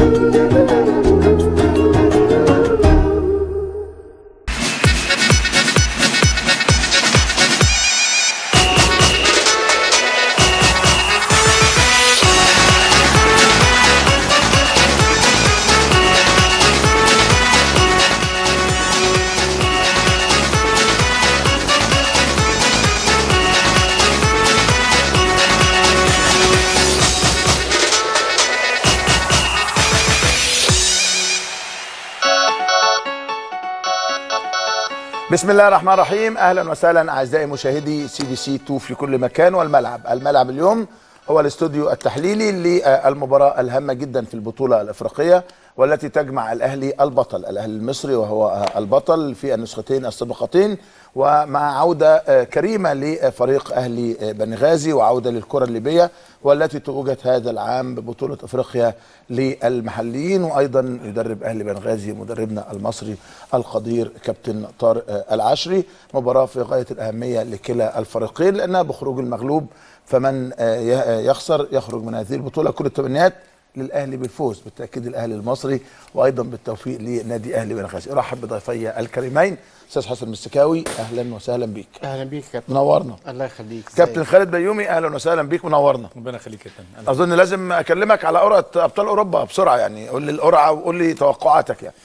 بسم الله الرحمن الرحيم اهلا وسهلا اعزائي مشاهدي سي بي سي 2 في كل مكان والملعب الملعب اليوم هو الاستوديو التحليلي للمباراه الهامه جدا في البطوله الافريقيه والتي تجمع الاهلي البطل الاهلي المصري وهو البطل في النسختين السابقتين ومع عوده كريمه لفريق اهلي بنغازي وعوده للكره الليبيه والتي توجت هذا العام ببطوله افريقيا للمحليين وايضا يدرب اهلي بنغازي مدربنا المصري القدير كابتن طارق العشري مباراه في غايه الاهميه لكلا الفريقين لانها بخروج المغلوب فمن يخسر يخرج من هذه البطوله كل التمنيات للاهلي بالفوز بالتاكيد الاهلي المصري وايضا بالتوفيق لنادي اهلي بنغازي ارحب بضيفي الكريمين استاذ حسن مستكاوي اهلا وسهلا بيك اهلا بيك يا كابتن منورنا الله يخليك كابتن خالد بيومي اهلا وسهلا بيك منورنا ربنا يخليك يا كابتن اظن لازم اكلمك على قرعه ابطال اوروبا بسرعه يعني قول لي القرعه وقول لي توقعاتك يعني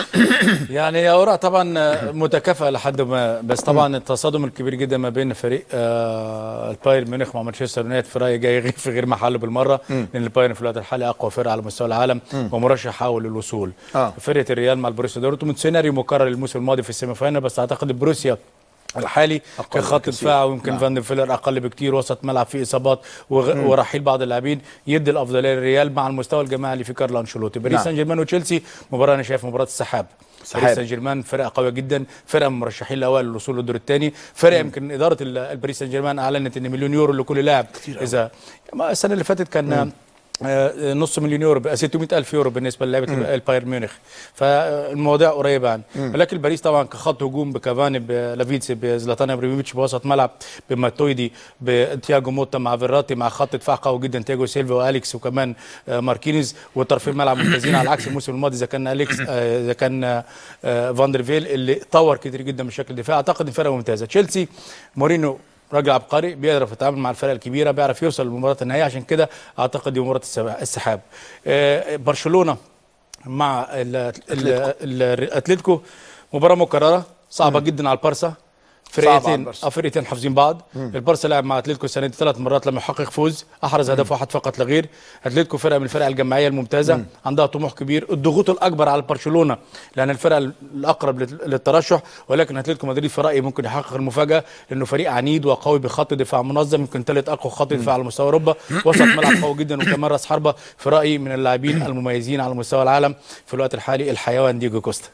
يعني يا قرعه طبعا متكافئه لحد ما بس طبعا التصادم الكبير جدا ما بين فريق آه البايرن ميونخ مع مانشستر يونايتد في رايي جاي في غير محله بالمره لان البايرن في الوقت الحالي اقوى فرقه على مستوى العالم ومرشح حاول للوصول آه. فرقه الريال مع البروسيا دورتموند سيناريو مكرر الموسم الماضي في السيمي فاينل بس اعتقد البروسيا الحالي كخط دفاع ويمكن نعم. فان فيلر اقل بكتير وسط ملعب فيه اصابات وغ... ورحيل بعض اللاعبين يدي الافضليه للريال مع المستوى الجماعي اللي في كارلو انشيلوتي باريس نعم. سان جيرمان وتشيلسي مباراه انا شايف مباراه السحاب سحاب. باريس سان جيرمان فرقه قويه جدا فرقه من المرشحين الاوائل للوصول للدور الثاني فرقه يمكن اداره ال- الباريس سان جيرمان اعلنت ان مليون يورو لكل لاعب اذا ما السنه اللي فاتت كان آه، نص مليون يورو بقى 600 الف يورو بالنسبه للعيبه البايرن ميونخ فالمواضيع قريبه يعني ولكن باريس طبعا كخط هجوم بكافاني بلافيتس بزلاتان ابراهيموفيتش بوسط ملعب بماتويدي بتياجو موتا مع فيراتي مع خط دفاع قوي جدا تياجو سيلفا واليكس وكمان آه، ماركينيز وطرفين الملعب ممتازين على عكس الموسم الماضي اذا كان اليكس آه، اذا كان آه، آه، فاندرفيل اللي طور كتير جدا من شكل الدفاع اعتقد الفرقه ممتازه تشيلسي مورينو راجل عبقري بيعرف يتعامل مع الفرق الكبيره بيعرف يوصل لمباراه النهائيه عشان كده اعتقد دي مباراه السبع- السحاب آه، برشلونه مع ال- ال- ال- الاتليتيكو مباراه مكرره صعبه جدا على البارسا صعبة على فرقتين البارسا. اه فرقتين حافظين بعض البارسا لعب مع اتلتيكو السنه دي ثلاث مرات لم يحقق فوز احرز هدف واحد فقط لا غير اتلتيكو فرقه من الفرق الجماعيه الممتازه عندها طموح كبير الضغوط الاكبر على برشلونه لان الفرقه الاقرب لل- للترشح ولكن اتلتيكو مدريد في رايي ممكن يحقق المفاجاه لانه فريق عنيد وقوي بخط دفاع منظم يمكن ثالث اقوى خط دفاع على مستوى اوروبا وسط ملعب قوي جدا وكمان راس حربه في رايي من اللاعبين المميزين على مستوى العالم في الوقت الحالي الحيوان ديجو كوستا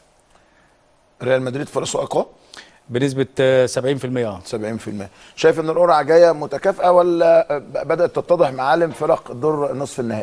ريال مدريد فرصه اقوى بنسبه آه، 70% اه 70% شايف ان القرعه جايه متكافئه ولا بدات تتضح معالم فرق دور نصف النهائي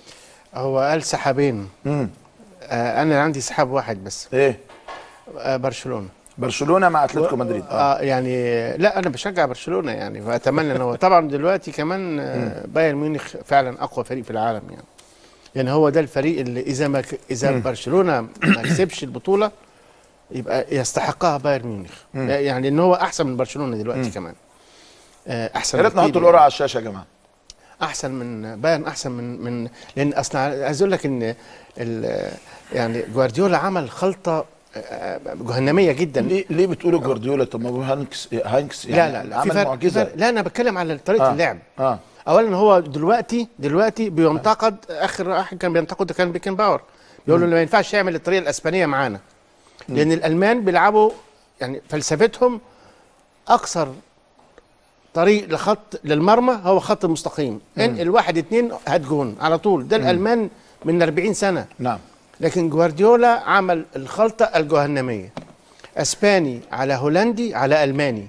هو قال سحابين امم آه انا عندي سحاب واحد بس ايه آه برشلونه برشلونه مع اتلتيكو مدريد اه آه يعني لا انا بشجع برشلونه يعني واتمنى ان هو طبعا دلوقتي كمان آه بايرن ميونخ فعلا اقوى فريق في العالم يعني يعني هو ده الفريق اللي اذا ما ك- اذا برشلونه ما كسبش البطوله يبقى يستحقها بايرن ميونخ يعني ان هو احسن من برشلونه دلوقتي كمان آه احسن يا ريت بكتير نحط القرعه على الشاشه يا جماعه احسن من بايرن احسن من من لان اصلا عايز اقول لك ان ال- يعني جوارديولا عمل خلطه آه، جهنميه جدا ليه ليه بتقولوا جوارديولا طب ما هو هانكس هانكس لا يعني لا لا في عمل فرق في معجزه فرق لا انا بتكلم على طريقه آه. اللعب اه اولا هو دلوقتي دلوقتي بينتقد اخر واحد كان بينتقد كان بيكن باور بيقول له ما ينفعش يعمل الطريقه الاسبانيه معانا لان الالمان بيلعبوا يعني فلسفتهم اقصر طريق لخط للمرمى هو خط المستقيم ان الواحد اتنين هات جون على طول ده الالمان من 40 سنه نعم لكن جوارديولا عمل الخلطة الجهنمية اسباني على هولندي على الماني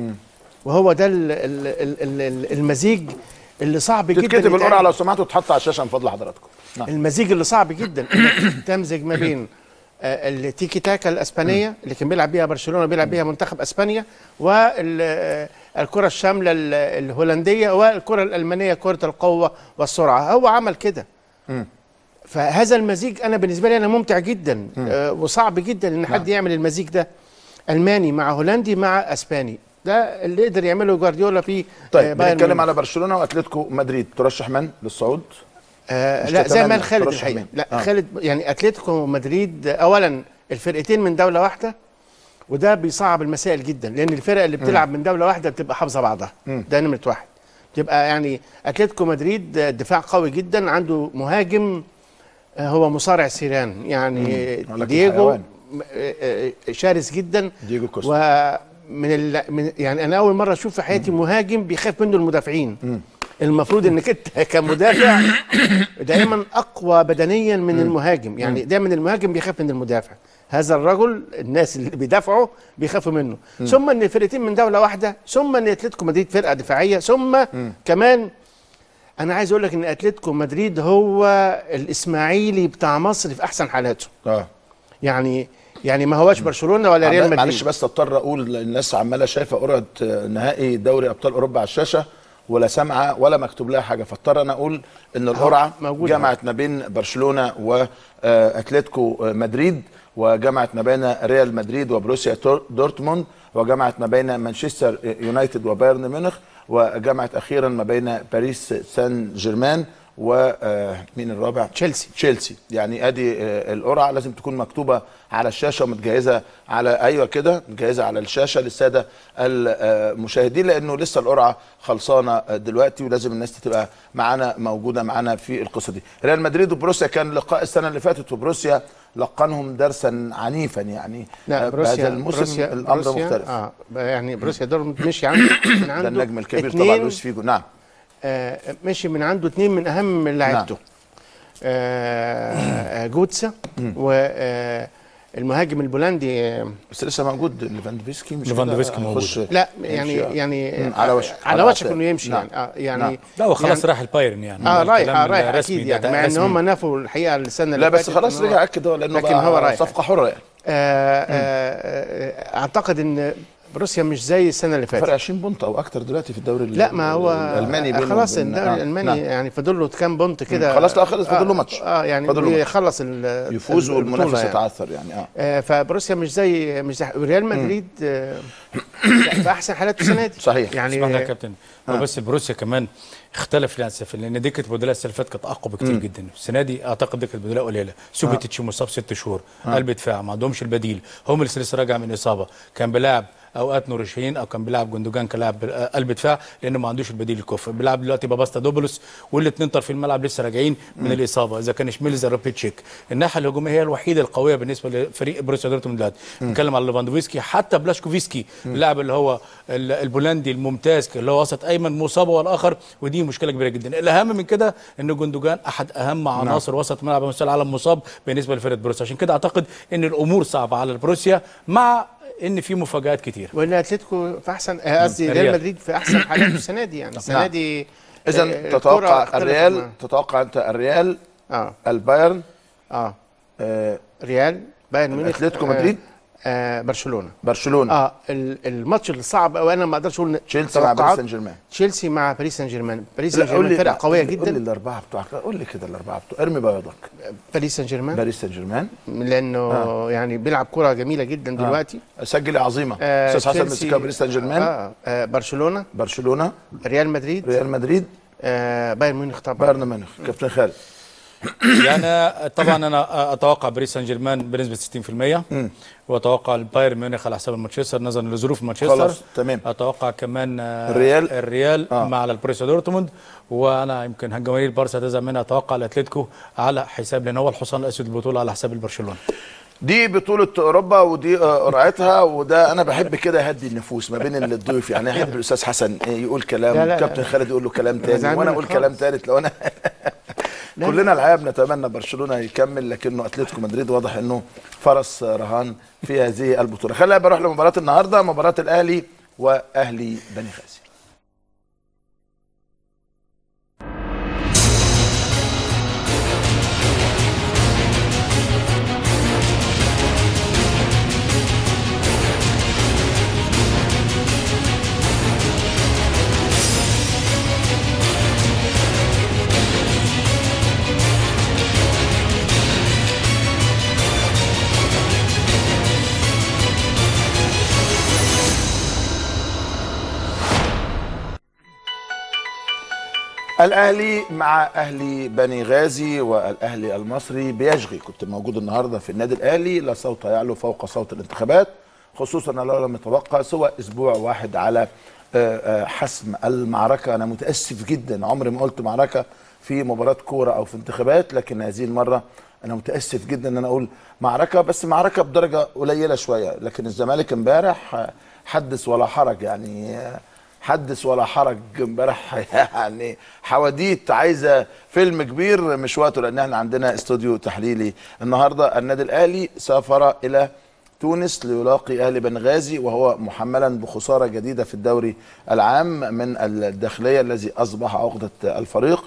وهو ده ال- ال- ال- ال- ال- المزيج اللي صعب جدا تتكتب القرعه يتعمل. لو سمحتوا تحط على الشاشه من فضل حضراتكم نعم المزيج اللي صعب جدا انك تمزج ما بين آه، التيكي تاكا الاسبانيه اللي كان بيلعب بيها برشلونه بيلعب بيها منتخب اسبانيا والكره الشامله ال- الهولنديه والكره الالمانيه كره القوه والسرعه هو عمل كده فهذا المزيج انا بالنسبه لي انا ممتع جدا آه وصعب جدا ان حد يعمل المزيج ده الماني مع هولندي مع اسباني ده اللي قدر يعمله جوارديولا في آه، طيب بايرن بنتكلم ميونخ. على برشلونه واتلتيكو مدريد ترشح من للصعود آه مش لا زي ما تتمنى قال خالد ترشح الحقيقه مين؟ لا آه. آه. خالد يعني اتلتيكو مدريد اولا الفرقتين من دوله واحده وده بيصعب المسائل جدا لان الفرق اللي بتلعب من دوله واحده بتبقى حافظه بعضها ده نمره واحد تبقى يعني اتلتيكو مدريد آه، دفاع قوي جدا عنده مهاجم آه، هو مصارع سيران يعني ولكن دييجو حيوان. آه، آه، شرس جدا دييجو كوستا ومن ال... من يعني انا اول مره اشوف في حياتي مهاجم بيخاف منه المدافعين المفروض انك انت كمدافع دائما اقوى بدنيا من المهاجم يعني دايما المهاجم بيخاف من المدافع هذا الرجل الناس اللي بيدافعوا بيخافوا منه ثم ان الفرقتين من دوله واحده ثم ان اتلتيكو مدريد فرقه دفاعيه ثم كمان انا عايز اقول لك ان اتلتيكو مدريد هو الاسماعيلي بتاع مصر في احسن حالاته اه يعني يعني ما هوش برشلونه ولا ريال مدريد معلش بس اضطر اقول الناس عماله شايفه قرعه نهائي دوري ابطال اوروبا على الشاشه ولا سامعه ولا مكتوب لها حاجه فاضطر انا اقول ان القرعه موجودة. جمعت ما بين برشلونه واتلتيكو مدريد وجمعت ما بين ريال مدريد وبروسيا تور- دورتموند وجمعت ما بين مانشستر يونايتد وبايرن ميونخ وجمعت اخيرا ما بين باريس سان جيرمان ومين الرابع تشيلسي تشيلسي يعني ادي آه، القرعه لازم تكون مكتوبه على الشاشه ومتجهزه على ايوه كده متجهزه على الشاشه للساده المشاهدين لانه لسه القرعه خلصانه آه، دلوقتي ولازم الناس تبقى معانا موجوده معانا في القصه دي ريال مدريد وبروسيا كان لقاء السنه اللي فاتت وبروسيا لقنهم درسا عنيفا يعني لا آه، بروسيا بهذا الموسم بروسيا الامر بروسيا مختلف اه يعني بروسيا دورتموند مشي عنده من ده عنده النجم الكبير اتنين طبعا لويس فيجو نعم آه مشي من عنده اثنين من اهم لعيبته آه جوتسا والمهاجم البولندي آه، بس لسه موجود ليفاندوفسكي مش ليفاندوفسكي كده موجود. هيخش- لا يعني يمشي، آه. يعني مم، على وشك على على وشك عتاب. انه يمشي نعم. يعني آه يعني نعم. لا هو خلاص يعني راح البايرن يعني اه ده رايح الكلام آه رايح الرسمي اكيد ده- يعني ده مع ان رسمي. هم نفوا الحقيقه السنه اللي لا بس فاتت خلاص إن هو- رجع اكد هو لانه لكن بقى هو رايح. صفقه حره يعني آه آه آه اعتقد ان بروسيا مش زي السنه اللي فرق فاتت 20 بونت او اكتر دلوقتي في الدوري لا ما هو الالماني بينه خلاص وبين- الدوري آه، الالماني نعم. يعني فاضل له كام بونت كده خلاص لا خلص فاضل له ماتش اه يعني فاضل له ماتش. يخلص ال- يفوز البطولة والمنافس يعني. يتعثر يعني اه آه فبروسيا مش زي مش زي ريال مدريد آه في احسن حالاته السنه دي صحيح. يعني اسمح لي يا كابتن هو بس بروسيا كمان اختلف للاسف لان دكه البدلاء السنه اللي فاتت كانت اقوى بكتير جدا السنه دي اعتقد دكه البدلاء قليله سوبيتيتش مصاب ست شهور قلب دفاع ما عندهمش البديل هم اللي لسه راجع من اصابه كان بيلعب اوقات نور الشهين او كان بيلعب جندوجان كلاعب آه، قلب دفاع لانه ما عندوش البديل الكفء بيلعب دلوقتي باباستا دوبولوس والاثنين طرفين الملعب لسه راجعين من الاصابه اذا كان شميلز روبيتشيك الناحيه الهجوميه هي الوحيده القويه بالنسبه لفريق بروسيا دورتموند دلوقتي بنتكلم على ليفاندوفسكي حتى بلاشكوفسكي اللاعب اللي هو ال- البولندي الممتاز اللي هو وسط ايمن مصاب والاخر ودي مشكله كبيره جدا الاهم من كده ان جندوجان احد اهم عناصر وسط ملعب مستوى العالم مصاب بالنسبه لفرقه بروسيا عشان كده اعتقد ان الامور صعبه على البروسيا مع ان في مفاجات كتير وان اتلتيكو في احسن آه، قصدي الريال. ريال مدريد في احسن حالاته السنه دي يعني السنه نعم. دي آه، اذا الكرة تتوقع اختلفت الريال معاه. تتوقع انت الريال اه البايرن اه آه، ريال بايرن ميونخ اتلتيكو آه، مدريد آه برشلونه برشلونه اه ال- الماتش اللي صعب قوي انا ما اقدرش اقول تشيلسي مع باريس توقعات. سان جيرمان تشيلسي مع باريس سان جيرمان باريس لا، سان قول لي جيرمان فرقه لا، قويه قول لي- قول لي جدا الاربعه بتوعك قول لي كده الاربعه بتوع ارمي بياضك باريس سان جيرمان باريس سان جيرمان لانه آه. يعني بيلعب كره جميله جدا دلوقتي سجل يا عظيمه آه استاذ حسن تشيلسي- مسكها باريس سان جيرمان آه آه برشلونه برشلونه ريال مدريد ريال مدريد آه بايرن ميونخ طبعا بايرن ميونخ كابتن خالد يعني طبعا انا اتوقع باريس سان جيرمان بنسبه 60% واتوقع البايرن ميونخ على حساب مانشستر نظرا لظروف مانشستر خلاص، تمام. اتوقع كمان آه، الريال. الريال آه. آه. مع البروسيا دورتموند وانا يمكن جماهير البارسا هتزعل منها اتوقع الاتليتيكو على حساب لان هو الحصان الاسود البطوله على حساب البرشلونه دي بطولة أوروبا ودي آه، قرعتها وده أنا بحب كده أهدي النفوس ما بين الضيوف يعني أحب الأستاذ حسن يقول كلام لا، لا، كابتن لا. خالد يقول له كلام تاني زعلان وأنا منك أقول كلام خالص. تالت لو أنا كلنا الحقيقة بنتمنى برشلونة يكمل لكنه أتلتيكو مدريد واضح إنه فرس رهان في هذه البطولة خلينا بروح لمباراة النهاردة مباراة الأهلي وأهلي بني غازي الاهلي مع اهلي بني غازي والاهلي المصري بيشغي كنت موجود النهارده في النادي الاهلي لا صوت يعلو فوق صوت الانتخابات خصوصا لو لم يتبقى سوى اسبوع واحد على آه، آه، حسم المعركه انا متاسف جدا عمري ما قلت معركه في مباراه كوره او في انتخابات لكن هذه المره انا متاسف جدا ان انا اقول معركه بس معركه بدرجه قليله شويه لكن الزمالك امبارح آه، حدث ولا حرج يعني آه، حدث ولا حرج امبارح يعني حواديت عايزه فيلم كبير مش وقته لان احنا عندنا استوديو تحليلي النهارده النادي الاهلي سافر الى تونس ليلاقي اهلي بنغازي وهو محملا بخساره جديده في الدوري العام من الداخليه الذي اصبح عقده الفريق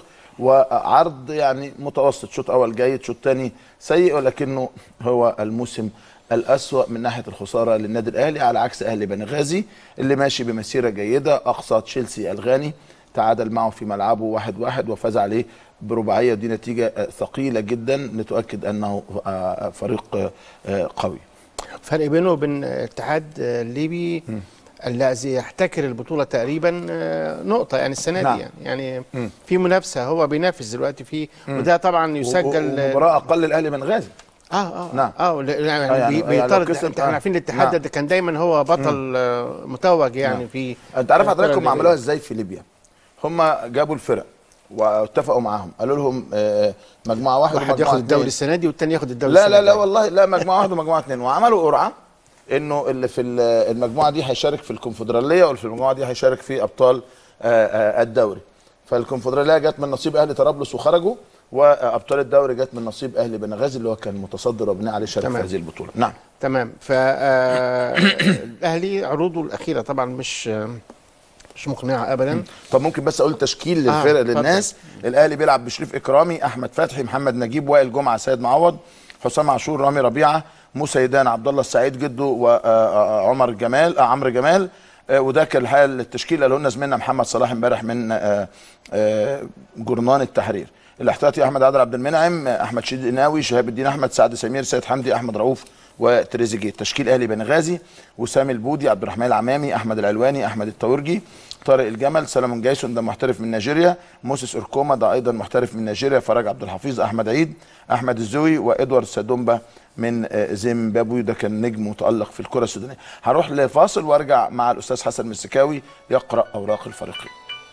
وعرض يعني متوسط شوط اول جيد شوط ثاني سيء ولكنه هو الموسم الأسوأ من ناحية الخسارة للنادي الأهلي على عكس أهلي بنغازي اللي ماشي بمسيرة جيدة أقصى تشيلسي الغاني تعادل معه في ملعبه واحد واحد وفاز عليه برباعية ودي نتيجة آه، ثقيلة جدا نتؤكد أنه آه، فريق آه، آه، قوي فرق بينه وبين الاتحاد الليبي الذي يحتكر البطوله تقريبا آه، نقطه يعني السنه نعم. دي يعني يعني مم. في منافسه هو بينافس دلوقتي فيه وده طبعا يسجل مباراة أقل الأهلي بنغازي اه اه نعم. اه لا- يعني, آه، يعني- بي- يعني لو بيطارد كسب- انت احنا آه. عارفين الاتحاد نعم. ده كان دايما هو بطل آه، متوج يعني نعم. في انت عارف الكرة حضرتك هم الليبية. عملوها ازاي في ليبيا هم جابوا الفرق واتفقوا معاهم قالوا لهم آه، مجموعه واحد واحد ومجموعه ياخد الدوري اتنين. السنه دي والتاني ياخد الدوري لا السنة لا لا الجاية. والله لا مجموعه واحده ومجموعه اثنين وعملوا قرعه انه اللي في ال- المجموعه دي هيشارك في الكونفدراليه واللي في المجموعه دي هيشارك في ابطال آه، آه، الدوري فالكونفدراليه جت من نصيب اهلي طرابلس وخرجوا وابطال الدوري جت من نصيب اهلي بنغازي اللي هو كان متصدر وبناء عليه شارك في تمام. هذه البطوله نعم تمام ف آه، الاهلي عروضه الاخيره طبعا مش آه، مش مقنعه ابدا طب ممكن بس اقول تشكيل آه، للفرق اتفضل. للناس الاهلي بيلعب بشريف اكرامي احمد فتحي محمد نجيب وائل جمعه سيد معوض حسام عاشور رامي ربيعه موسى يدان عبد الله السعيد جده وعمر جمال آه، عمرو جمال آه، وده كان الحقيقه التشكيل اللي قلنا زميلنا محمد صلاح امبارح من آه، آه، جورنان التحرير الاحتياطي احمد عادل عبد المنعم آه، احمد شديد قناوي شهاب الدين احمد سعد سمير سيد حمدي احمد رؤوف وتريزيجيه تشكيل اهلي بنغازي وسامي البودي عبد الرحمن العمامي احمد العلواني احمد التورجي طارق الجمل سلمون جايسون ده محترف من نيجيريا موسيس اوركوما ده ايضا محترف من نيجيريا فرج عبد الحفيظ احمد عيد احمد الزوي وادوارد سادومبا من آه، زيمبابوي ده كان نجم متالق في الكره السودانيه هروح لفاصل وارجع مع الاستاذ حسن مسكاوي يقرا اوراق الفريقين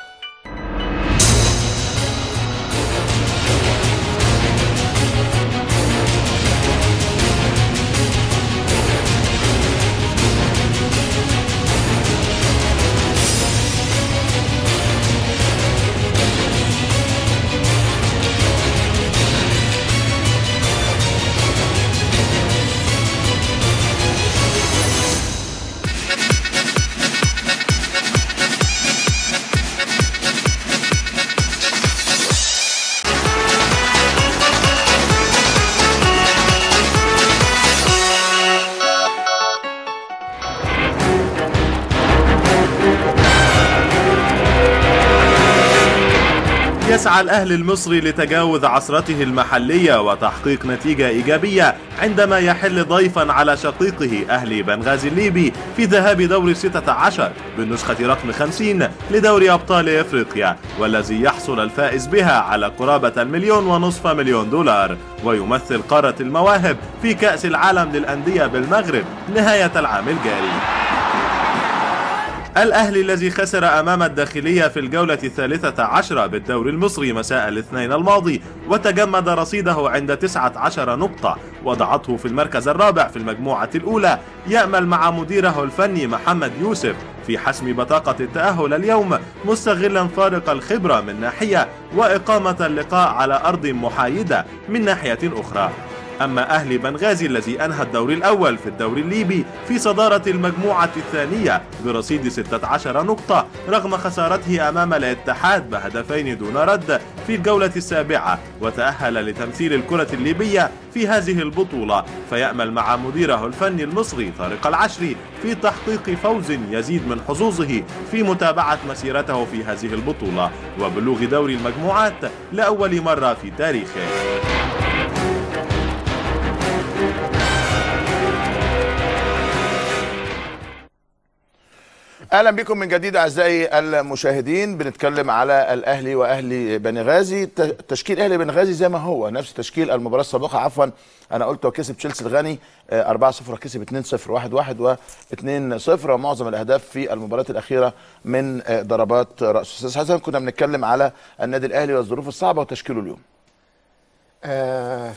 يسعى الأهلي المصري لتجاوز عصرته المحلية وتحقيق نتيجة إيجابية عندما يحل ضيفا على شقيقه أهلي بنغازي الليبي في ذهاب دور 16 بالنسخة رقم 50 لدوري أبطال إفريقيا والذي يحصل الفائز بها على قرابة المليون ونصف مليون دولار ويمثل قارة المواهب في كأس العالم للأندية بالمغرب نهاية العام الجاري الأهلي الذي خسر أمام الداخلية في الجولة الثالثة عشرة بالدوري المصري مساء الاثنين الماضي وتجمد رصيده عند 19 نقطة وضعته في المركز الرابع في المجموعة الأولى يأمل مع مديره الفني محمد يوسف في حسم بطاقة التأهل اليوم مستغلا فارق الخبرة من ناحية وإقامة اللقاء على أرض محايدة من ناحية أخرى أما أهلي بنغازي الذي أنهى الدور الأول في الدوري الليبي في صدارة المجموعة الثانية برصيد 16 نقطة رغم خسارته أمام الاتحاد بهدفين دون رد في الجولة السابعة وتأهل لتمثيل الكرة الليبية في هذه البطولة فيأمل مع مديره الفني المصري طارق العشري في تحقيق فوز يزيد من حظوظه في متابعة مسيرته في هذه البطولة وبلوغ دوري المجموعات لأول مرة في تاريخه اهلا بكم من جديد اعزائي المشاهدين بنتكلم على الاهلي واهلي بنغازي ت- تشكيل اهلي بنغازي زي ما هو نفس تشكيل المباراه السابقه عفوا انا قلت وكسب تشيلسي الغني آه، 4-0 وكسب 2-0 1-1 و2-0 ومعظم الاهداف في المباريات الاخيره من آه، ضربات راس استاذ حسن كنا بنتكلم على النادي الاهلي والظروف الصعبه وتشكيله اليوم آه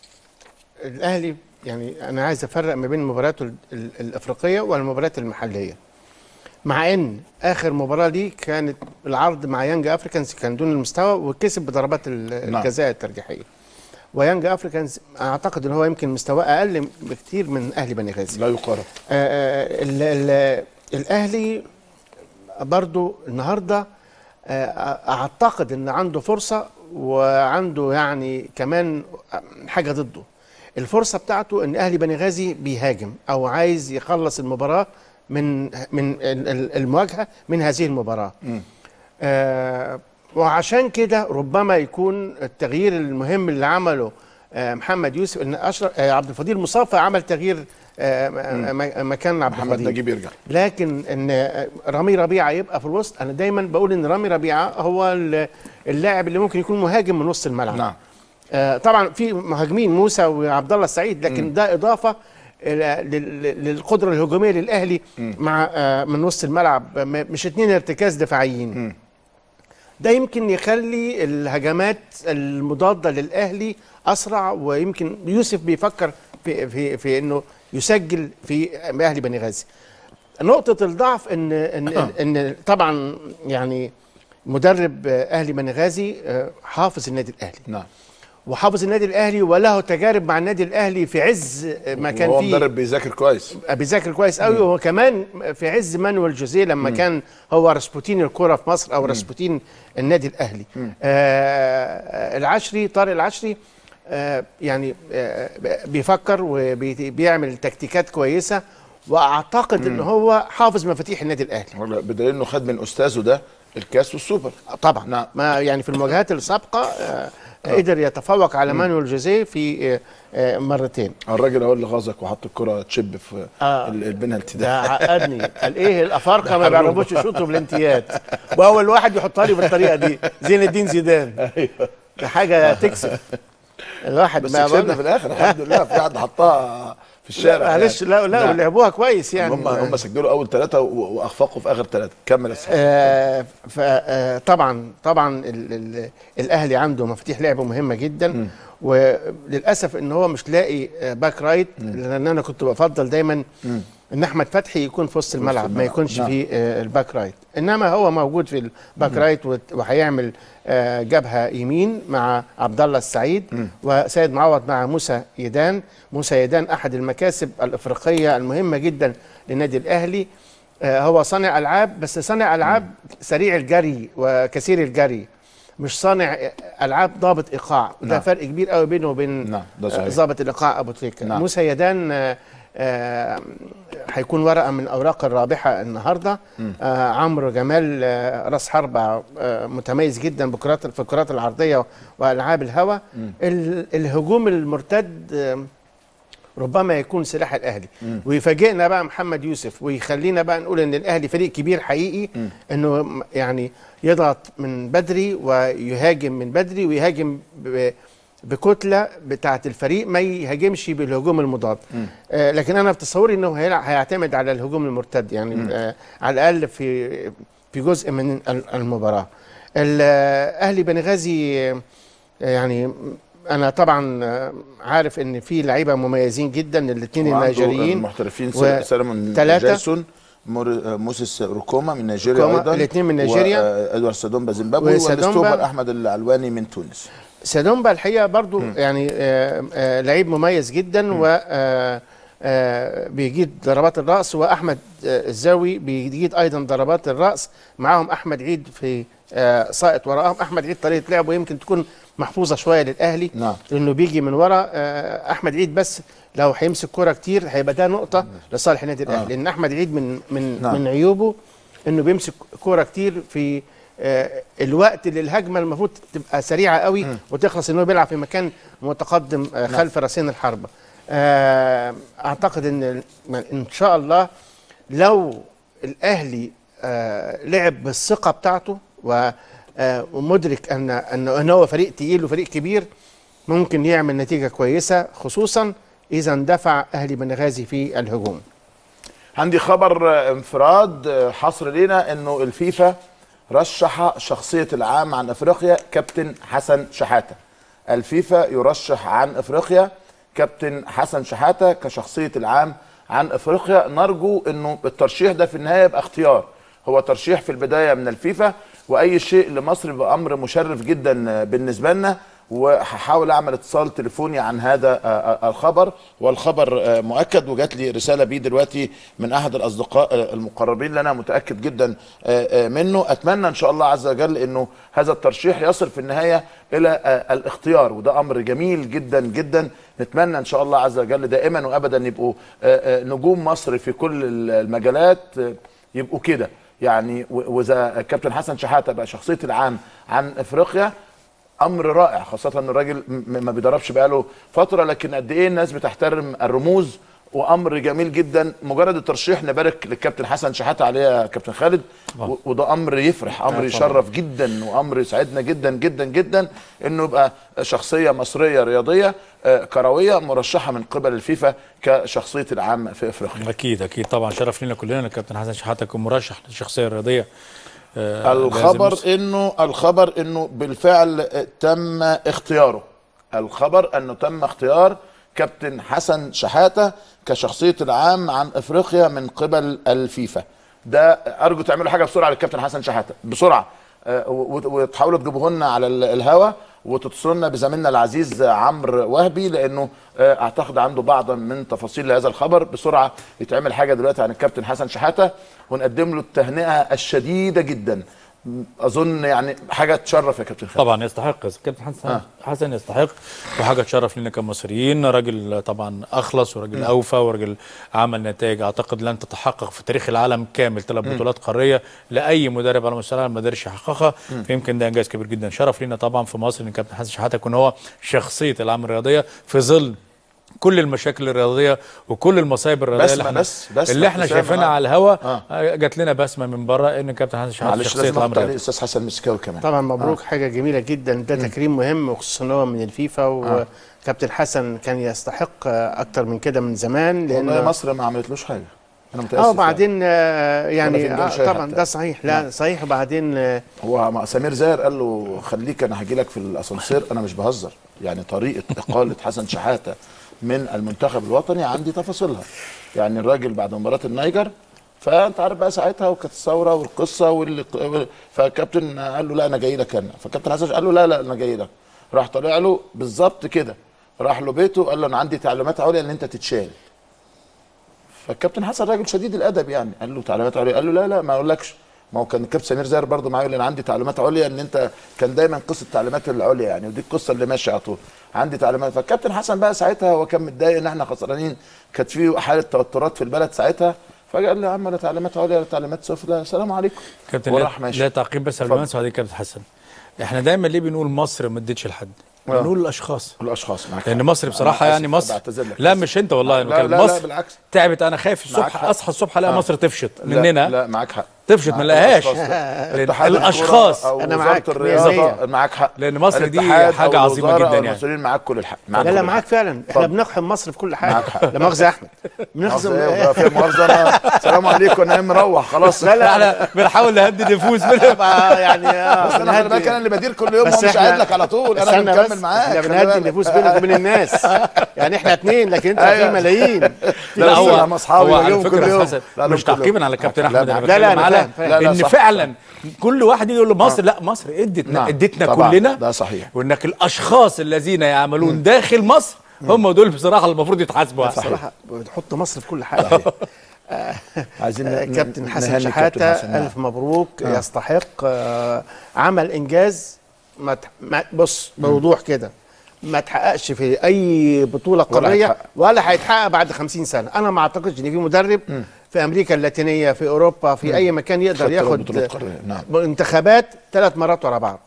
الاهلي يعني انا عايز افرق ما بين المباريات ال- ال- الافريقيه والمباريات المحليه مع ان اخر مباراه ليه كانت العرض مع يانج افريكانز كان دون المستوى وكسب بضربات ال- نعم. الجزاء الترجيحيه ويانج افريكانز اعتقد ان هو يمكن مستواه اقل بكتير من اهلي بني غازي لا يقارن آه، ال- ال- الاهلي برضو النهارده آه، اعتقد ان عنده فرصه وعنده يعني كمان حاجه ضده الفرصه بتاعته ان اهلي بني غازي بيهاجم او عايز يخلص المباراه من من ال- ال- المواجهه من هذه المباراه آه وعشان كده ربما يكون التغيير المهم اللي عمله آه محمد يوسف ان اشرف آه عبد الفضيل مصطفى عمل تغيير آه م- م- مكان عبد محمد الفضيل نجيب يرجع لكن ان رامي ربيعه يبقى في الوسط انا دايما بقول ان رامي ربيعه هو ال- اللاعب اللي ممكن يكون مهاجم من وسط الملعب نعم آه طبعا في مهاجمين موسى وعبد الله السعيد لكن ده اضافه إلى- لل- للقدره الهجوميه للاهلي مع آه من وسط الملعب م- مش اتنين ارتكاز دفاعيين ده يمكن يخلي الهجمات المضاده للاهلي اسرع ويمكن يوسف بيفكر في في في انه يسجل في اهلي بني غازي نقطة الضعف ان ان ان طبعا يعني مدرب اهلي بني غازي آه، حافظ النادي الاهلي نعم وحافظ النادي الاهلي وله تجارب مع النادي الاهلي في عز ما كان هو فيه مدرب بيذاكر كويس بيذاكر كويس قوي وهو كمان في عز مانويل جوزيه لما كان هو راسبوتين الكرة في مصر او راسبوتين النادي الاهلي آه العشري طارق العشري آه يعني آه بيفكر وبيعمل تكتيكات كويسه واعتقد ان هو حافظ مفاتيح النادي الاهلي بدليل انه خد من استاذه ده الكاس والسوبر طبعا نعم. ما يعني في المواجهات السابقه آه قدر يتفوق على مانويل جوزيه في آه آه مرتين الراجل هو اللي غاظك وحط الكرة تشب في آه. ال- البنالتي ده ده عقدني قال ايه الافارقه ما بيعرفوش يشوطوا بالامتياز واول واحد يحطها لي بالطريقه دي زين الدين زيدان ده حاجه تكسب الواحد بس ما كسبنا بقول- في الاخر الحمد لله في حد حطها في الشارع معلش لا لا نعم. ولعبوها كويس يعني هم هم سجلوا اول ثلاثة واخفقوا في اخر ثلاثة كمل يا سيدي. آه ف- آه، طبعا طبعا ال ال الاهلي عنده مفاتيح لعب مهمه جدا وللاسف ان هو مش لاقي آه، باك رايت لان انا كنت بفضل دايما ان احمد فتحي يكون في وسط الملعب ما الملعب. يكونش نعم. في آه، الباك رايت انما هو موجود في الباك رايت وت- وهيعمل آه، جبهه يمين مع عبد الله السعيد وسيد معوض مع موسى يدان موسى يدان احد المكاسب الافريقيه المهمه جدا للنادي الاهلي آه، هو صانع العاب بس صانع العاب سريع الجري وكثير الجري مش صانع العاب ضابط ايقاع وده نعم. فرق كبير قوي بينه وبين نعم، ده صحيح. آه، ضابط الايقاع ابو تريكه نعم. موسى يدان آه، آه، هيكون ورقه من الاوراق الرابحه النهارده آه عمرو جمال آه راس حربة آه متميز جدا بكرات في الكرات العرضيه والعاب الهوا ال- الهجوم المرتد آه ربما يكون سلاح الاهلي ويفاجئنا بقى محمد يوسف ويخلينا بقى نقول ان الاهلي فريق كبير حقيقي انه م- يعني يضغط من بدري ويهاجم من بدري ويهاجم ب- بكتله بتاعه الفريق ما يهاجمش بالهجوم المضاد آه لكن انا في تصوري انه هيلع- هيعتمد على الهجوم المرتد يعني آه على الاقل في في جزء من ال- المباراه الاهلي بنغازي آه، يعني انا طبعا آه، عارف ان في لعيبه مميزين جدا الاثنين وعنده النيجيريين المحترفين و- سلمون تلاتة. جايسون مور- موسيس روكوما من نيجيريا روكوما، ايضا الاتنين من نيجيريا. وادوارد سادومبا زيمبابوي وسادومبا. والاستوبر احمد العلواني من تونس سادومبا الحقيقه برضو يعني آه آه لعيب مميز جدا و آه آه بيجيد ضربات الراس واحمد آه الزاوي بيجيد ايضا ضربات الراس معاهم احمد عيد في آه ساقط وراهم احمد عيد طريقه لعبه يمكن تكون محفوظه شويه للاهلي نعم. لانه بيجي من ورا آه احمد عيد بس لو هيمسك كرة كتير هيبقى ده نقطه لصالح النادي الاهلي لان احمد عيد من من نعم. من عيوبه انه بيمسك كوره كتير في آه، الوقت اللي الهجمه المفروض تبقى سريعه قوي وتخلص ان هو بيلعب في مكان متقدم آه، خلف راسين الحربه آه، اعتقد ان ان شاء الله لو الاهلي آه لعب بالثقه بتاعته و آه ومدرك ان ان ان هو فريق تقيل وفريق كبير ممكن يعمل نتيجه كويسه خصوصا اذا اندفع اهلي بنغازي في الهجوم عندي خبر آه، انفراد آه، حصر لينا انه الفيفا رشح شخصية العام عن افريقيا كابتن حسن شحاتة الفيفا يرشح عن افريقيا كابتن حسن شحاتة كشخصية العام عن افريقيا نرجو انه الترشيح ده في النهاية يبقى اختيار هو ترشيح في البداية من الفيفا واي شيء لمصر يبقى امر مشرف جدا آه، بالنسبة لنا وهحاول اعمل اتصال تليفوني عن هذا آه، آه، الخبر والخبر آه، مؤكد وجات لي رساله بيه دلوقتي من احد الاصدقاء آه، المقربين اللي انا متاكد جدا آه، آه، منه اتمنى ان شاء الله عز وجل انه هذا الترشيح يصل في النهايه الى آه، الاختيار وده امر جميل جدا جدا نتمنى ان شاء الله عز وجل دائما وابدا يبقوا آه، آه، نجوم مصر في كل المجالات آه، يبقوا كده يعني و- واذا كابتن حسن شحاته بقى شخصيه العام عن افريقيا امر رائع خاصه ان الراجل م- ما بيدربش بقاله فتره لكن قد ايه الناس بتحترم الرموز وامر جميل جدا مجرد الترشيح نبارك للكابتن حسن شحاته عليه يا كابتن خالد و- وده امر يفرح امر يشرف جدا وامر يسعدنا جدا جدا جدا انه يبقى شخصيه مصريه رياضيه آه، كرويه مرشحه من قبل الفيفا كشخصيه العام في افريقيا اكيد اكيد طبعا شرف لنا كلنا ان الكابتن حسن شحاته يكون مرشح للشخصيه الرياضيه آه، الخبر لازم- انه الخبر انه بالفعل تم اختياره الخبر انه تم اختيار كابتن حسن شحاته كشخصيه العام عن افريقيا من قبل الفيفا ده ارجو تعملوا حاجه بسرعه للكابتن حسن شحاته بسرعه آه، و- وتحاولوا تجيبوه لنا على ال- الهوا وتتصلوا لنا بزميلنا العزيز عمرو وهبي لانه آه، اعتقد عنده بعض من تفاصيل هذا الخبر بسرعه يتعمل حاجه دلوقتي عن الكابتن حسن شحاته ونقدم له التهنئه الشديده جدا م- اظن يعني حاجه تشرف يا كابتن خالد طبعا يستحق كابتن حسن آه. حسن يستحق وحاجه تشرف لنا كمصريين راجل طبعا اخلص وراجل اوفى وراجل عمل نتائج اعتقد لن تتحقق في تاريخ العالم كامل ثلاث بطولات قاريه لاي مدرب على مستوى العالم ما قدرش يحققها فيمكن ده انجاز كبير جدا شرف لنا طبعا في مصر ان كابتن حسن شحاته يكون هو شخصيه العالم الرياضيه في ظل كل المشاكل الرياضيه وكل المصايب الرياضيه بسمة اللي احنا بس- بس اللي احنا ابتسامة، شايفينها آه. على الهوا آه. آه. جات لنا بسمه من بره ان كابتن حسن شحاته معلش شخصيه لازم العالم احط عليه الرياضيه الاستاذ حسن مسكاوي كمان طبعا مبروك آه. حاجه جميله جدا ده تكريم مهم وخصوصا إن هو من الفيفا وكابتن حسن كان يستحق آه، اكتر من كده من زمان والله لان مصر ما عملتلوش حاجه انا متاسف اه وبعدين آه يعني فنجان آه شاي طبعا حتى. ده صحيح لا صحيح وبعدين آه هو مع سمير زاهر قال له خليك انا هاجي لك في الاسانسير انا مش بهزر يعني طريقه اقاله حسن شحاته من المنتخب الوطني عندي تفاصيلها يعني الراجل بعد مباراه النيجر فانت عارف بقى ساعتها وكانت الثوره والقصه واللي فكابتن قال له لا انا جاي لك انا فكابتن حسن قال له لا لا انا جاي لك راح طالع له بالظبط كده راح له بيته قال له انا عندي تعليمات عليا ان انت تتشال فالكابتن حسن راجل شديد الادب يعني قال له تعليمات عليا قال له لا لا ما اقولكش ما هو كان الكابتن سمير زاهر برضه معايا يقول انا عندي تعليمات عليا ان انت كان دايما قصه التعليمات العليا يعني ودي القصه اللي ماشيه على طول عندي تعليمات فالكابتن حسن بقى ساعتها هو كان متضايق ان احنا خسرانين كانت في حاله توترات في البلد ساعتها فقال لي يا عم لا تعليمات عليا لا تعليمات سفلى السلام عليكم كابتن وراح لا, ماشي لا تعقيب بس قبل اتفضل. ما انسى بعدين كابتن حسن احنا دايما ليه بنقول مصر ما ادتش لحد آه. بنقول الاشخاص الاشخاص معاك لان حق. مصر بصراحه أنا يعني آسف، مصر بعتذر لك. لا آسف. مش انت والله لا أنا لا لا مصر بالعكس تعبت انا خايف معاك الصبح حق. اصحى الصبح الاقي آه. مصر تفشط لا مننا لا معاك حق تفشط ما معاك نلاقيهاش الأشخاص. لأن اتحاد الاشخاص الكرة أو أنا وزارة معاك الرياضة مية معاك حق لأن مصر دي الاتحاد حاجة أو عظيمة الوزارة جدا أو يعني. المسؤولين معاك كل الحق معاك لا لا كل معاك الحق. فعلا احنا اتفضل. بنقحم مصر في كل حاجه معاك حق. لا مؤاخذه يا احمد مؤاخذة بنخزم إيه؟ في مؤاخذة أنا سلام عليكم أنا مروح خلاص لا لا احنا بنحاول نهدي نفوس بقى يعني آه، بس أنا خلي بالك أنا اللي بدير كل يوم بس مش إحنا- قاعد لك على طول أنا استنى بنكمل بس، معاك احنا خلي بنهدي بالك. النفوس بينك وبين الناس يعني احنا اتنين لكن انت أيوة. في ملايين لا لا هو هو هم أصحابي هو على بجيبهم فكره كل يوم حسن لا، مش لهم كل تعقيبا يوم. على كابتن لا، احمد معاك. انا لا، لا، بتكلم أنا على فاهم، لا، لا، ان صح، فعلا كل واحد يقول له مصر لا مصر ادتنا نعم. ادتنا طبعاً، كلنا ده صحيح. وانك الاشخاص الذين يعملون داخل مصر هم دول بصراحه المفروض يتحاسبوا أحسن. صراحه بتحط مصر في كل حاجه عايزين آه، ن- كابتن ن- حسن نهني شحاته كابتن حسن، نعم. الف مبروك يستحق آه، عمل انجاز ما تح- ما- بص بوضوح كده ما تحققش في اي بطوله ولا قاريه هيتحقق. ولا هيتحقق بعد 50 سنه انا ما اعتقدش ان في مدرب في امريكا اللاتينيه في اوروبا في اي مكان يقدر خد ثلاث ياخد بطولات قارية، نعم. انتخابات ثلاث مرات ورا بعض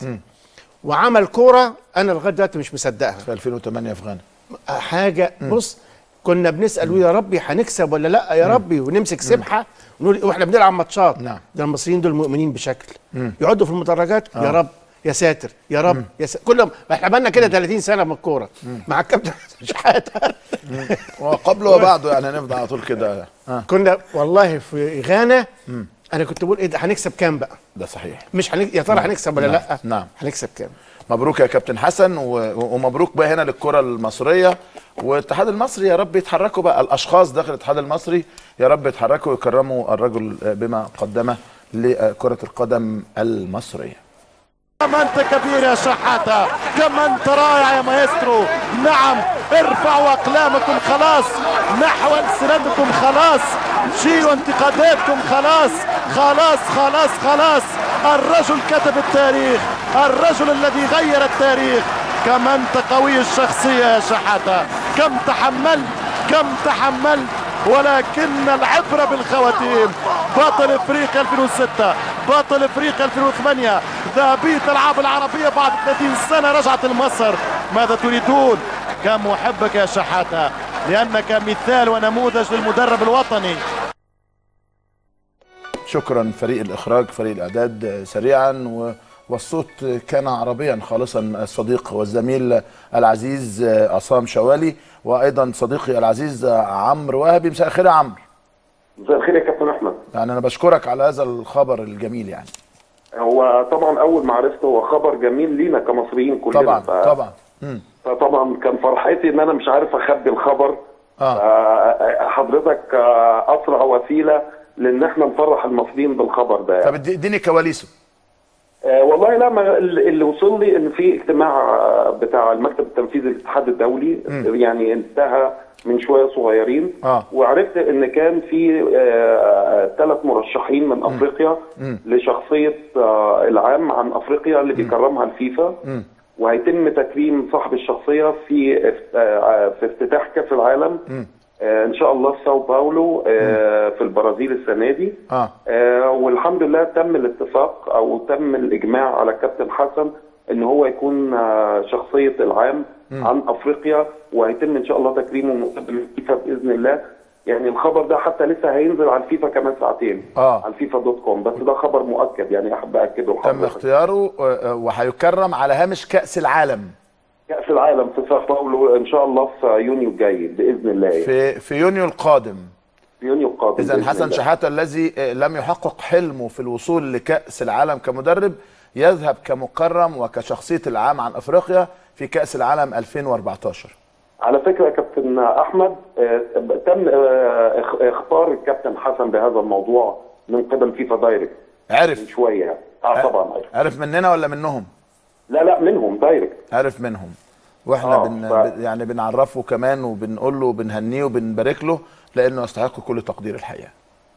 وعمل كوره انا لغايه دلوقتي مش مصدقها في 2008 في غانا حاجه بص كنا بنسال يا ربي هنكسب ولا لا يا ربي ونمسك سبحه ونقول واحنا بنلعب ماتشات نعم. ده المصريين دول مؤمنين بشكل يقعدوا في المدرجات يا رب يا ساتر يا رب يا ساتر كلهم احنا عملنا كده 30 سنه من الكوره مع الكابتن شحاته وقبله وبعده يعني هنفضل على طول كده اه كنا والله في غانا انا كنت بقول ايه ده هنكسب كام بقى ده صحيح مش هنك... يا ترى هنكسب ولا نعم. لا نعم. هنكسب كام مبروك يا كابتن حسن و- ومبروك بقى هنا للكره المصريه والاتحاد المصري يا رب يتحركوا بقى الاشخاص داخل الاتحاد المصري يا رب يتحركوا ويكرموا الرجل بما قدمه لكره القدم المصريه كم انت كبير يا شحاته كم انت رائع يا مايسترو نعم ارفعوا اقلامكم خلاص نحو السنتكم خلاص شيلوا انتقاداتكم خلاص خلاص خلاص خلاص الرجل كتب التاريخ الرجل الذي غير التاريخ كم انت قوي الشخصيه يا شحاته كم تحملت كم تحملت ولكن العبرة بالخواتيم بطل افريقيا 2006 بطل افريقيا 2008 ذهبية الالعاب العربية بعد 30 سنة رجعت لمصر ماذا تريدون كم احبك يا شحاتة لانك مثال ونموذج للمدرب الوطني شكرا فريق الاخراج فريق الاعداد آه، سريعا و والصوت كان عربيا خالصا الصديق والزميل العزيز آه، عصام شوالي وايضا صديقي العزيز آه، عمرو وهبي مساء الخير يا عمرو مساء الخير يا كابتن احمد يعني انا بشكرك على هذا الخبر الجميل يعني هو طبعا اول ما عرفت هو خبر جميل لينا كمصريين كلنا طبعا ف... طبعا مم. فطبعا كان فرحتي ان انا مش عارف اخبي الخبر اه آه، حضرتك آه، اسرع وسيله لان احنا نفرح المصريين بالخبر ده طب يعني. ادي- اديني كواليسه آه، والله لا ما اللي وصل لي ان في اجتماع آه، بتاع المكتب التنفيذي للاتحاد الدولي يعني انتهى من شويه صغيرين آه. وعرفت ان كان في ثلاث مرشحين من افريقيا لشخصيه آه، العام عن افريقيا اللي بيكرمها الفيفا وهيتم تكريم صاحب الشخصيه في افت- آه، في افتتاح كاس العالم آه، ان شاء الله في ساو باولو آه، في البرازيل السنه دي اه آه، والحمد لله تم الاتفاق او تم الاجماع على كابتن حسن ان هو يكون آه، شخصيه العام عن افريقيا وهيتم ان شاء الله تكريمه من قبل الفيفا باذن الله يعني الخبر ده حتى لسه هينزل على الفيفا كمان ساعتين آه. على الفيفا دوت كوم بس ده خبر مؤكد يعني احب اكده تم لحضرتك اختياره آه، آه، وهيكرم على هامش كاس العالم كاس العالم في ساو باولو ان شاء الله في يونيو الجاي باذن الله يعني. في في يونيو القادم في يونيو القادم اذا بإذن حسن الله. شحاته الذي آه، لم يحقق حلمه في الوصول لكاس العالم كمدرب يذهب كمكرم وكشخصيه العام عن افريقيا في كاس العالم 2014 على فكره يا كابتن احمد آه، تم آه، اخ- اختار الكابتن حسن بهذا الموضوع من قبل فيفا دايركت من عرف شويه اه طبعا عارف. عرف مننا ولا منهم لا لا منهم دايركت عرف منهم واحنا آه، بن ف- يعني بنعرفه كمان وبنقول له وبنهنيه وبنبارك له لانه يستحق كل تقدير الحقيقه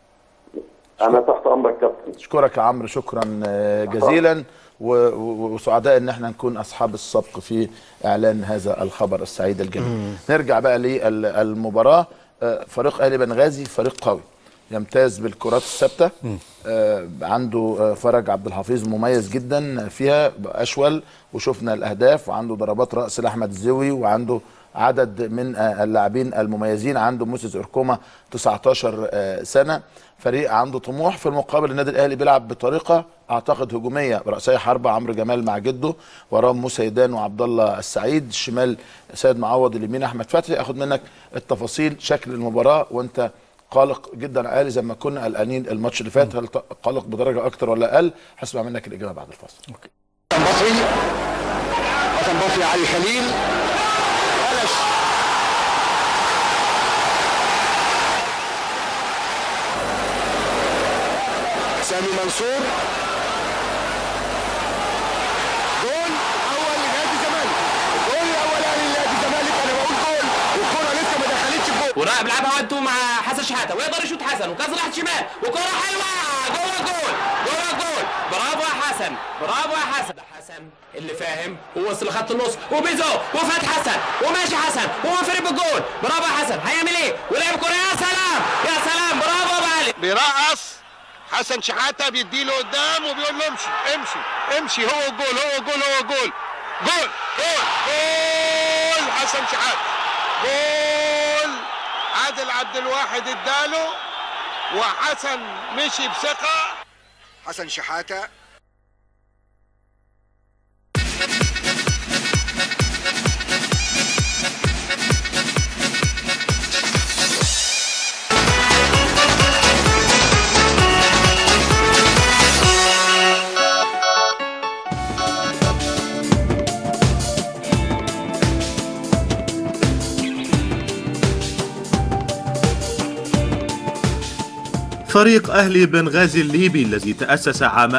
انا تحت امرك كابتن اشكرك يا عمرو شكرا آه، جزيلا و- و- وسعداء ان احنا نكون اصحاب السبق في اعلان هذا الخبر السعيد الجميل نرجع بقى للمباراه آه، فريق اهلي بنغازي فريق قوي يمتاز بالكرات الثابته آه، عنده آه، فرج عبد الحفيظ مميز جدا فيها اشول وشفنا الاهداف وعنده ضربات راس لاحمد الزوي وعنده عدد من آه، اللاعبين المميزين عنده موسيس اركوما 19 آه، سنه فريق عنده طموح في المقابل النادي الاهلي بيلعب بطريقه اعتقد هجوميه براسيه حربه عمرو جمال مع جده وراهم موسى يدان وعبد الله السعيد الشمال سيد معوض اليمين احمد فتحي اخد منك التفاصيل شكل المباراه وانت قلق جدا عالي زي ما كنا قلقانين الماتش اللي فات هل ت- قلق بدرجه اكتر ولا اقل هسمع منك الاجابه بعد الفاصل بصري حسن بصري علي خليل بلش سامي منصور جول اول لنادي الزمالك الجول الاولاني لنادي الزمالك انا بقول جول والكره لسه ما دخلتش الجول وراح بيلعبها وان تو مع حسن شحاته ويقدر يشوط حسن وكاس راحت شمال وكره حلوه جوه جول جوه جول برافو يا حسن برافو يا حسن ده حسن اللي فاهم ووصل لخط النص وبيزو وفات حسن وماشي حسن ومنفرد بالجول برافو يا حسن هيعمل ايه ولعب كره يا سلام يا سلام برافو يا ابو علي بيرقص حسن شحاته بيديله قدام وبيقول له امشي امشي امشي هو الجول هو الجول هو الجول جول جول جول حسن شحاته جول عادل عبد الواحد اداله وحسن مشي بثقه حسن شحاته فريق أهلي بنغازي الليبي الذي تأسس عام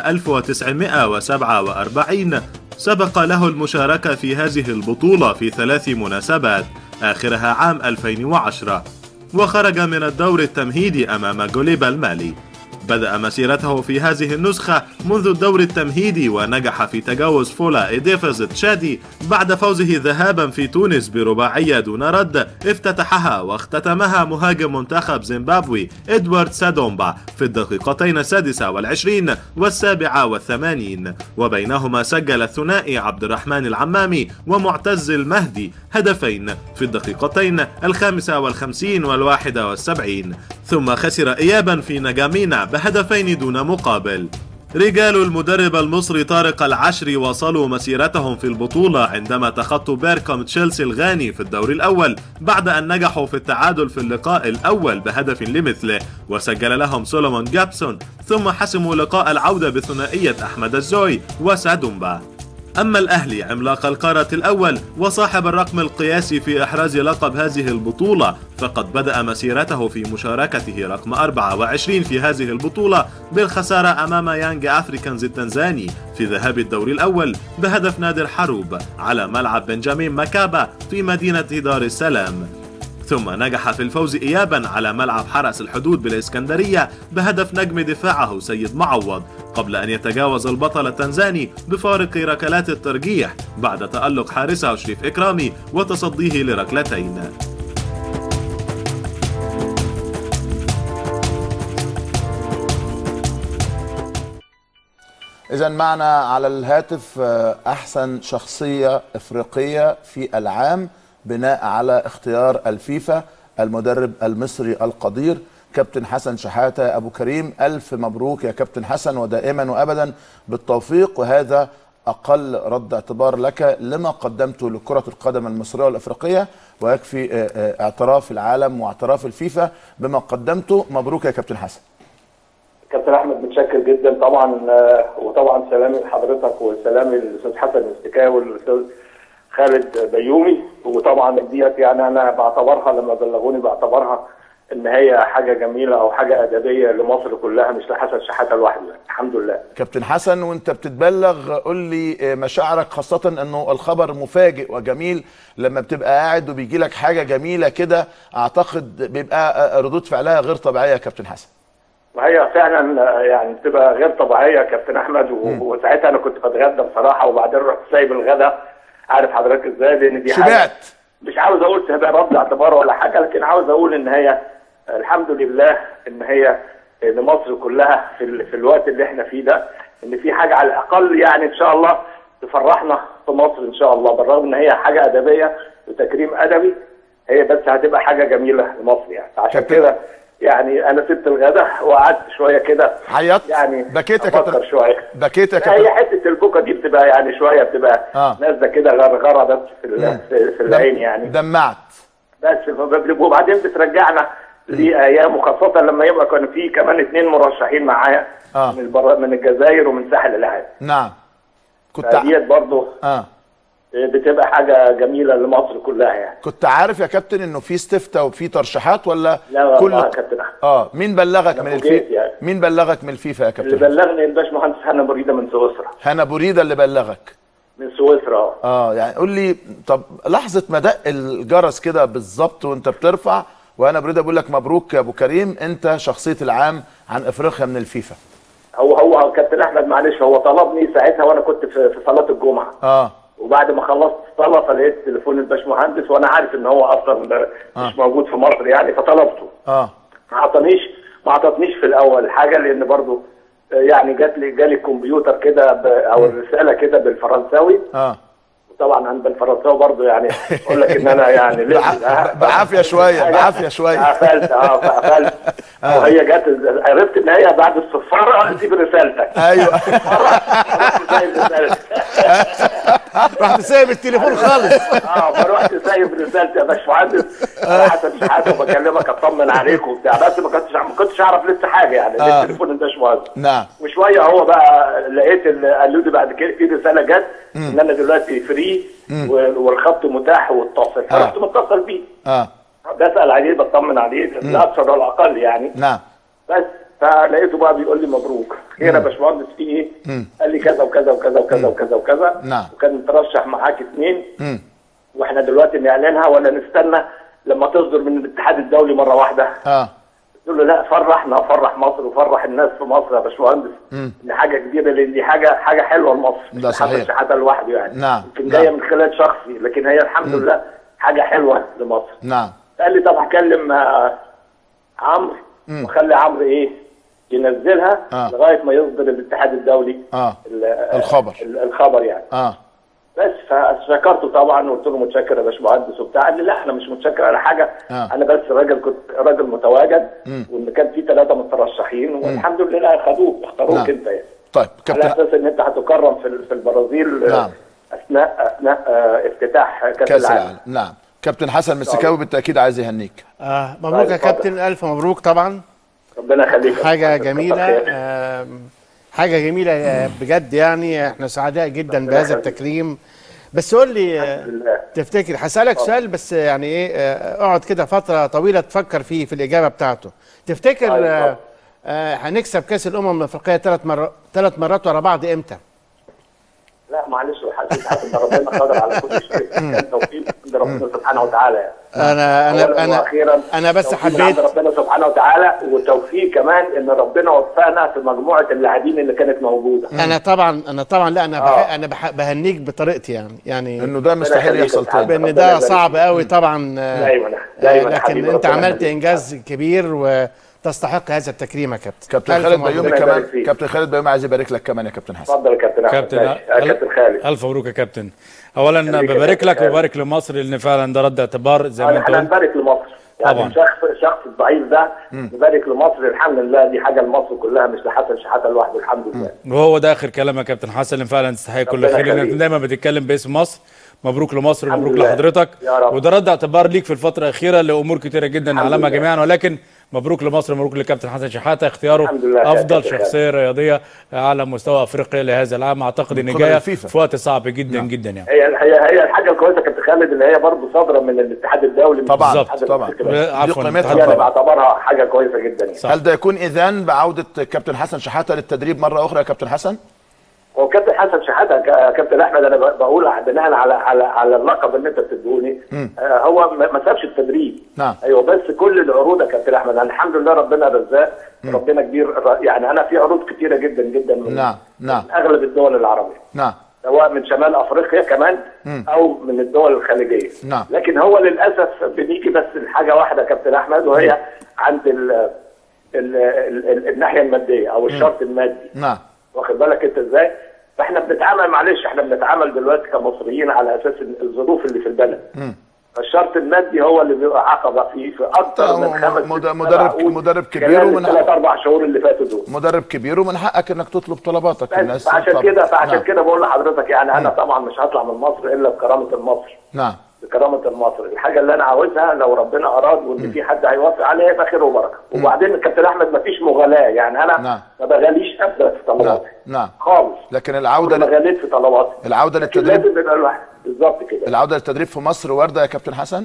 1947 سبق له المشاركة في هذه البطولة في ثلاث مناسبات آخرها عام 2010 وخرج من الدور التمهيدي أمام جوليبا المالي بدأ مسيرته في هذه النسخة منذ الدور التمهيدي ونجح في تجاوز فولا إيديفز تشادي بعد فوزه ذهابا في تونس برباعية دون رد افتتحها واختتمها مهاجم منتخب زيمبابوي إدوارد سادومبا في الدقيقتين السادسة والعشرين والسابعة والثمانين وبينهما سجل الثنائي عبد الرحمن العمامي ومعتز المهدي هدفين في الدقيقتين الخامسة والخمسين والواحدة والسبعين ثم خسر إيابا في نجامينا بهدفين دون مقابل رجال المدرب المصري طارق العشري واصلوا مسيرتهم في البطولة عندما تخطوا بيركوم تشيلسي الغاني في الدور الأول بعد أن نجحوا في التعادل في اللقاء الأول بهدف لمثله وسجل لهم سولومون جابسون ثم حسموا لقاء العودة بثنائية أحمد الزوي وسادومبا أما الأهلي عملاق القارة الأول وصاحب الرقم القياسي في إحراز لقب هذه البطولة فقد بدأ مسيرته في مشاركته رقم 24 في هذه البطولة بالخسارة أمام يانج أفريكانز التنزاني في ذهاب الدور الأول بهدف نادر حروب على ملعب بنجامين مكابا في مدينة دار السلام ثم نجح في الفوز إيابا على ملعب حرس الحدود بالإسكندرية بهدف نجم دفاعه سيد معوض قبل أن يتجاوز البطل التنزاني بفارق ركلات الترجيح بعد تألق حارسه شريف إكرامي وتصديه لركلتين إذا معنا على الهاتف آه، أحسن شخصية إفريقية في العام بناء على اختيار الفيفا المدرب المصري القدير كابتن حسن شحاتة أبو كريم ألف مبروك يا كابتن حسن ودائما وأبدا بالتوفيق وهذا أقل رد اعتبار لك لما قدمته لكرة القدم المصرية والأفريقية ويكفي آه، آه، اعتراف العالم واعتراف الفيفا بما قدمته مبروك يا كابتن حسن كابتن احمد متشكر جدا طبعا آه، وطبعا سلامي لحضرتك وسلامي للاستاذ حسن الاستكاوي والاستاذ خالد بيومي وطبعا ديت يعني انا بعتبرها لما بلغوني بعتبرها ان هي حاجه جميله او حاجه ادبيه لمصر كلها مش لحسن شحاته لوحده يعني. الحمد لله كابتن حسن وانت بتتبلغ قول لي آه، مشاعرك خاصة انه الخبر مفاجئ وجميل لما بتبقى قاعد وبيجي لك حاجة جميلة كده اعتقد بيبقى آه، ردود فعلها غير طبيعية يا كابتن حسن وهي فعلا آه، يعني بتبقى غير طبيعيه يا كابتن احمد و- وساعتها انا كنت بتغدى بصراحه وبعدين رحت سايب الغدا عارف حضرتك ازاي لان دي حاجه شبعت مش عاوز اقول تبقى رد اعتبار ولا حاجه لكن عاوز اقول ان هي الحمد لله ان هي ان مصر كلها في, ال... في الوقت اللي احنا فيه ده ان في حاجه على الاقل يعني ان شاء الله تفرحنا في مصر ان شاء الله بالرغم ان هي حاجه ادبيه وتكريم ادبي هي بس هتبقى حاجه جميله لمصر يعني عشان كابتن. كده يعني انا سبت الغدا وقعدت شويه كده عيطت يعني بكيت يا افكر كابتن شويه بكيت يا لا هي كابتن حته البكا دي بتبقى يعني شويه بتبقى آه. نازله كده غرغره بس في, ال- في, في العين يعني دمعت بس فب- وبعدين بترجعنا لايام وخاصه لما يبقى كان في كمان اثنين مرشحين معايا آه. من البر... من الجزائر ومن ساحل العاج نعم كنت ع- فديت برضه اه بتبقى حاجه جميله لمصر كلها يعني كنت عارف يا كابتن انه في استفتاء وفي ترشيحات ولا لا والله يا كابتن احمد اه مين بلغك أنا من فوجئت الفيفا يعني. مين بلغك من الفيفا يا اللي كابتن بلغني الباشمهندس هنا بريده من سويسرا هنا بوريدا اللي بلغك من سويسرا اه اه يعني قول لي طب لحظه ما دق الجرس كده بالظبط وانت بترفع وانا بريده بقول لك مبروك يا ابو كريم انت شخصيه العام عن افريقيا من الفيفا هو هو كابتن احمد معلش هو طلبني ساعتها وانا كنت في, في صلاه الجمعه اه وبعد ما خلصت صلاه فلقيت تليفون الباشمهندس وانا عارف ان هو اصلا مش موجود في مصر يعني فطلبته اه ما اعطانيش ما اعطتنيش في الاول حاجه لان برضو آه، يعني جات لي جالي الكمبيوتر كده ب- او الرساله كده بالفرنساوي اه طبعا عند الفرنساوي برضه يعني اقول لك ان انا يعني لسه بع- بعافيه شويه بعافيه شويه قفلت اه قفلت وهي جت عرفت ان هي بعد الصفاره سيب رسالتك ايوه سايب رسالتك رحت سايب التليفون خالص اه فرحت سايب رسالتي يا باشمهندس انا حسن شحاته وبكلمك اطمن عليك وبتاع بس ما كنتش ما كنتش اعرف لسه حاجه يعني آه. التليفون ده مهندس نعم وشويه هو بقى لقيت ال- قالوا لي بعد كده في رساله جت ان انا دلوقتي فري والخط متاح واتصل فرحت متصل بيه اه بسال عليه بطمن عليه لا اكثر ولا اقل يعني نعم بس فلقيته بقى بيقول لي مبروك خير يا باشمهندس في ايه؟ قال لي كذا وكذا وكذا وكذا وكذا وكذا نعم. وكان مترشح معاك اثنين مم. واحنا دلوقتي نعلنها ولا نستنى لما تصدر من الاتحاد الدولي مره واحده اه قلت له لا فرحنا فرح مصر وفرح الناس في مصر يا باشمهندس ان حاجه كبيره لان دي حاجه حاجه حلوه لمصر ده مش صحيح. حسن شحاته لوحده يعني نعم، يمكن نعم. جايه من خلال شخصي لكن هي الحمد لله حاجه حلوه لمصر نعم قال لي طب هكلم آه، عمرو وخلي عمرو ايه ينزلها آه. لغايه ما يصدر الاتحاد الدولي اه ال- آه، الخبر. ال- الخبر يعني اه بس فشكرته طبعا وقلت له متشكر يا باشمهندس وبتاع قال لي لا انا مش متشكر على حاجه آه. انا بس راجل كنت راجل متواجد وان كان في ثلاثه مترشحين والحمد لله خدوك اختاروك نعم. انت يعني طيب على كابتن اساس ان انت هتكرم في ال- في البرازيل آه، نعم. اثناء اثناء آه، افتتاح كاس, كاس العالم العالم نعم كابتن حسن مسكاوي بالتاكيد عايز يهنيك آه مبروك يا اتفضل. كابتن الف مبروك طبعا ربنا يخليك يا حاجه باشمهندس. جميله كتر خيرك. آم، حاجه جميله آه، بجد يعني احنا سعداء جدا بهذا يخليك. التكريم بس قول لي آه، الحمد لله. تفتكر هسألك سؤال بس يعني ايه آه، اقعد كده فترة طويلة تفكر فيه في الإجابة بتاعته تفتكر أيوة. آه، آه، هنكسب كأس الأمم الأفريقية ثلاث مرات ثلاث مرات ورا بعض إمتى؟ لا معلش حسيت حاسس ان ربنا قادر على كل شيء كان توفيق عند ربنا سبحانه وتعالى يعني أنا أولاً أنا أنا وأخيراً أنا بس توفيق من حبيت عند ربنا سبحانه وتعالى وتوفيق كمان ان ربنا وفقنا في مجموعه اللاعبين اللي كانت موجوده أنا طبعا أنا طبعا لا أنا آه. بح أنا بح بهنيك بطريقتي يعني يعني انه ده مستحيل يخليك يحصل يا تاني ربنا بان ده يبارك صعب فيك. قوي طبعا آه، دايما آه، دايما يا لكن حبيبي، انت ربنا عملت يخليك. انجاز كبير وتستحق هذا التكريم يا كابتن كابتن ألف خالد مبروك. بيومي ربنا كمان يبارك فيك. كابتن خالد بيومي عايز يبارك لك كمان يا كابتن حسن اتفضل يا كابتن أحمد. كابتن ماشي. يا كابتن خالد الف مبروك يا كابتن اولا خليك يا ببارك كابتن لك خالد. وبارك لمصر لان فعلا ده رد اعتبار زي ما انت احنا قلت نبارك لمصر يعني طبعاً. الشخص الشخص الضعيف ده نبارك لمصر الحمد لله دي حاجه لمصر كلها مش لحسن شحاته لوحده الحمد لله وهو ده اخر كلام يا كابتن حسن اللي فعلا تستحق كل ربنا خير لانك يخليك. دايما بتتكلم باسم مصر مبروك لمصر الحمد ومبروك لله. لحضرتك يا رب. وده رد اعتبار ليك في الفتره الاخيره لامور كتيره جدا الحمد نعلمها لله. جميعا ولكن مبروك لمصر مبروك للكابتن حسن شحاته اختياره الحمد لله يا افضل كابتن شخصيه رياضيه على مستوى افريقيا لهذا العام اعتقد ان قبل جايه الفيفا. في وقت صعب جدا جدا يعني هي هي هي الحاجه الكويسه يا كابتن خالد اللي هي برضه صادره من الاتحاد الدولي مش طبعاً، من الاتحاد طبعاً. الأفريقي بس. عفوا قيمتها اتحاد دي انا طبعاً. بعتبرها حاجه كويسه جدا يعني صح. هل ده يكون اذان بعوده كابتن حسن شحاته للتدريب مره اخرى يا كابتن حسن هو كابتن حسن شحاته ك- كابتن احمد انا ب- بقول بناء على على على اللقب اللي انت بتدوني آه هو ما ما سابش التدريب نعم. ايوه بس كل العروض يا كابتن احمد أنا الحمد لله ربنا رزاق ربنا كبير ر- يعني انا في عروض كتيره جدا جدا من نعم نعم من اغلب الدول العربيه نعم سواء من شمال افريقيا كمان او من الدول الخليجيه نعم. لكن هو للاسف بنيجي بس لحاجه واحده يا كابتن احمد وهي عند ال ال ال ال الناحيه الماديه او الشرط المادي نعم واخد بالك انت ازاي؟ فاحنا بنتعامل معلش احنا بنتعامل دلوقتي كمصريين على اساس ال- الظروف اللي في البلد. فالشرط المادي هو اللي بيبقى عقبه فيه في اكثر من طبعاً خمس مد- ست، مدرب- سبع عقود مدرب كبير خلال ومن الثلاث اربع شهور اللي فاتوا دول. مدرب كبير ومن حقك انك تطلب طلباتك الناس بس فعشان طبعاً. كده فعشان نعم. كده بقول لحضرتك يعني انا طبعا مش هطلع من مصر الا بكرامه المصري. نعم بكرامه المصري، الحاجه اللي انا عاوزها لو ربنا اراد وان في حد هيوافق عليها يبقى خير وبركه، وبعدين الكابتن احمد ما فيش مغالاه يعني انا نعم. ما بغاليش ابدا في نعم طلباتي نعم خالص لكن عمري العوده ما ل... غليت في طلباتي العوده لكن للتدريب لازم يبقى الواحد بالظبط كده العوده للتدريب في مصر وارده يا كابتن حسن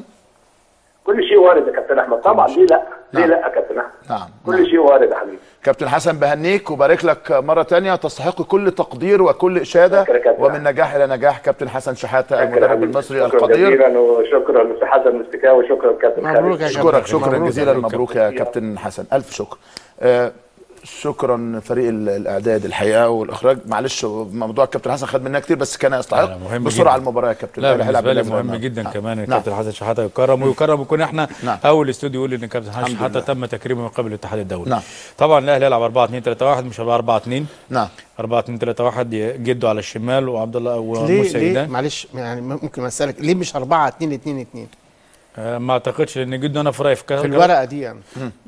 كل شيء وارد يا كابتن احمد طبعا ليه لا ليه نعم. لا يا كابتن احمد نعم كل نعم. شيء وارد يا حبيبي كابتن حسن بهنيك وبارك لك مرة تانية تستحق كل تقدير وكل إشادة شكرا يا كابتن. ومن نجاح إلى نجاح كابتن حسن شحاتة شكرا المدرب حبيبي. المصري شكرا القدير جزيلا وشكرا للاستاذ حسن مستكاوي وشكرا كابتن مبروك خالد يا أشكرك كابتن. شكرا مبروك. جزيلا مبروك مبروك يا كابتن حسن ألف شكر آه، شكرا فريق ال- الاعداد الحقيقه والاخراج معلش موضوع الكابتن حسن خد مننا كتير بس كان يستحق لا، مهم بسرعه جداً. المباراه يا كابتن لا الأهلي هيلعب بالنسبه لي بالأزرق مهم النهاردة. جدا آه. كمان نعم. الكابتن حسن شحاته يكرم ويكرم ويكون احنا نعم. اول استوديو يقول ان الكابتن حسن الحمد شحاته لله. تم تكريمه من قبل الاتحاد الدولي نعم. طبعا الاهلي هيلعب 4 2 3 1 مش 4 2 نعم 4 2 3 1 جده على الشمال وعبد الله ليه وموسى ليه ايدان معلش يعني ممكن اسالك ليه مش 4 2 2 2 آه، ما اعتقدش لان جده انا في رايي في كذا- في الورقه دي يعني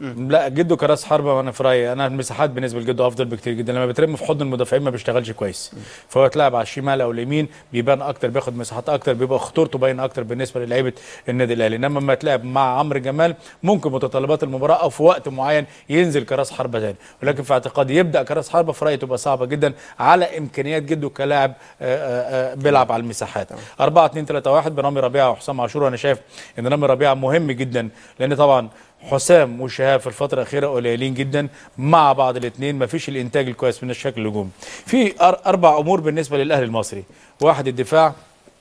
لا جده كراس حربه وانا في رايي انا المساحات بالنسبه لجده افضل بكتير جدا لما بيترمي في حضن المدافعين ما بيشتغلش كويس فهو اتلعب على الشمال او اليمين بيبان اكتر بياخد مساحات اكتر بيبقى خطورته باينه اكتر بالنسبه للعيبه النادي الاهلي انما لما تلعب مع عمرو جمال ممكن متطلبات المباراه او في وقت معين ينزل كراس حربه ثاني ولكن في اعتقادي يبدا كراس حربه في رايي تبقى صعبه جدا على امكانيات جده كلاعب آه، آه، آه، بيلعب على المساحات 4 2 3 1 برامي ربيعه وحسام عاشور وانا شايف ان رامي ربيعه مهم جدا لان طبعا حسام وشهاب في الفتره الاخيره قليلين جدا مع بعض الاثنين ما فيش الانتاج الكويس من الشكل الهجومي في أر- اربع امور بالنسبه للاهلي المصري واحد الدفاع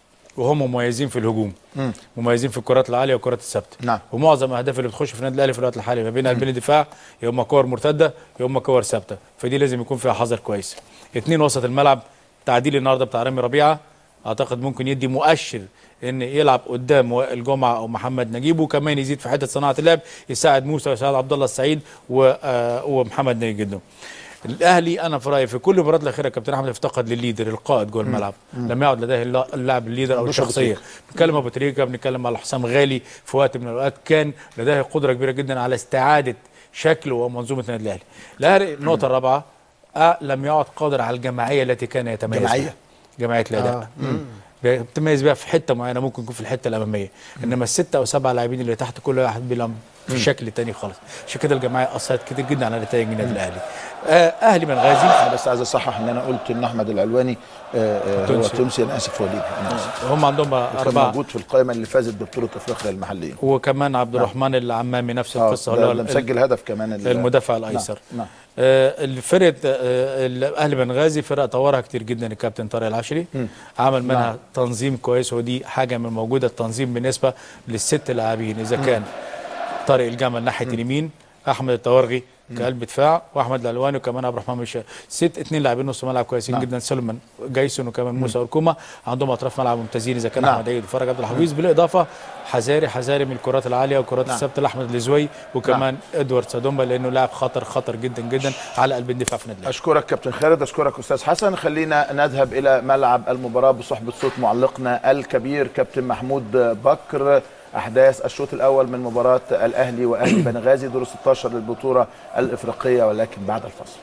وهم مميزين في الهجوم مم. مميزين في الكرات العاليه والكرات الثابته نعم. ومعظم الاهداف اللي بتخش في النادي الاهلي في الوقت الحالي ما بين قلبين الدفاع يا اما كور مرتده يا اما كور ثابته فدي لازم يكون فيها حذر كويس اثنين وسط الملعب تعديل النهارده بتاع رامي ربيعه اعتقد ممكن يدي مؤشر ان يلعب قدام وائل جمعه او محمد نجيب وكمان يزيد في حته صناعه اللعب يساعد موسى ويساعد عبد الله السعيد و- آه، ومحمد نجيب جدا الاهلي انا في رايي في كل المباريات الاخيره كابتن احمد افتقد للليدر القائد جوه الملعب لم يعد لديه اللا- اللاعب الليدر او عندوش أبو الشخصيه بنتكلم ابو تريكه بنتكلم على حسام غالي في وقت من الاوقات كان لديه قدره كبيره جدا على استعاده شكل ومنظومه النادي الاهلي الاهلي النقطه الرابعه آه لم يعد قادر على الجماعيه التي كان يتميز جماعية؟ بها. جماعيه الاداء آه. بتميز بيها في حته معينه ممكن يكون في الحته الاماميه انما السته او سبعه لاعبين اللي تحت كل واحد بيلعب في شكل تاني خالص عشان كده الجماعيه اثرت كتير جدا على نتائج النادي الاهلي آه اهلي بنغازي انا بس عايز اصحح ان انا قلت ان احمد العلواني آه، آه، هو تونسي. تونسي انا اسف وليد انا اسف هم عندهم كان اربعه موجود في القائمه اللي فازت ببطوله افريقيا المحليه وكمان عبد الرحمن العمامي نفس اه القصه ده هو اللي ال- مسجل هدف كمان ال- المدافع نعم، الايسر نعم آه، الفرقه آه، الاهلي بنغازي فرقه طورها كتير جدا الكابتن طارق العشري عمل منها نعم. تنظيم كويس ودي حاجه من موجوده التنظيم بالنسبه للست لاعبين اذا كان طارق الجمل ناحيه اليمين احمد التورغي كقلب دفاع واحمد الالواني وكمان عبد الرحمن مش ست اثنين لاعبين نص ملعب كويسين نعم. جدا سلمان جايسون وكمان موسى وركوما عندهم اطراف ملعب ممتازين اذا كان نعم. احمد عيد وفرج عبد الحفيظ بالاضافه حذاري حذاري من الكرات العاليه والكرات نعم. الثابته لاحمد الزوي وكمان ادوارد سادومبا لانه لاعب خطر خطر جدا جدا على قلب الدفاع في النادي الأهلي. اشكرك كابتن خالد اشكرك استاذ حسن خلينا نذهب الى ملعب المباراه بصحبه صوت معلقنا الكبير كابتن محمود بكر احداث الشوط الاول من مباراه الاهلي واهلي بنغازي دور 16 للبطوله الافريقيه ولكن بعد الفصل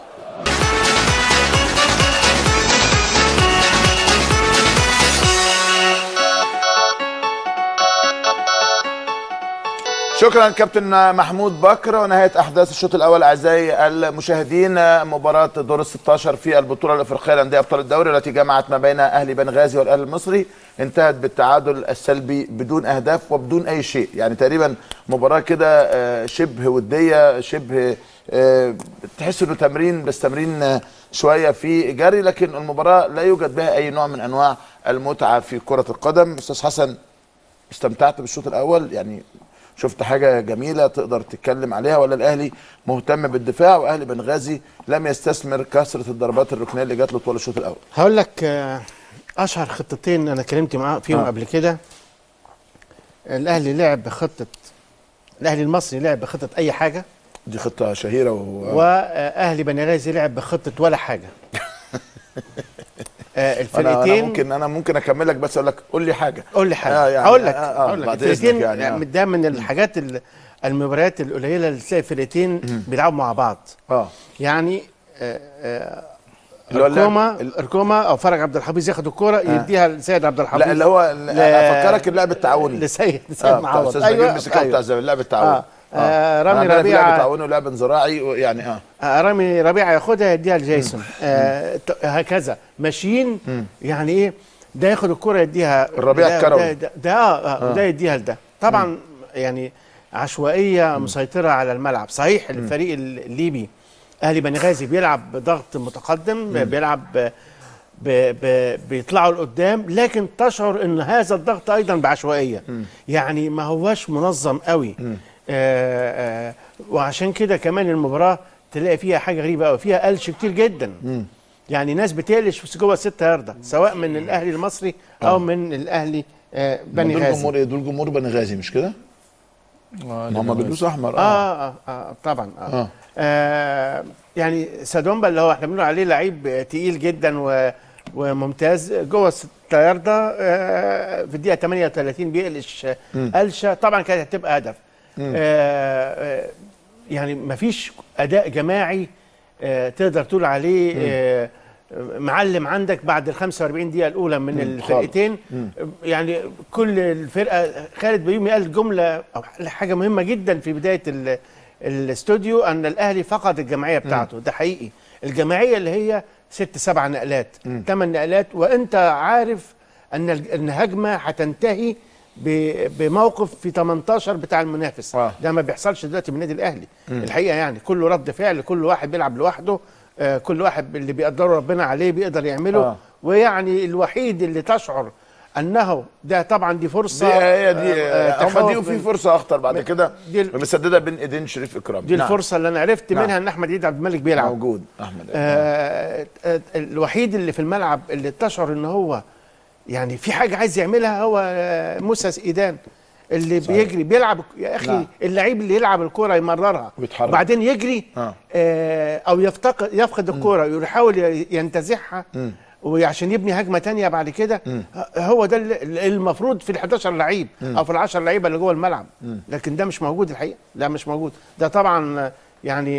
شكرا كابتن محمود بكر ونهايه احداث الشوط الاول اعزائي المشاهدين مباراه دور ال 16 في البطوله الافريقيه لانديه ابطال الدوري التي جمعت ما بين اهلي بنغازي والاهلي المصري انتهت بالتعادل السلبي بدون اهداف وبدون اي شيء يعني تقريبا مباراه كده آه، شبه وديه شبه آه، تحس انه تمرين بس تمرين آه، شويه في جري لكن المباراه لا يوجد بها اي نوع من انواع المتعه في كره القدم استاذ حسن استمتعت بالشوط الاول يعني شفت حاجه جميله تقدر تتكلم عليها ولا الاهلي مهتم بالدفاع واهلي بنغازي لم يستثمر كثره الضربات الركنيه اللي جات له طوال الشوط الاول هقول لك آه، اشهر خطتين انا كلمت معاه فيهم آه. قبل كده الاهلي لعب بخطه الاهلي المصري لعب بخطه اي حاجه دي خطه شهيره و... واهلي بنغازي لعب بخطه ولا حاجه آه، انا أنا الفرقتين ممكن انا ممكن اكمل لك بس اقول لك قول لي حاجه قول لي حاجه آه، يعني- هقول لك آه، آه، هقول لك بعد إذنك الفرقتين يعني، آه. يعني ده من الحاجات ال- المباريات القليله اللي تلاقي فرقتين بيلعبوا مع بعض اه يعني آه، آه، اللي هو اللاعب- ركوما ركوما او فرج عبد الحفيظ ياخد الكوره يديها لسيد عبد الحفيظ لا اللي هو لا- افكرك اللعب التعاوني لسيد لسيد اه بتاع معوض استاذ نجيب مسكه بتاع زمان اللعب التعاوني آه. آه، رامي عندنا في لعب ربيعة- تعاوني ولعب انزراعي يعني اه آه، رامي ربيعه ياخدها يديها لجيسون آه ت- هكذا ماشيين يعني ايه ده ياخد الكره يديها الربيع ده- الكروي. ده, ده, ده آه. وده يديها لده طبعا يعني عشوائيه مسيطره على الملعب صحيح الفريق الليبي اهلي بنغازي بيلعب بضغط متقدم بيلعب ب ب ب بيطلعوا لقدام لكن تشعر ان هذا الضغط ايضا بعشوائيه يعني ما هوش منظم قوي آه آه وعشان كده كمان المباراه تلاقي فيها حاجه غريبه قوي فيها قلش كتير جدا يعني ناس بتقلش في جوه الست ياردة سواء من الاهلي المصري او من الاهلي آه، بني دول غازي جمهور ايه دول جمهور بني غازي مش كده؟ ما هم بيلبسوا احمر اه, آه, آه, اه طبعا آه. آه. آه. آه يعني سادومبا اللي هو احنا بنقول عليه لعيب تقيل جدا و وممتاز جوه الطيار ده آه في الدقيقه 38 بيقلش قلشه طبعا كانت هتبقى هدف آه آه يعني مفيش اداء جماعي آه تقدر تقول عليه آه معلم عندك بعد ال 45 دقيقه الاولى من الفرقتين يعني كل الفرقه خالد بيومي قال جمله او حاجه مهمه جدا في بدايه ال- الاستوديو ان الاهلي فقد الجماعيه بتاعته ده حقيقي الجماعيه اللي هي ست سبع نقلات ثمان نقلات وانت عارف ان ال- ان هجمه هتنتهي ب- بموقف في 18 بتاع المنافس آه. ده ما بيحصلش دلوقتي من النادي الاهلي الحقيقه يعني كله رد فعل كل واحد بيلعب لوحده آه، كل واحد اللي بيقدره ربنا عليه بيقدر يعمله آه. ويعني الوحيد اللي تشعر انه ده طبعا دي دي فرصه هي دي آه، آه، هم دي تخوف وفي من- فرصه اخطر بعد من- كده دي ال- مسدده بين ايدين شريف اكرام دي نعم. الفرصه اللي انا عرفت نعم. منها ان احمد عيد عبد الملك بيلعب موجود احمد آه آه، الوحيد اللي في الملعب اللي تشعر ان هو يعني في حاجه عايز يعملها هو آه، موسى ايدان اللي صحيح. بيجري بيلعب يا اخي نعم. نعم. اللعيب اللي يلعب الكره يمررها ويتحرك. وبعدين يجري آه. آه او يفتقد يفقد الكره يحاول ي- ينتزعها وعشان يبني هجمه تانية بعد كده هو ده اللي المفروض في ال 11 لعيب او في ال 10 لعيبه اللي جوه الملعب لكن ده مش موجود الحقيقه لا مش موجود ده طبعا يعني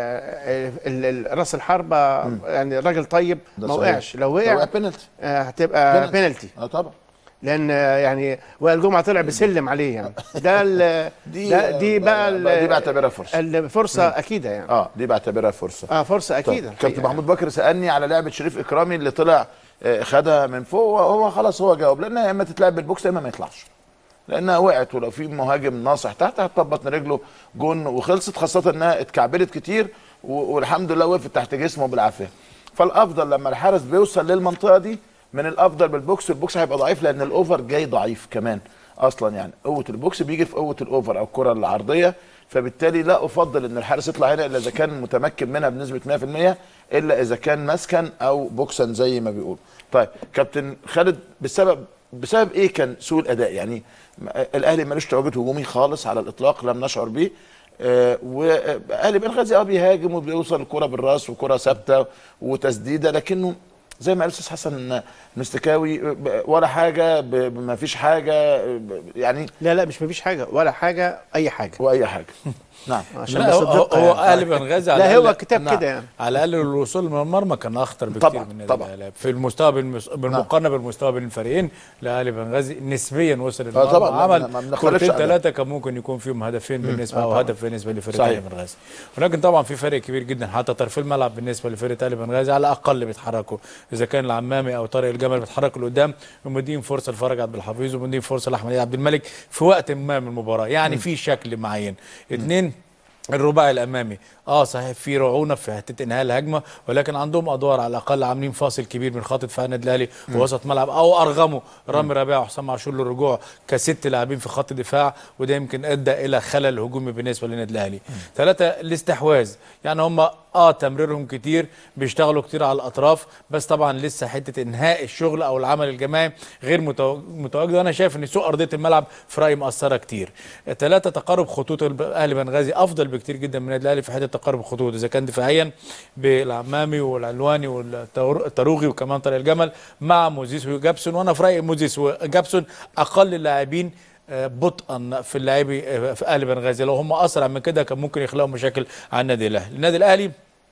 آه، ال- ال- راس الحربه يعني راجل طيب ده ما صحيح. وقعش لو لو وقع وقع بينالتي آه، هتبقى بينالتي. بينالتي اه طبعا لان آه، يعني وائل جمعه طلع بسلم عليه يعني ده ال- دي- ده دي بقى ال- دي بعتبرها فرصة. الفرصه اكيده يعني اه دي بعتبرها فرصه اه فرصه طيب، اكيده كابتن الحقيقة. محمود بكر سالني على لعبه شريف اكرامي اللي طلع آه، خدها من فوق وهو خلاص هو جاوب لانها يا اما تتلعب بالبوكس يا اما ما يطلعش لانها وقعت ولو في مهاجم ناصح تحت هتطبط من رجله جون وخلصت خاصه انها اتكعبلت كتير و- والحمد لله وقفت تحت جسمه بالعافيه فالافضل لما الحارس بيوصل للمنطقه دي من الافضل بالبوكس البوكس هيبقى ضعيف لان الاوفر جاي ضعيف كمان اصلا يعني قوه البوكس بيجي في قوه الاوفر او الكره العرضيه فبالتالي لا افضل ان الحارس يطلع هنا الا اذا كان متمكن منها بنسبه 100% الا اذا كان مسكن او بوكسا زي ما بيقول طيب كابتن خالد بسبب بسبب ايه كان سوء الاداء يعني م- الاهلي ملوش تواجد هجومي خالص على الاطلاق لم نشعر به آه واهلي بنغازي اه بيهاجم وبيوصل الكره بالراس وكره ثابته وتسديده لكنه زي ما قال الاستاذ حسن مستكاوي آه، ب- ولا حاجه ب- ما فيش حاجه آه، ب- يعني لا لا مش مفيش حاجه ولا حاجه اي حاجه واي حاجه نعم عشان لا بس هو, هو, الدقة هو يعني. اهلي بنغازي على لا هو الأقل- كتاب نعم. كده يعني على الاقل الوصول من المرمى كان اخطر بكتير طبعاً، من طبعاً. الأهلي. في المستوى بالمس... بالمقارنه بالمستوى بين الفريقين الاهلي بنغازي نسبيا وصل المرمى طبعاً، لا، عمل ما- ما بنختلفش كورتين على ده. ثلاثه كان ممكن يكون فيهم هدفين بالنسبه او هدف بالنسبه لفريق صحيح. اهلي بنغازي ولكن طبعا في فرق كبير جدا حتى طرف الملعب بالنسبه لفريق اهلي بنغازي على الاقل بيتحركوا اذا كان العمامي او طارق الجمل بيتحركوا لقدام ومدين فرصه لفرج عبد الحفيظ ومدين فرصه لاحمد عبد الملك في وقت ما من المباراه يعني في شكل معين اثنين الرباعي الامامي اه صحيح في رعونه في حته انهاء الهجمه ولكن عندهم ادوار على الاقل عاملين فاصل كبير من خط دفاع النادي الاهلي ووسط ملعب او ارغموا رامي ربيعه وحسام عاشور للرجوع كست لاعبين في خط دفاع وده يمكن ادى الى خلل هجومي بالنسبه للنادي الاهلي ثلاثه الاستحواذ يعني هم اه تمريرهم كتير بيشتغلوا كتير على الاطراف بس طبعا لسه حته انهاء الشغل او العمل الجماعي غير متو- متواجد وانا شايف ان سوء ارضيه الملعب في رايي مأثره كتير ثلاثه تقارب خطوط الب- اهلي بنغازي افضل بكتير جدا من النادي الاهلي في حته تقارب الخطوط اذا كان دفاعيا بالعمامي والعلواني والتاروغي وكمان طارق الجمل مع موزيس وجابسون وانا في رايي موزيس وجابسون اقل اللاعبين آه، بطئا في اللاعبي آه، في اهلي بنغازي لو هم اسرع من كده كان ممكن يخلقوا مشاكل على النادي الاهلي النادي الاهلي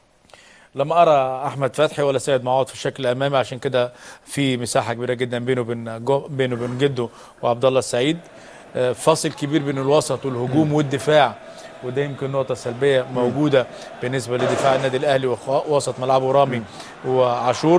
لما ارى احمد فتحي ولا سيد معوض في الشكل الامامي عشان كده في مساحه كبيره جدا بينه وبين جو- بينه وبين جده وعبد الله السعيد آه، فاصل كبير بين الوسط والهجوم والدفاع وده يمكن نقطة سلبية موجودة بالنسبة لدفاع النادي الأهلي ووسط ملعبه رامي وعاشور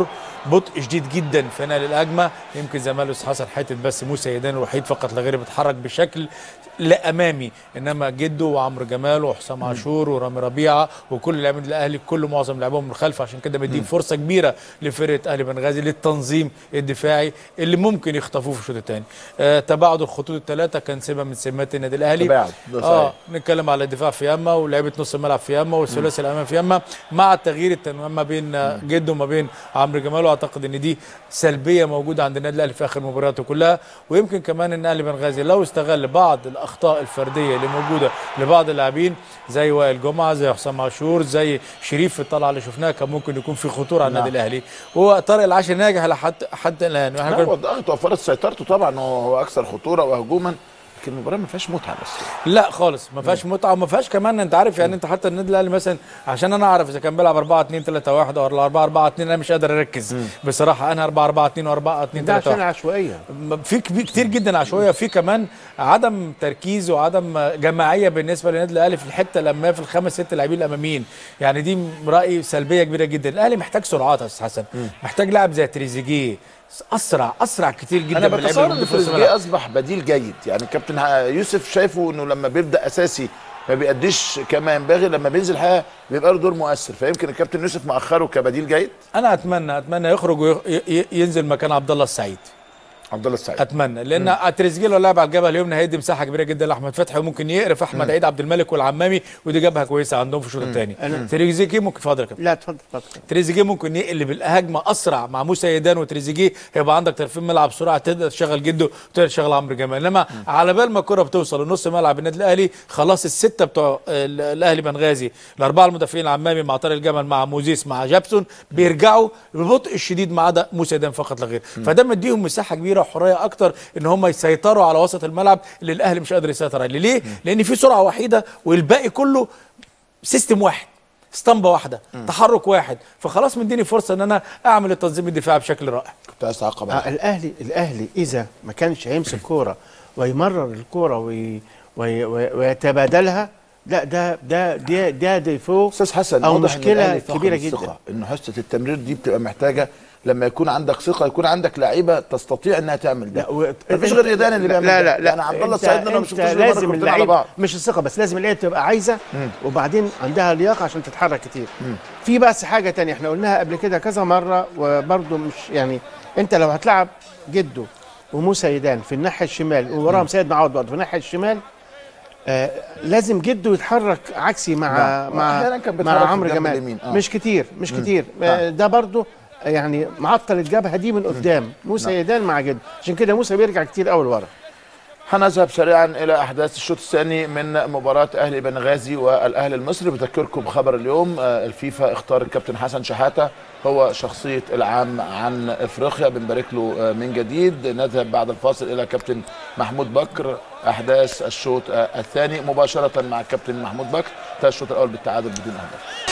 بطء شديد جدا في نقل الهجمه يمكن زي ما قال الاستاذ حسن حته بس موسى يدان الوحيد فقط لا غير بيتحرك بشكل لا امامي انما جده وعمرو جمال وحسام عاشور ورامي ربيعه وكل لاعبين الاهلي كل معظم لاعبهم من الخلف عشان كده بيديك فرصه كبيره لفرقه اهلي بنغازي للتنظيم الدفاعي اللي ممكن يخطفوه في الشوط الثاني آه تباعد الخطوط الثلاثه كان سمه من سمات النادي الاهلي تباعد، ده صحيح. اه نتكلم على الدفاع في يما ولعيبه نص الملعب في يما والثلاثي الامام في يما مع التغيير التنويم ما بين آه، جده وما بين عمرو جمال واعتقد ان دي سلبيه موجوده عند النادي الاهلي في اخر مبارياته كلها ويمكن كمان ان اهلي بنغازي لو استغل بعض الاخطاء الفرديه اللي موجوده لبعض اللاعبين زي وائل جمعه زي حسام عاشور زي شريف في الطلعه اللي شفناها كان ممكن يكون في خطوره على النادي الاهلي هو طارق العاشر ناجح لحد حد الان واحنا لا كنا- هو الضغط وفرت سيطرته طبعا هو هو اكثر خطوره وهجوما لكن المباراه ما فيهاش متعه بس لا خالص ما فيهاش متعه وما فيهاش كمان انت عارف يعني انت حتى النادي الاهلي مثلا عشان انا اعرف اذا كان بيلعب 4 2 3 1 او 4 4 2 انا مش قادر اركز بصراحه انا 4 4 2 و4 2 ده 3 عشان 1 العشوائيه في كبي- كتير جدا عشوائيه في كمان عدم تركيز وعدم جماعيه بالنسبه للنادي الاهلي في الحته لما في الخمس ست لاعبين الاماميين يعني دي رايي سلبيه كبيره جدا الاهلي محتاج سرعات يا استاذ حسن محتاج لاعب زي تريزيجيه اسرع اسرع كتير جدا انا من اللعيبة بتصور اللي ان موجودة في نص تريزيجيه الملعب. اصبح بديل جيد يعني كابتن يوسف شايفه انه لما بيبدا اساسي ما بيأديش كما ينبغي لما بينزل الحقيقه بيبقى له دور مؤثر فيمكن الكابتن يوسف مأخره كبديل جيد انا اتمنى اتمنى يخرج وينزل مكان عبد الله السعيد عبد الله السعيد اتمنى لان تريزيجيه لو لعب على الجبهه اليمنى هيدي مساحه كبيره جدا لاحمد فتحي وممكن يقرف احمد عيد عبد الملك والعمامي ودي جبهه كويسه عندهم في الشوط الثاني تريزيجيه ممكن اتفضل يا كابتن لا اتفضل اتفضل تريزيجيه ممكن يقلب الهجمه اسرع مع موسى يدان وتريزيجيه هيبقى عندك طرفين ملعب بسرعه تقدر تشغل جده وتقدر تشغل عمرو جمال انما على بال ما الكره بتوصل لنص ملعب النادي الاهلي خلاص السته بتوع ال- الاهلي بنغازي الاربعه المدافعين العمامي مع طارق الجمل مع موزيس مع جابسون بيرجعوا ببطء الشديد ما عدا موسى يدان فقط لا غير فده مديهم مساحه كبيره وحريه اكتر ان هم يسيطروا على وسط الملعب اللي الاهلي مش قادر يسيطر عليه ليه لان في سرعه وحيده والباقي كله سيستم واحد اسطمبه واحده تحرك واحد فخلاص مديني فرصه ان انا اعمل التنظيم الدفاعي بشكل رائع كنت عايز تعقب آه على الاهلي الاهلي اذا ما كانش هيمسك كوره ويمرر الكوره وي وي وي ويتبادلها لا ده ده ده ده ديفو استاذ حسن او واضح إن مشكله الأهلي فاقد كبيره الثقة. جدا ان حصه التمرير دي بتبقى محتاجه لما يكون عندك ثقه يكون عندك لعيبه تستطيع انها تعمل ده لا و... مفيش غير يدان اللي لا بيعمل لا ده. لا يعني عبد الله أنت- السعيد انا ما أنت شفتوش غير مرة لازم كورتين على اللعيب بعض مش الثقه بس لازم اللعيبه تبقى عايزه وبعدين عندها لياقه عشان تتحرك كتير في بس حاجه تانية احنا قلناها قبل كده كذا مره وبرده مش يعني انت لو هتلعب جده وموسى يدان في الناحيه الشمال ووراهم سيد معوض برضه في الناحيه الشمال آه لازم جده يتحرك عكسي مع نعم. مع وأحياناً كان مع بيتحرك في عمرو الجنب جمال اليمين. آه. مش كتير مش كتير آه ده برضه يعني معطل الجبهه دي من قدام موسى يدان مع جده عشان كده موسى بيرجع كتير قوي لورا هنذهب سريعا الى احداث الشوط الثاني من مباراه اهلي بنغازي والاهلي المصري بذكركم بخبر اليوم آه، الفيفا اختار الكابتن حسن شحاته هو شخصيه العام عن افريقيا بنبارك له آه، من جديد نذهب بعد الفاصل الى كابتن محمود بكر احداث الشوط آه، الثاني مباشره مع الكابتن محمود بكر انتهى الشوط الاول بالتعادل بدون اهداف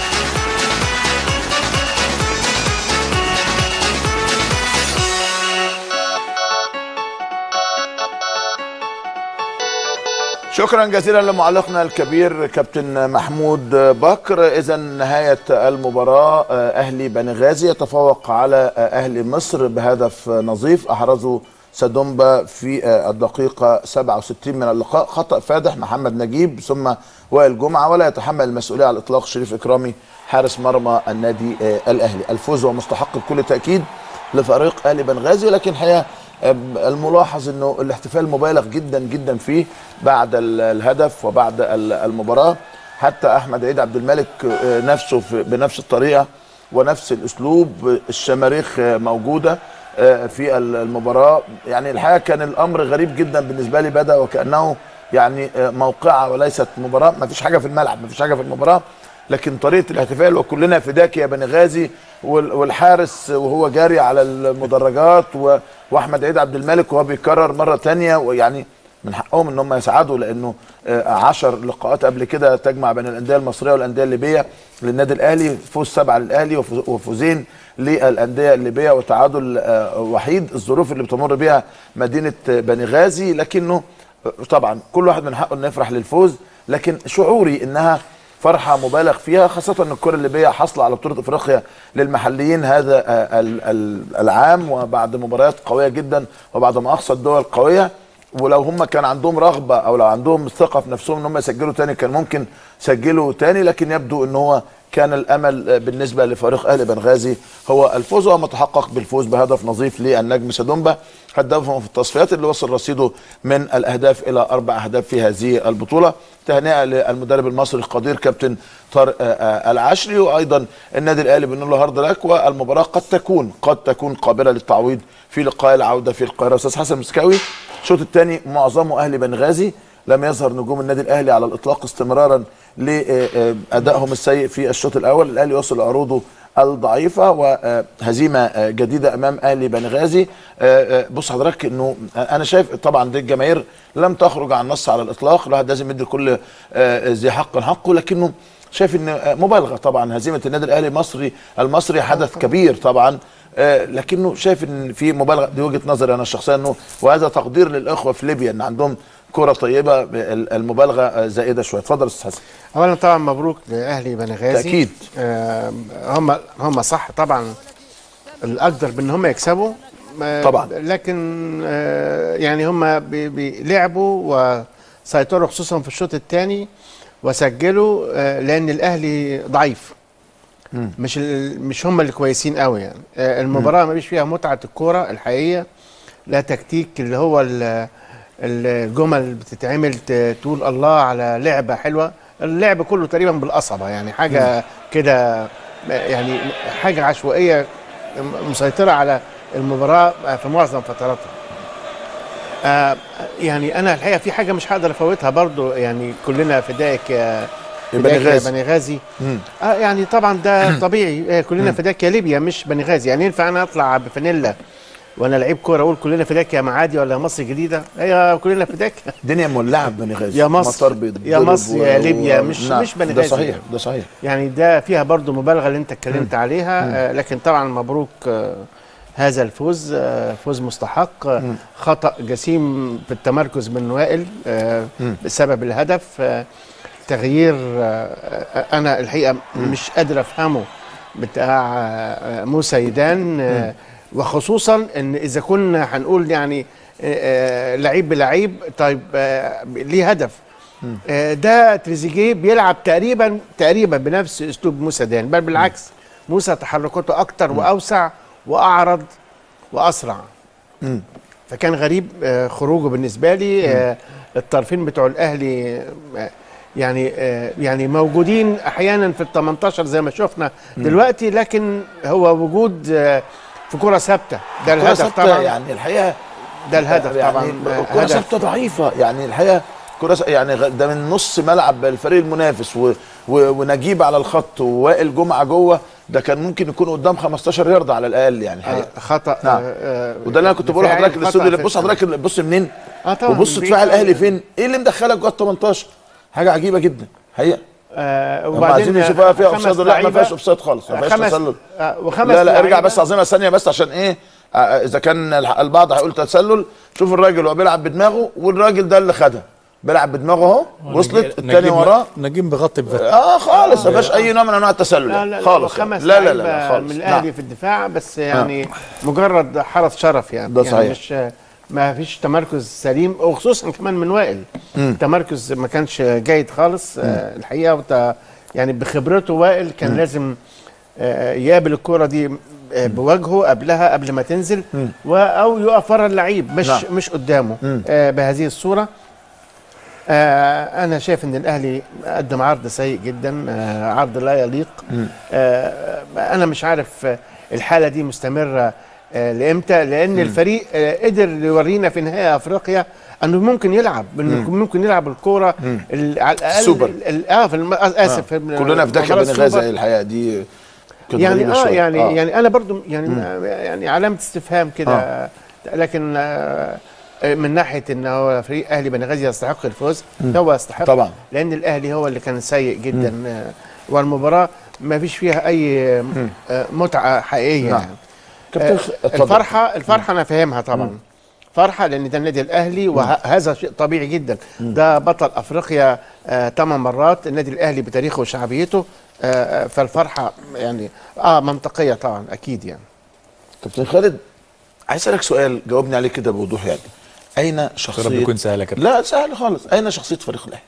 شكرا جزيلا لمعلقنا الكبير كابتن محمود بكر اذا نهايه المباراه آه، اهلي بنغازي يتفوق على آه، اهلي مصر بهدف نظيف احرزه سادومبا في آه، الدقيقه 67 من اللقاء خطا فادح محمد نجيب ثم وائل جمعه ولا يتحمل المسؤوليه على الاطلاق شريف اكرامي حارس مرمى النادي آه، الاهلي الفوز هو مستحق بكل تاكيد لفريق اهلي بنغازي لكن حقيقه الملاحظ انه الاحتفال مبالغ جدا جدا فيه بعد ال- الهدف وبعد ال- المباراه حتى احمد عيد عبد الملك آه، نفسه في- بنفس الطريقه ونفس الاسلوب الشماريخ آه، موجوده آه، في ال- المباراه يعني الحقيقه كان الامر غريب جدا بالنسبه لي بدا وكانه يعني آه، موقعه وليست مباراه ما فيش حاجه في الملعب ما فيش حاجه في المباراه لكن طريقه الاحتفال وكلنا فداك يا بني غازي وال- والحارس وهو جاري على المدرجات و- واحمد عيد عبد الملك وهو بيكرر مره تانية ويعني من حقهم ان هم يسعدوا لانه آه، عشر لقاءات قبل كده تجمع بين الانديه المصريه والانديه الليبيه للنادي الاهلي فوز سبعه للاهلي وفوز- وفوزين للانديه الليبيه وتعادل آه، وحيد الظروف اللي بتمر بها مدينه بني غازي لكنه آه، طبعا كل واحد من حقه انه يفرح للفوز لكن شعوري انها فرحه مبالغ فيها خاصه ان الكره الليبيه حاصله على بطوله افريقيا للمحليين هذا آه، ال- ال- العام وبعد مباريات قويه جدا وبعد ما اقصى الدول قويه ولو هم كان عندهم رغبه او لو عندهم ثقه في نفسهم ان هم يسجلوا تاني كان ممكن سجلوا تاني لكن يبدو ان هو كان الامل آه، بالنسبه لفريق اهلي بنغازي هو الفوز وما تحقق بالفوز بهدف نظيف للنجم سدومبا هدفهم في التصفيات اللي وصل رصيده من الاهداف الى اربع اهداف في هذه البطوله تهنئه للمدرب المصري القدير كابتن طارق آه، آه، العشري وايضا النادي الاهلي بنقول له هارد لك والمباراه قد تكون قد تكون قابله للتعويض في لقاء العوده في القاهره استاذ حسن مسكاوي الشوط الثاني معظمه اهلي بنغازي لم يظهر نجوم النادي الاهلي على الاطلاق استمرارا لادائهم السيء في الشوط الاول الاهلي وصل عروضه الضعيفه وهزيمه جديده امام اهلي بنغازي آه، آه، بص حضرتك انه انا شايف طبعا دي الجماهير لم تخرج عن النص على الاطلاق الواحد لازم يدي كل آه، ذي حق حقه لكنه شايف ان مبالغه طبعا هزيمه النادي الاهلي المصري المصري حدث كبير طبعا آه، لكنه شايف ان في مبالغه دي وجهه نظري انا الشخصيه انه وهذا تقدير للاخوه في ليبيا ان عندهم كره طيبه ال- المبالغه آه، زائده شويه اتفضل يا استاذ حسن اولا طبعا مبروك لاهلي بنغازي تأكيد. آه، هم هم صح طبعا الاقدر بان هم يكسبوا آه، طبعا. لكن آه، يعني هم بي- بي- لعبوا وسيطروا خصوصا في الشوط الثاني وسجلوا آه، لان الاهلي ضعيف مش ال- مش هم اللي كويسين قوي يعني آه، المباراه ما فيش فيها متعه الكوره الحقيقيه لا تكتيك اللي هو ال- الجمل اللي بتتعمل ت- تقول الله على لعبه حلوه اللعب كله تقريبا بالقصبه يعني حاجه كده يعني حاجه عشوائيه م- مسيطره على المباراه في معظم فتراتها آه يعني انا الحقيقه في حاجه مش هقدر افوتها برضو يعني كلنا فدائك يا فدائك يا بنغازي. بنغازي مم. اه يعني طبعا ده طبيعي آه كلنا فداك يا ليبيا مش بنغازي يعني ينفع انا اطلع بفانيلا وانا لعيب كوره اقول كلنا فداك يا معادي ولا مصر الجديده ايوه كلنا فداك الدنيا مولعه بنغازي يا مصر، مطار بيتضرب يا مصر، يا ليبيا، مش- نعم، مش بنغازي ده صحيح يعني. ده صحيح يعني ده فيها برضو مبالغه اللي انت اتكلمت عليها آه لكن طبعا مبروك آه هذا الفوز آه فوز مستحق آه خطا جسيم في التمركز من وائل آه بسبب الهدف آه تغيير آه آه، انا الحقيقه مش قادر افهمه بتاع آه، موسى يدان آه وخصوصا ان اذا كنا هنقول يعني آه، آه، لعيب بلعيب طيب آه، ليه هدف آه، ده تريزيجيه بيلعب تقريبا تقريبا بنفس اسلوب موسى دان بل بالعكس موسى تحركاته اكتر واوسع واعرض واسرع فكان غريب آه، خروجه بالنسبه لي آه، الطرفين بتوع الاهلي آه، يعني آه، يعني موجودين احيانا في ال 18 زي ما شفنا دلوقتي لكن هو وجود آه، في كره ثابته ده كرة الهدف ثابتة طبعا يعني الحقيقه ده الهدف يعني طبعا آه، كرة هدف ثابتة ضعيفة يعني الحقيقة كرة س- يعني غ- ده من نص ملعب الفريق المنافس و... و... ونجيب على الخط ووائل جمعة جوه ده كان ممكن يكون قدام 15 يارده على الاقل يعني الحقيقة آه، خطا نعم. آه، آه، وده اللي انا كنت بقول دفاعي، لحضرتك خطأ الاستوديو اللي في- بص حضرتك اللي- بص منين اه طبعا وبص من دفاع بعيد. الاهلي فين ايه اللي مدخلك جوه ال 18 حاجة عجيبة جدا حقيقة آه هم عايزين يشوفوها فيها خمس اوفسايد ولا لا ما لعيبة- فيهاش اوفسايد خالص ما فيهاش خمس تسلل آه، وخمس لا لا ارجع لعيبة- بس عظيمه ثانيه بس عشان ايه آه، اذا كان الح- البعض هيقول تسلل شوف الراجل وهو بيلعب بدماغه والراجل ده اللي خدها بيلعب بدماغه اهو وصلت الثاني نجيب- وراه نجيب بغطي بفتح اه خالص ما فيهاش اي نوع من انواع التسلل لا لا خالص خمس لا لا لا, لا لعيبة خالص من نعم. الاهلي في الدفاع بس يعني مجرد حرس شرف يعني ده يعني صحيح. مش ما فيش تمركز سليم وخصوصا كمان من وائل التمركز ما كانش جيد خالص آه الحقيقه وت- يعني بخبرته وائل كان لازم آه يقابل الكره دي آه بوجهه قبلها قبل ما تنزل و او يقف ورا اللعيب مش نعم. مش قدامه آه بهذه الصوره آه انا شايف ان الاهلي قدم عرض سيء جدا آه عرض لا يليق آه انا مش عارف آه، الحاله دي مستمره آه لامتى لان الفريق آه قدر يورينا في نهائي افريقيا انه ممكن يلعب انه ممكن يلعب الكوره ال- على الاقل السوبر. ال- ال- اه في الم... اسف في كلنا في داخل مباراة بن غازي السوبر. الحقيقه دي كانت يعني غريبة اه شوية. يعني آه. يعني انا برضو يعني ما يعني علامه استفهام كده آه. لكن آه من ناحيه ان هو فريق اهلي بنغازي يستحق الفوز هو يستحق طبعا. لان الاهلي هو اللي كان سيء جدا آه والمباراه ما فيش فيها اي آه متعه حقيقيه نعم. يعني كابتن آه اتفضل. الفرحه الفرحه انا فاهمها طبعا فرحه لان ده النادي الاهلي وهذا شيء طبيعي جدا ده بطل افريقيا ثمان مرات النادي الاهلي بتاريخه وشعبيته آه، آه، فالفرحه يعني اه منطقيه طبعا اكيد يعني كابتن خالد عايز اسالك سؤال جاوبني عليه كده بوضوح يعني اين شخصيه رب يكون سهل يا كابتن. لا سهل خالص اين شخصيه فريق الاهلي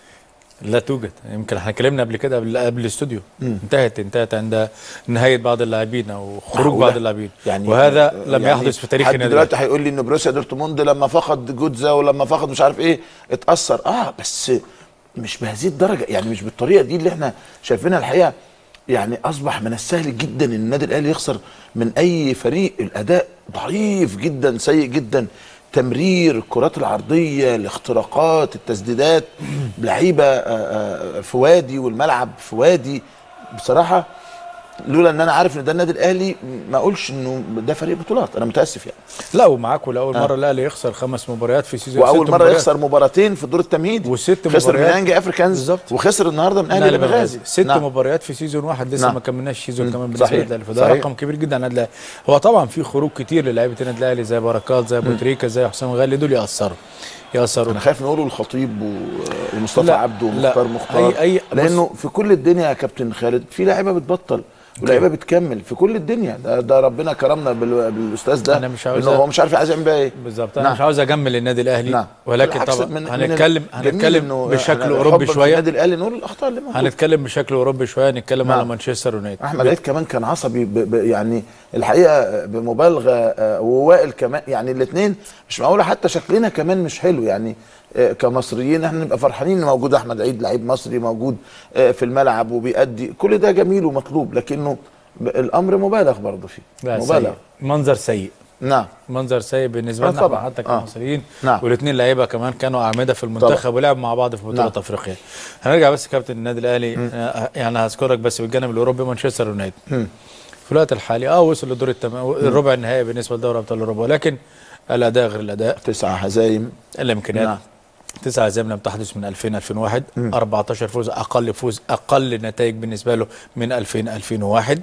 لا توجد يمكن احنا اتكلمنا قبل كده قبل قبل الاستوديو انتهت انتهت عند نهايه بعض اللاعبين او خروج معقولة؟ بعض اللاعبين يعني وهذا لم يعني يحدث في تاريخ حد النادي دلوقتي الأهلي. هيقول لي ان بروسيا دورتموند لما فقد جوتزا ولما فقد مش عارف ايه اتاثر اه بس مش بهذه الدرجه يعني مش بالطريقه دي اللي احنا شايفينها الحقيقه يعني اصبح من السهل جدا ان النادي الاهلي يخسر من اي فريق الاداء ضعيف جدا سيء جدا تمرير الكرات العرضيه الاختراقات التسديدات لعيبه آه، آه، في وادي والملعب في وادي بصراحه لولا ان انا عارف ان ده النادي الاهلي ما اقولش انه ده فريق بطولات انا متاسف يعني لا ومعاك ولاول آه. مره الاهلي يخسر خمس مباريات في سيزون واول ست مره مباريات. يخسر مباراتين في الدور التمهيدي وست خسر من مباريات. يانجي افريكانز بالظبط. وخسر النهارده من اهلي الاهلي بنغازي بنغازي ست نعم. مباريات في سيزون واحد لسه نعم. ما كملناش سيزون كمان بالنسبه صحيح. للاهلي فده صحيح. رقم كبير جدا على النادي الاهلي هو طبعا في خروج كتير للاعيبه النادي الاهلي زي بركات زي ابو تريكه زي حسام غالي دول ياثروا ياثروا انا خايف نقوله الخطيب و- ومصطفى لا، عبده لا. ومختار مختار أي- أي- لانه في كل الدنيا يا كابتن خالد في لعيبه بتبطل ولاعيبه بتكمل في كل الدنيا ده, ده ربنا كرمنا بال- بالاستاذ ده أنا مش عاوز إنه أ- هو مش عارف عايز يعمل بيها ايه بالظبط انا نعم. مش عاوز اجمل النادي الاهلي نعم. ولكن بالعكس، طبعا من- من هنتكلم الجميل هنتكلم إنه بشكل إحنا اوروبي حباً في شويه النادي الاهلي نقول الاخطاء اللي موجوده هنتكلم بشكل اوروبي شويه نتكلم نعم. على مانشستر يونايتد احمد عيد كمان كان عصبي ب ب يعني الحقيقه بمبالغه آه، ووائل كمان يعني الاثنين مش معقوله حتى شكلنا كمان مش حلو يعني آه، كمصريين احنا نبقى فرحانين ان موجود احمد عيد لعيب مصري موجود آه، في الملعب وبيأدي كل ده جميل ومطلوب لكنه ب- الامر مبالغ برضه فيه لا مبالغ سيء منظر سيء نعم منظر سيء بالنسبه آه لنا طبعاً. طبعا حتى آه. كمصريين نعم. والاثنين لعيبه كمان كانوا اعمده في المنتخب طبعاً. ولعبوا مع بعض في بطوله نعم. افريقيا هنرجع بس كابتن النادي الاهلي آه، يعني هذكرك بس بالجانب الاوروبي مانشستر يونايتد في الوقت الحالي اه وصل لدور التم... الربع النهائي بالنسبه لدوري ابطال اوروبا ولكن الاداء غير الاداء تسعة هزايم الامكانيات نعم. تسعة هزائم لم تحدث من 2000 2001 14 فوز اقل فوز اقل نتائج بالنسبه له من 2000 2001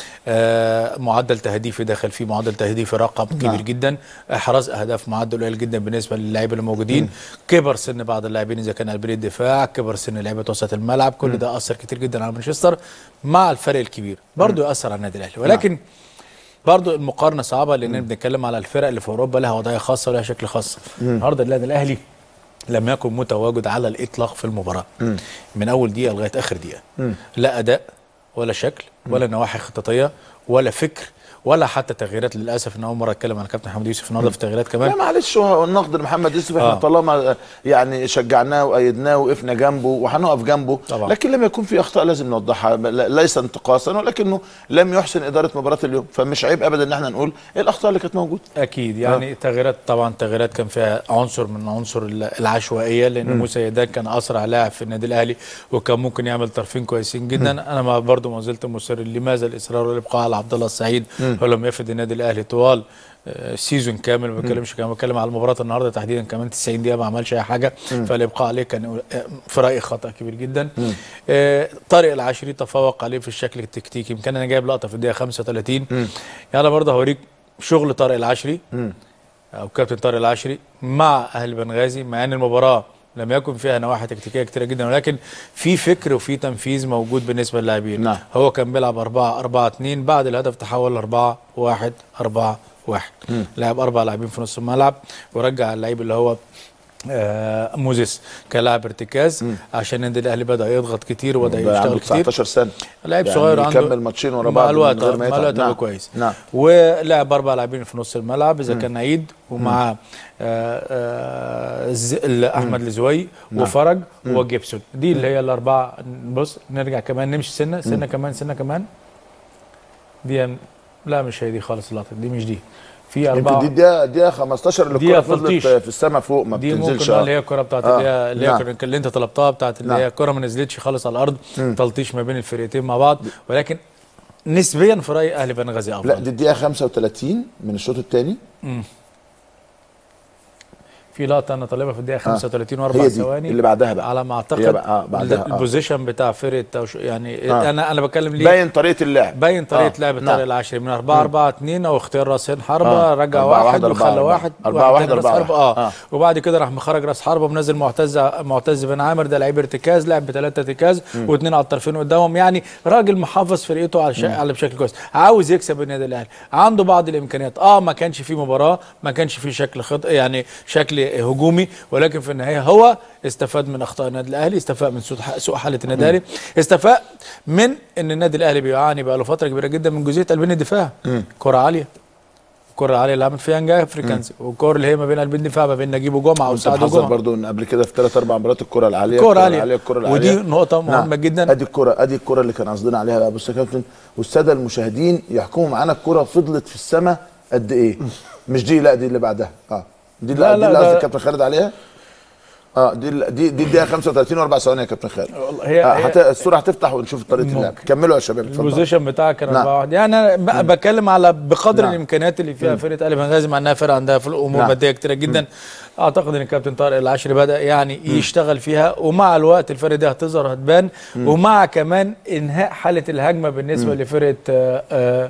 آه معدل تهديفي داخل فيه معدل تهديفي رقم كبير نعم. جدا احراز اهداف معدل قليل جدا بالنسبه للاعيبه اللي موجودين كبر سن بعض اللاعبين اذا كان قلبي الدفاع كبر سن لعيبه وسط الملعب كل ده اثر كتير جدا على مانشستر مع الفرق الكبير برضه ياثر على النادي الاهلي ولكن برضه المقارنه صعبه لان بنتكلم على الفرق اللي في اوروبا لها وضعيه خاصه ولها شكل خاص النهارده النادي الاهلي لم يكن متواجد على الاطلاق في المباراه من اول دقيقه لغايه اخر دقيقه لا اداء ولا شكل ولا نواحي خططيه ولا فكر ولا حتى تغييرات للاسف ان اول مره اتكلم عن كابتن محمد يوسف النهارده في تغييرات كمان لا معلش هو النقد لمحمد يوسف احنا آه. طالما يعني شجعناه وايدناه وقفنا جنبه وهنقف جنبه طبعا. لكن لما يكون في اخطاء لازم نوضحها ل- ليس انتقاصا ولكنه لم يحسن اداره مباراه اليوم فمش عيب ابدا ان احنا نقول ايه الاخطاء اللي كانت موجوده اكيد يعني آه. تغييرات طبعا تغييرات كان فيها عنصر من عنصر ال- العشوائيه لان موسى يدان كان اسرع لاعب في النادي الاهلي وكان ممكن يعمل طرفين كويسين جدا انا ما برضه ما زلت مصر لماذا الاصرار والابقاء على عبد الله السعيد ولم يفد النادي الاهلي طوال آه، سيزون كامل ما بتكلمش كمان بتكلم على المباراه النهارده تحديدا كمان 90 دقيقه ما عملش اي حاجه فالابقاء عليه كان آه، في رايي خطا كبير جدا آه، طارق العشري تفوق عليه في الشكل التكتيكي يمكن انا جايب لقطه في الدقيقه 35 يعني برضه هوريك شغل طارق العشري او كابتن طارق العشري مع اهل بنغازي مع ان المباراه لم يكن فيها نواحي تكتيكيه كتيره جدا ولكن في فكر وفي تنفيذ موجود بالنسبه للاعبين نعم. هو كان بيلعب 4 4 2 بعد الهدف تحول ل 4 1 4 1 لعب اربع لاعبين في نص الملعب ورجع اللعيب اللي هو آه موزيس كلاعب ارتكاز عشان النادي الاهلي بدا يضغط كتير وبدا ده عنده يشتغل كتير 19 سنه لعيب يعني صغير عنده يكمل ماتشين ورا مع بعض الوقت من غير ما مع يتعب. الوقت نعم. هو كويس نعم ولعب اربع لاعبين في نص الملعب اذا كان عيد ومع آه آه ز- ال- احمد الزوي وفرج وجيبسون دي اللي هي الاربعه بص نرجع كمان نمشي سنه سنه كمان سنه كمان دي لا مش هي دي خالص اللقطه دي مش دي في يمكن اربعه دي الدقيقه دقيقه 15 اللي دقيقة الكره فضلت 13. في السماء فوق ما دي ممكن بتنزلش بقى آه. اللي هي الكره بتاعت آه، اللي هي اللي, نعم. هي اللي انت طلبتها بتاعت اللي نعم. هي الكره ما نزلتش خالص على الارض تلطيش ما بين الفرقتين مع بعض ولكن نسبيا في رايي اهلي بنغازي افضل لا دي الدقيقه 35 من الشوط الثاني في لقطه انا طالبها في الدقيقه 35 واربع هي دي ثواني اللي بعدها بقى على ما هي اعتقد بقى- آه، بعدها، آه. البوزيشن بتاع فرقه توش- يعني آه. انا انا بتكلم ليه باين طريقه اللعب باين طريقه آه، لعب نعم. طارق العشري من 4 4 2 او اختيار راسين حربه آه. رجع أربعة واحد واحد، أربعة وخلى أربعة. واحد أربعة واحد، تاني راس أربعة حربة. واحد. اه آه. وبعد كده راح مخرج راس حربه ومنزل معتز معتز بن عامر ده لعيب ارتكاز لعب بثلاثه ارتكاز واثنين على الطرفين قدامهم يعني راجل محافظ فرقته على شا... على بشكل كويس عاوز يكسب النادي الاهلي عنده بعض الامكانيات اه ما كانش في مباراه ما كانش في شكل خط يعني شكل هجومي ولكن في النهايه هو استفاد من اخطاء النادي الاهلي استفاد من سوء سوء حاله النادي الاهلي استفاد من ان النادي الاهلي بيعاني بقى له فتره كبيره جدا من جزئيه قلبين الدفاع كره عاليه الكره العاليه اللي عمل فيها نجاح افريكانز والكره اللي هي ما بين قلبين الدفاع ما بين نجيب وجمعه وانت وسعد محذر وجمعه برضو ان قبل كده في ثلاث اربع مباريات الكره العاليه الكرة عالية. الكره العاليه ودي نقطة مهمة نعم. جدا. ادي الكره ادي الكره اللي كان قصدنا عليها بقى بص يا كابتن والساده المشاهدين يحكموا معانا الكره فضلت في السماء قد ايه مش دي لا دي اللي بعدها اه دي لا، لا دي لا، اللي ده- قصدي كابتن خالد عليها اه دي ال- دي دي الدقيقه 35 واربع ثواني يا كابتن خالد هي- آه هي- هت... الصوره هتفتح ونشوف طريقه ممكن. اللعب كملوا يا شباب اتفضل البوزيشن بتاعك كان نعم. 4 1 يعني انا ب- بتكلم على بقدر نعم. الامكانيات اللي فيها فرقه الف بنغازي مع انها فرقه عندها في الامور نعم. ماديه كتيره جدا اعتقد ان الكابتن طارق العشري بدا يعني يشتغل فيها ومع الوقت الفرقه دي هتظهر هتبان ومع كمان انهاء حاله الهجمه بالنسبه لفرقه آه، آه،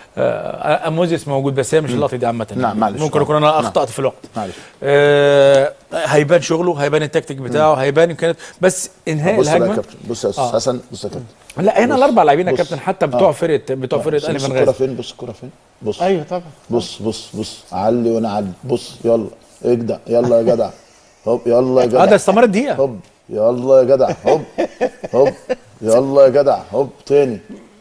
آه، اموزيس موجود بس هي مش اللقطه دي عامه نعم، معلش. ممكن يكون انا اخطات في الوقت معلش آه، هيبان شغله هيبان التكتيك بتاعه هيبان امكانيات بس انهاء بص بقى يا الهجمه كابتن بص يا استاذ آه. حسن بص يا كابتن لا هنا بص، الاربع لاعبين يا بص. كابتن حتى بتوع آه. فرقه بتوع فرقه بص الف الكره بنغازي فين بص الكره فين بص ايوه طبعا بص بص بص علي وانا علي بص يلا اجدع يلا يا جدع هوب يلا يا جدع اه ده استمرت دقيقه هوب يلا يا جدع هوب هوب يلا يا جدع هوب تاني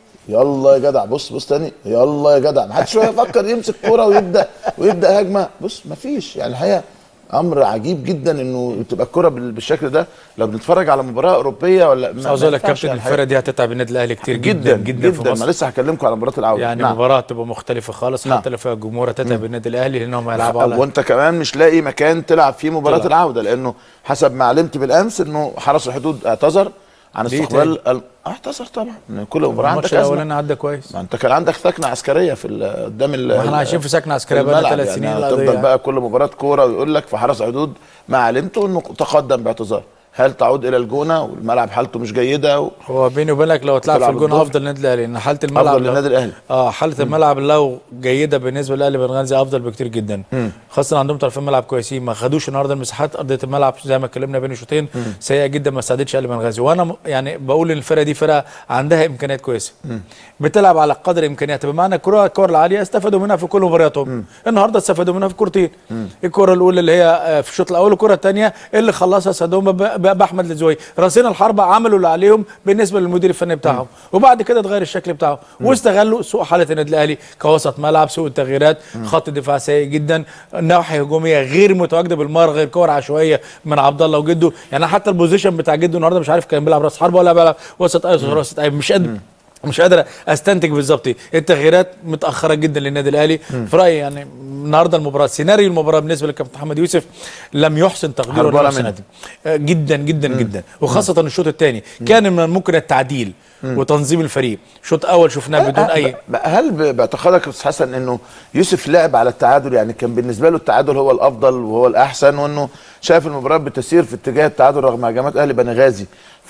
يلا يا جدع بص بص تاني يلا يا جدع ما حدش يفكر يمسك كوره ويبدا ويبدا هجمه بص ما فيش يعني الحقيقه امر عجيب جدا انه تبقى الكوره بال- بالشكل ده لو بنتفرج على مباراه اوروبيه ولا بس عاوز اقول لك كابتن الفرقه دي هتتعب النادي الاهلي كتير جدا جدا, في ما مصر لسه هكلمكم على مباراه العوده يعني نعم. مباراه تبقى مختلفه خالص نعم. حتى لو فيها جمهور هتتعب النادي الاهلي لانهم هيلعبوا على وانت كمان مش لاقي مكان تلعب فيه مباراه تلعب. العوده لانه حسب ما علمت بالامس انه حرس الحدود اعتذر عن ليه استقبال ال... اعتذر طبعا إن كل مباراه الماتش عندك ازمه الاولاني عدى كويس ما انت كان عندك ثكنه عسكريه في ال- قدام ال... ما احنا عايشين في سكنه عسكريه بقى الملعب ثلاث سنين يعني القضية. تفضل بقى كل مباراه كوره ويقول لك في حرس حدود ما علمته انه تقدم باعتذار هل تعود الى الجونه والملعب حالته مش جيده و... هو بيني وبينك لو اتلعب في تلعب الجون الظهر. افضل للنادي الاهلي ان حاله الملعب افضل لو- للنادي الاهلي اه حاله الملعب لو جيده بالنسبه للاهلي بنغازي افضل بكتير جدا خاصه عندهم طرفين ملعب كويسين ما خدوش النهارده المساحات ارضيه الملعب زي ما اتكلمنا بين الشوطين سيئه جدا ما ساعدتش اهلي بنغازي وانا م- يعني بقول ان الفرقه دي فرقه عندها امكانيات كويسه بتلعب على قدر امكانياتها بمعنى الكره الكره العاليه استفادوا منها في كل مبارياتهم النهارده استفادوا منها في كورتين الكره الاولى اللي هي آه، في الشوط الاول والكره الثانيه اللي خلصها سادوم ب- ب- باحمد الزوي راسين الحربه عملوا اللي عليهم بالنسبه للمدير الفني بتاعهم وبعد كده اتغير الشكل بتاعه واستغلوا سوء حاله النادي الاهلي كوسط ملعب سوء التغييرات خط دفاع سيء جدا ناحيه هجوميه غير متواجده بالمره غير كور عشوائيه من عبد الله وجده يعني حتى البوزيشن بتاع جده النهارده مش عارف كان بيلعب راس حربه ولا بيلعب وسط ايسر ولا وسط ايمن مش قادر مش قادر استنتج بالظبط ايه التغييرات متاخره جدا للنادي الاهلي في رايي يعني النهارده المباراه سيناريو المباراه بالنسبه للكابتن محمد يوسف لم يحسن تقديره هربانة لنفس منه. النادي آه، جدا جدا جدا وخاصه الشوط الثاني كان من الممكن التعديل وتنظيم الفريق شوط اول شفناه بدون اي بقى هل ب- باعتقادك يا استاذ حسن انه يوسف لعب على التعادل يعني كان بالنسبه له التعادل هو الافضل وهو الاحسن وانه شايف المباراه بتسير في اتجاه التعادل رغم هجمات اهلي بنغازي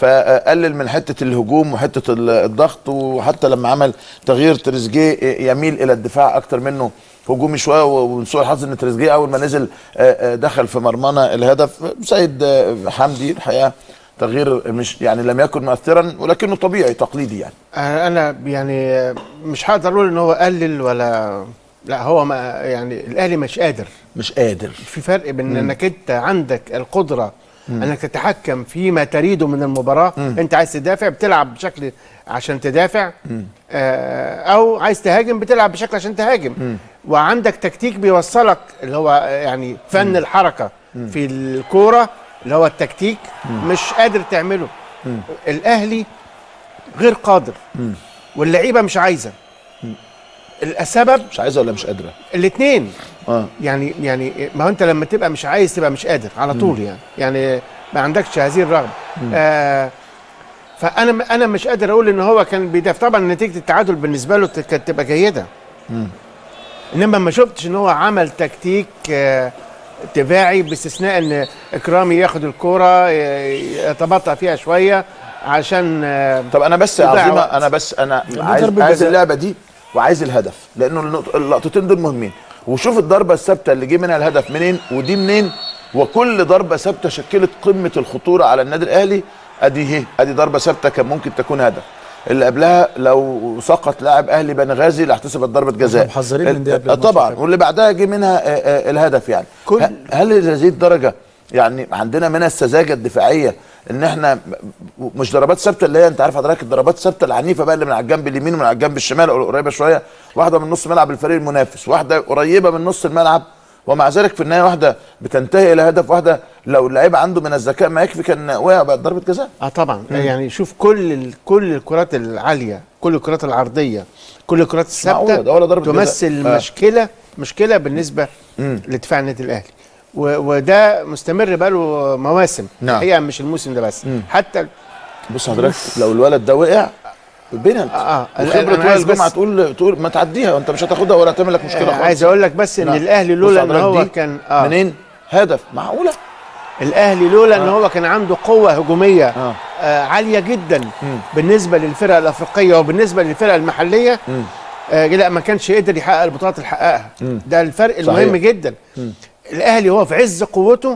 فقلل من حته الهجوم وحته ال- الضغط وحتى لما عمل تغيير تريزيجيه يميل الى الدفاع اكتر منه هجومي شويه ومن سوء الحظ ان تريزيجيه اول ما نزل آه، آه، دخل في مرمانا الهدف سيد آه، حمدي الحقيقه تغيير مش يعني لم يكن مؤثرا ولكنه طبيعي تقليدي يعني انا أنا يعني مش هقدر اقول ان هو قلل ولا لا هو ما يعني الاهلي مش قادر مش قادر في فرق بين انك انت عندك القدره انك تتحكم فيما تريده من المباراه انت عايز تدافع بتلعب بشكل عشان تدافع آه او عايز تهاجم بتلعب بشكل عشان تهاجم وعندك تكتيك بيوصلك اللي هو يعني فن الحركه في الكوره اللي هو التكتيك مش قادر تعمله الاهلي غير قادر واللعيبه مش عايزه السبب مش عايزه ولا مش قادره الاثنين اه يعني يعني ما هو انت لما تبقى مش عايز تبقى مش قادر على طول يعني يعني ما عندكش هذه الرغبه آه فانا انا مش قادر اقول ان هو كان بيدافع طبعا نتيجه التعادل بالنسبه له كانت تبقى جيده انما ما شفتش ان هو عمل تكتيك آه دفاعي باستثناء ان اكرامي ياخد الكوره ي- يتبطأ فيها شويه عشان آه، طب انا بس يا يضيع عظيمه وقت. انا بس انا دي عايز ضربة عايز جزاء. اللعبه دي وعايز الهدف لانه النقط- اللقطتين دول مهمين وشوف الضربه الثابته اللي جه منها الهدف منين ودي منين وكل ضربه ثابته شكلت قمه الخطوره على النادي الاهلي ادي هي ادي ضربه ثابته كان ممكن تكون هدف اللي قبلها لو سقط لاعب اهلي بنغازي لاحتسبت ضربه جزاء محذرين من دي قبل آه، الماتش طبعا كمان. واللي بعدها جه منها آه، آه، الهدف يعني كل- ه- هل لهذه الدرجه يعني عندنا من السذاجه الدفاعيه ان احنا م- مش ضربات ثابته اللي هي انت عارف حضرتك الضربات الثابته العنيفه بقى اللي من على الجنب اليمين ومن على الجنب الشمال أو قريبه شويه واحده من نص ملعب الفريق المنافس واحده قريبه من نص الملعب ومع ذلك في النهايه واحده بتنتهي الى هدف واحده لو اللعيب عنده من الذكاء ما يكفي كان وقع بقت ضربه جزاء اه طبعا يعني شوف كل ال... كل الكرات العاليه كل الكرات العرضيه كل الكرات معقولة، الثابته ده ولا ضربة جزاء. تمثل آه. مشكله مشكله بالنسبه لدفاع النادي الاهلي و... وده مستمر بقاله مواسم نعم. الحقيقه مش الموسم ده بس حتى بص حضرتك لو الولد ده وقع بينالتي آه، آه. وخبره أنا عايز وائل جمعه بس- تقول تقول ما تعديها وانت مش هتاخدها ولا تعمل لك مشكله آه، خالص عايز اقول لك بس ان نعم. الاهلي بص لولا ان حضرتك هو دي كان اه منين هدف معقوله الاهلي لولا ان هو كان عنده قوه هجوميه آه. آه عاليه جدا بالنسبه للفرق الافريقيه وبالنسبه للفرق المحليه آه لا ما كانش يقدر يحقق البطولات اللي حققها ده الفرق المهم صحيح. جدا الاهلي هو في عز قوته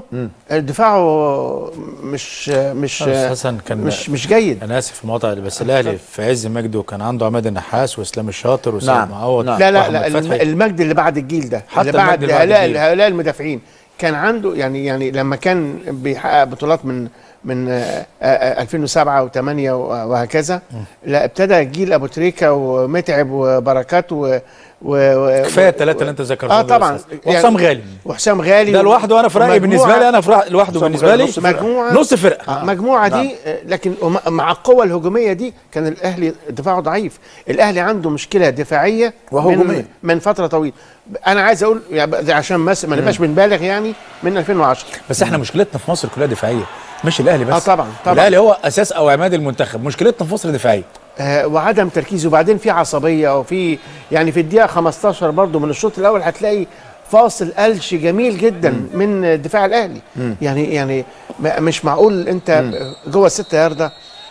دفاعه مش مش أستاذ حسن كان مش مش جيد انا اسف في المقاطعه دي، بس الاهلي في عز مجده كان عنده عماد النحاس واسلام الشاطر وسيد نعم، معوض نعم. لا لا وأحمد لا الم- فتحي. المجد اللي بعد الجيل ده حتى اللي بعد المجد اللي بعد هؤلاء الجيل. هؤلاء المدافعين كان عنده يعني يعني لما كان بيحقق بطولات من من آه، آه، 2007 و8 وهكذا لا ابتدى جيل ابو تريكه ومتعب وبركات و و- كفايه و- الثلاثه اللي انت ذكرتهم اه دول طبعا يا أستاذ. وحسام غالي وحسام غالي ده لوحده انا في رايي ومجموعة- بالنسبه لي انا في رأي لوحده حسام بالنسبه غالي لي نص فرقة. مجموعه نص فرقه آه. مجموعه دي آه، لكن وم- مع القوه الهجوميه دي كان الاهلي دفاعه ضعيف الاهلي عنده مشكله دفاعيه وهجومية. من, من فتره طويله انا عايز اقول يعني ده عشان ما ما نبقاش بنبالغ يعني من 2010 بس احنا مشكلتنا في مصر كلها دفاعيه مش الاهلي بس آه طبعا، طبعا. الاهلي هو اساس او عماد المنتخب مشكلتنا في مصر دفاعيه آه وعدم تركيز وبعدين في عصبيه وفي يعني في الدقيقه 15 برضو من الشوط الاول هتلاقي فاصل قلش جميل جدا من دفاع الاهلي يعني يعني ما- مش معقول انت جوه الست ياردة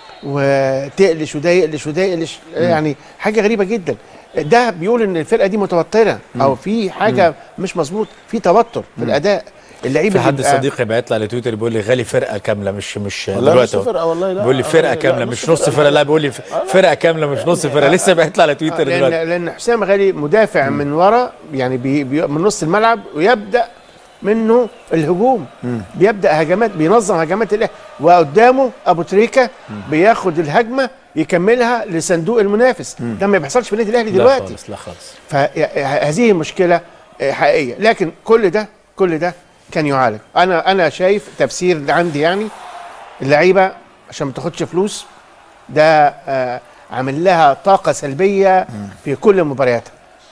وتقلش وده يقلش وده يقلش يعني حاجه غريبه جدا ده بيقول ان الفرقه دي متوتره او في حاجه مش مظبوط في توتر في الاداء اللعيب في اللي حد بيبقى- صديقي بعت لي على تويتر بيقول لي غالي فرقه كامله مش مش والله دلوقتي نص أهو. فرقة والله لا. بيقول لي فرقه لا، كامله نص مش نص فرقة. فرقه لا بيقول لي فرقه كامله مش نص فرقه لسه بعت لي على تويتر لان دلوقتي لان حسام غالي مدافع من ورا يعني بي بي من نص الملعب ويبدا منه الهجوم بيبدا هجمات بينظم هجمات الاهلي وقدامه ابو تريكه بياخد الهجمه يكملها لصندوق المنافس ده ما بيحصلش في النادي الاهلي لا دلوقتي خالص لا خالص فهذه مشكله آه، حقيقيه لكن كل ده كل ده كان يعالج انا انا شايف تفسير اللي عندي يعني اللعيبه عشان ما تاخدش فلوس ده آه، عامل لها طاقه سلبيه في كل مبارياتها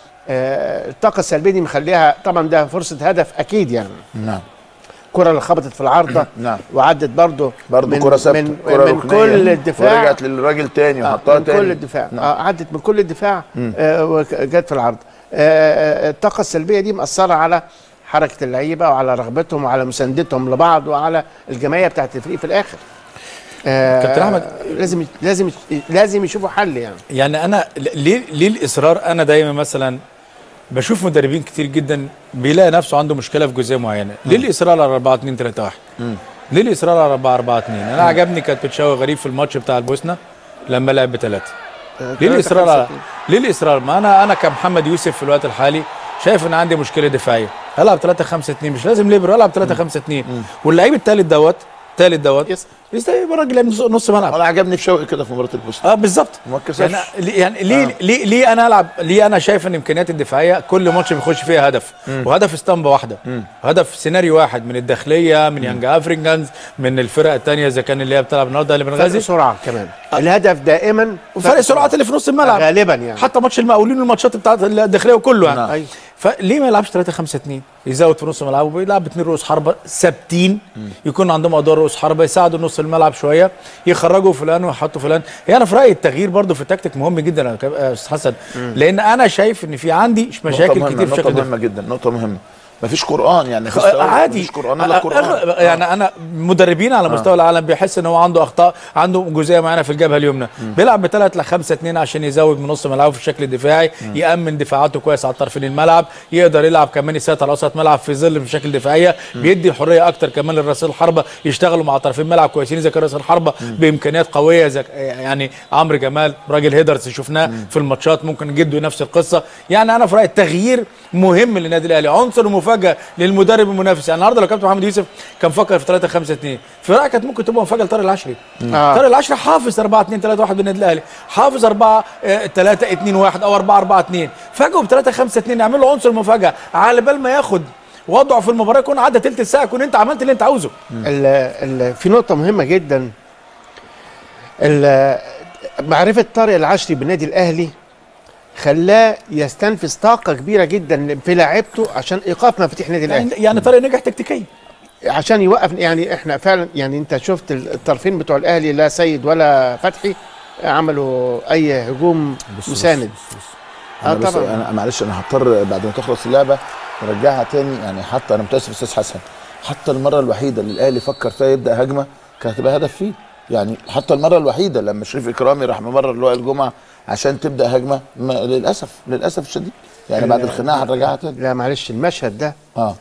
آه، الطاقه السلبيه دي مخليها طبعا ده فرصه هدف اكيد يعني نعم الكره اللي خبطت في العارضه نعم. وعدت برضه برضه من كره ثابته من, كرة من ركنية. كل الدفاع ورجعت للراجل تاني آه، وحطها من تاني كل الدفاع نعم. آه عدت من كل الدفاع آه وجت في العرض آه آه، الطاقه السلبيه دي مأثره على حركه اللعيبه وعلى رغبتهم وعلى مساندتهم لبعض وعلى الجماعيه بتاعت الفريق في الاخر آه كابتن أحمد. لازم لازم لازم يشوفوا حل يعني يعني انا ليه ليه الاصرار انا دايما مثلا بشوف مدربين كتير جدا بيلاقي نفسه عنده مشكله في جزئيه معينه ليه الاصرار على 4 2 3 1 ليه الاصرار على 4 4 2 انا عجبني كانت بتشاوي غريب في الماتش بتاع البوسنه لما لعب بثلاثه ليه الاصرار على ليه الاصرار ما انا انا كمحمد يوسف في الوقت الحالي شايف ان عندي مشكله دفاعيه هلعب 3 5 2 مش لازم ليبرو العب 3 5 2 واللعيب الثالث دوت الثالث دوت يس. يستوي يبقى الراجل لعب نص- نص ملعب انا عجبني في شوقي كده في مباراه البوسنه اه بالظبط وما اتكسفش. يعني ليه- يعني ليه آه. ليه ليه انا العب ليه انا شايف ان امكانياتي الدفاعيه كل ماتش بيخش فيها هدف وهدف اسطمبه واحده هدف سيناريو واحد من الداخليه من يانج افريكانز من الفرق الثانيه اذا كان اللي هي بتلعب النهارده اللي فرق بنغازي سرعه كمان الهدف دائما وفرق السرعات اللي في نص الملعب غالبا يعني حتى ماتش المقاولين والماتشات بتاعت الداخليه وكله يعني أيوة. فليه ما يلعبش 3 5 2 يزود في نص ملعبه ويلعب باثنين رؤوس حربه ثابتين يكون عندهم ادوار رؤوس حربه يساعدوا نص الملعب شويه يخرجوا فلان ويحطوا فلان هي انا في رايي التغيير برضو في التكتيك مهم جدا يا كاب- يا استاذ حسن لان انا شايف ان في عندي مشاكل نقطة مهمة كتير في نقطة شكل مهمة الدفاع جدا نقطة مهمة مفيش قران يعني مفيش تأويل، عادي مفيش قران الا قران أغلب- يعني انا مدربين على مستوى العالم بيحس ان هو عنده اخطاء عنده جزئيه معينه في الجبهه اليمنى بيلعب بثلاث لخمسه اتنين عشان يزود من نص ملعبه في الشكل الدفاعي يامن دفاعاته كويس على طرفين الملعب يقدر يلعب كمان يسيطر على وسط ملعب في ظل في شكل دفاعيه بيدي حريه اكتر كمان للراسين الحربه يشتغلوا مع طرفين ملعب كويسين زي كان راس الحربه بامكانيات قويه زي يعني عمرو جمال راجل هيدرز شفناه في الماتشات ممكن جده نفس القصه يعني انا في رايي التغيير مهم للنادي الاهلي عنصر مفاجاه للمدرب المنافس يعني النهارده لو كابتن محمد يوسف كان فكر في 3 5 2 في رايي كانت ممكن تبقى مفاجاه لطارق العشري آه. طارق العشري حافظ 4 2 3 1 بالنادي الاهلي حافظ 4 3 2 1 او 4 4 2 فاجئوا ب 3 5 2 يعمل له عنصر مفاجاه على بال ما ياخد وضعه في المباراه يكون عدى ثلث ساعه يكون انت عملت اللي انت عاوزه ال ال في نقطة مهمة جدا ال- معرفة طارق العشري بالنادي الأهلي خلاه يستنفذ طاقة كبيرة جدا في لاعبته عشان إيقاف مفاتيح النادي الأهلي يعني, يعني طارق نجح تكتيكيا عشان يوقف يعني احنا فعلا يعني انت شفت الطرفين بتوع الاهلي لا سيد ولا فتحي عملوا اي هجوم مساند انا اه بس طبعا انا معلش انا هضطر بعد ما تخلص اللعبه نرجعها تاني يعني حتى انا متاسف استاذ حسن حتى المره الوحيده اللي الاهلي فكر فيها يبدا هجمه كانت هتبقى هدف فيه يعني حتى المره الوحيده لما شريف اكرامي راح ممرر لوائل الجمعه عشان تبدا هجمه ما للاسف للاسف الشديد يعني بعد الخناقه هنرجعها تاني لا معلش المشهد ده اه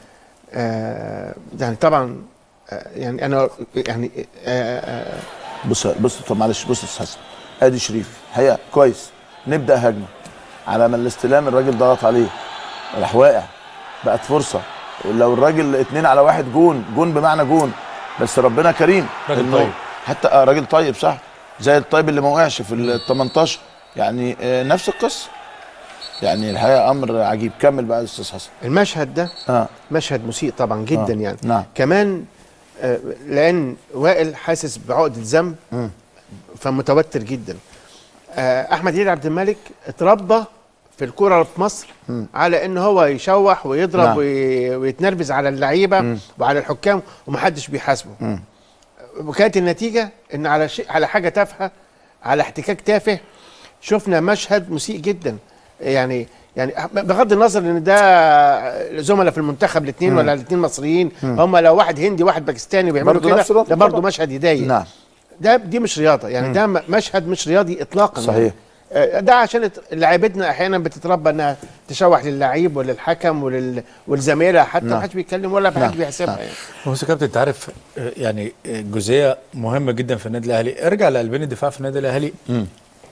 آه يعني طبعا آه يعني انا يعني آه آه بص بص طب معلش بص يا استاذ حسن ادي شريف هي كويس نبدا هجمه على ما الاستلام الراجل ضغط عليه راح واقع بقت فرصه لو الراجل اتنين على واحد جون جون بمعنى جون بس ربنا كريم راجل إنه طيب. حتى آه راجل طيب صح زي الطيب اللي ما وقعش في ال 18 يعني آه نفس القصه يعني الحقيقه امر عجيب كمل بقى يا استاذ حسن المشهد ده اه مشهد مسيء طبعا جدا آه. يعني نعم كمان آه لان وائل حاسس بعقده ذنب مم. فمتوتر جدا آه احمد عيد عبد الملك اتربى في الكوره في مصر مم. على ان هو يشوح ويضرب نعم. وي- ويتنرفز على اللعيبه وعلى الحكام ومحدش بيحاسبه مم. وكانت النتيجه ان على شيء على حاجه تافهه على احتكاك تافه شفنا مشهد مسيء جدا يعني يعني بغض النظر ان ده زملاء في المنتخب الاثنين ولا الاثنين مصريين هم لو واحد هندي واحد باكستاني بيعملوا برضه كده نفس الوضع ده برضه طبعا. مشهد يضايق نعم ده دي مش رياضه يعني ده م- مشهد مش رياضي اطلاقا صحيح. يعني. آه، ده عشان ات- لعيبتنا احيانا بتتربى انها تشوح للعيب وللحكم ولل... والزميله حتى نعم. ما حدش بيتكلم ولا نعم. حد بيحسبها نعم. يعني بص يا كابتن انت عارف آه، يعني آه، جزئيه مهمه جدا في النادي الاهلي ارجع لقلبين الدفاع في النادي الاهلي مم.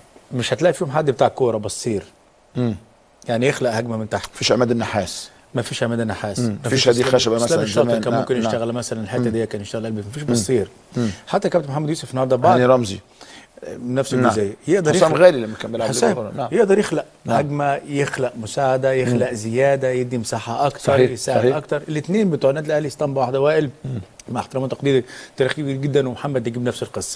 مش هتلاقي فيهم حد بتاع كوره بصير مم. يعني يخلق هجمه من تحت مفيش عماد النحاس ما فيش عماد النحاس مم. ما فيش هدي إسلام- خشبة إسلام مثلا الشاطر زمان. كان نعم، ممكن نعم. يشتغل مثلا الحته دي كان يشتغل قلبي مفيش بصير حتى كابتن محمد يوسف النهارده بعد هاني رمزي نفس نعم. الجزئيه يقدر حسام يخلق غالي لما كان بيلعب حسام ليفربول. نعم يقدر يخلق نعم. هجمه يخلق مساعده يخلق زياده يدي مساحه اكتر صحيح، يساعد صحيح. اكتر الاثنين بتوع النادي الاهلي اسطمبه واحده وائل مع احترامي وتقديري تاريخ كبير جدا ومحمد نجيب نفس القصه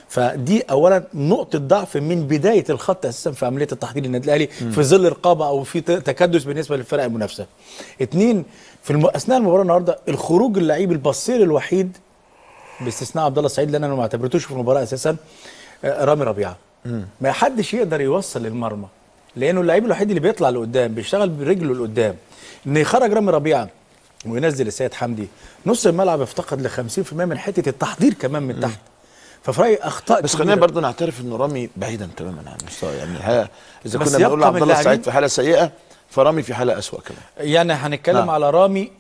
فدي اولا نقطه ضعف من بدايه الخط اساسا في عمليه التحضير للنادي الاهلي في ظل رقابه او في ت- تكدس بالنسبه للفرق المنافسه اثنين في الم... اثناء المباراه النهارده الخروج اللعيب البصير الوحيد باستثناء عبد الله السعيد لان انا ما اعتبرتوش في المباراه اساسا آه، رامي ربيعه ما حدش يقدر يوصل للمرمى لانه اللعيب الوحيد اللي بيطلع لقدام بيشتغل برجله لقدام ان يخرج رامي ربيعه وينزل السيد حمدي نص الملعب افتقد ل 50% من حته التحضير كمان من تحت ففي رايي اخطاء بس كبيرة. خلينا برضه نعترف ان رامي بعيدا تماما عن المستوى يعني الحقيقه اذا بس كنا بنقول يبقى عبد من الله السعيد اللاعبين- في حاله سيئه فرامي في حاله اسوء كمان يعني هنتكلم نعم. على رامي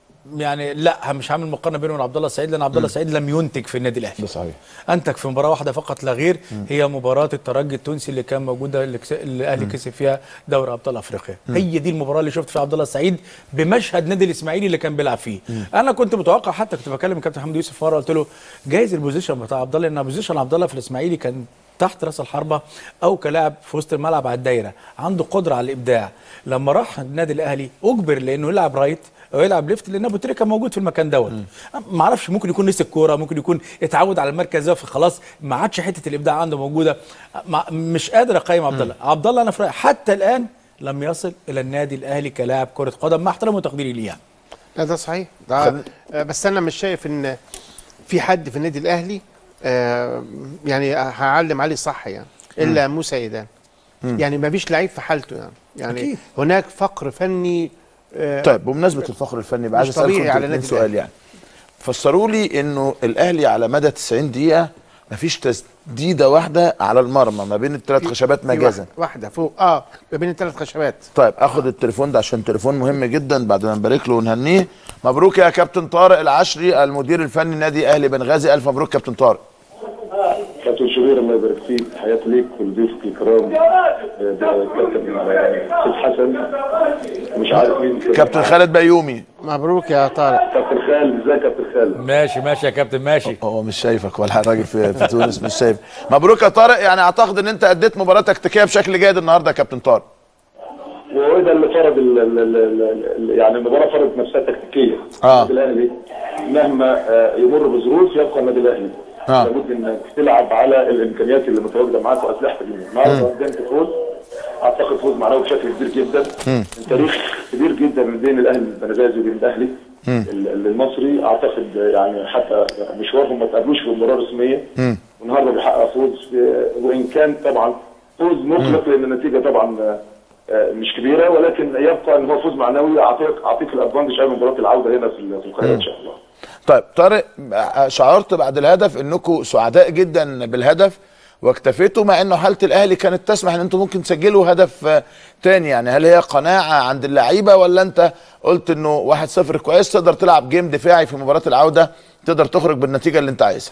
يعني لا مش هعمل مقارنه بينه وبين عبد الله السعيد لان عبد الله السعيد لم ينتج في النادي الاهلي ده صحيح انتج في مباراه واحده فقط لا غير هي مباراه الترجي التونسي اللي كان موجوده اللي كس- اللي الاهلي كسب فيها دوري ابطال افريقيا هي دي المباراه اللي شفت فيها عبد الله السعيد بمشهد نادي الاسماعيلي اللي كان بيلعب فيه انا كنت متوقع حتى كنت بكلم الكابتن حمدي يوسف مره قلت له جايز البوزيشن بتاع عبد الله لان بوزيشن عبد الله في الاسماعيلي كان تحت راس الحربه او كلاعب في وسط الملعب على الدايره عنده قدره على الابداع لما راح النادي الاهلي اجبر لانه يلعب رايت او يلعب ليفت لان ابو تريكه موجود في المكان دوت ما اعرفش ممكن يكون نسي الكوره ممكن يكون اتعود على المركز ده فخلاص ما عادش حته الابداع عنده موجوده ما مش قادر اقيم عبد الله عبد الله انا في رايي حتى الان لم يصل الى النادي الاهلي كلاعب كره قدم مع احترامي وتقديري ليه يعني. لا ده صحيح ده آه، بس انا مش شايف ان في حد في النادي الاهلي آه، يعني هعلم عليه صح يعني الا موسى ايدان يعني ما فيش لعيب في حالته يعني يعني أكيد. هناك فقر فني آه، طيب بمناسبه الفخر الفني بقى عايز مش اسالكم طبيعي انتوا على الاتنين نادي سؤال يعني فسروا لي انه الاهلي على مدى 90 دقيقه مفيش تسديده واحده على المرمى ما بين الثلاث خشبات في مجازا واحدة- واحده فوق اه ما بين الثلاث خشبات طيب اخد التليفون ده عشان تليفون مهم جدا بعد ما نبارك له ونهنيه مبروك يا كابتن طارق العشري المدير الفني نادي اهلي بنغازي الف مبروك كابتن طارق كابتن شوبير الله يبارك فيك تحياتي ليك ولضيوفك الكرام آه، ده كابتن آه، سيد حسن مش عارف مين كابتن خالد بيومي مبروك يا طارق كابتن خالد ازيك يا كابتن خالد ماشي ماشي يا كابتن ماشي هو مش شايفك ولا الراجل في, في تونس مش شايف مبروك يا طارق يعني اعتقد ان انت اديت مباراه تكتيكيه بشكل جيد النهارده يا كابتن طارق وهو ده اللي فرض ال ال ال ال ال يعني المباراه فرضت نفسها تكتيكيه آه. النادي الاهلي مهما آه، يمر بظروف يبقى النادي الاهلي آه. لابد انك تلعب على الامكانيات اللي متواجده معاك واسلحتك النهارده قدمت فوز اعتقد فوز معنوي بشكل كبير جدا تاريخ كبير جدا من بين الاهلي البنغازي وبين الاهلي ال- ال- المصري اعتقد يعني حتى مشوارهم ما تقابلوش في مباراه رسميه والنهارده بيحقق فوز آه، وان كان طبعا فوز مقلق لان النتيجه طبعا آه، آه، مش كبيره ولكن يبقى ان هو فوز معنوي اعطيك اعطيك الادفانتج اي مباراه العوده هنا في ال- في القاهره ان شاء الله طيب طارق شعرت بعد الهدف انكم سعداء جدا بالهدف واكتفيتوا مع انه حاله الاهلي كانت تسمح ان انتم ممكن تسجلوا هدف آه، تاني يعني هل هي قناعه عند اللعيبه ولا انت قلت انه 1-0 كويس تقدر تلعب جيم دفاعي في مباراه العوده تقدر تخرج بالنتيجه اللي انت عايزها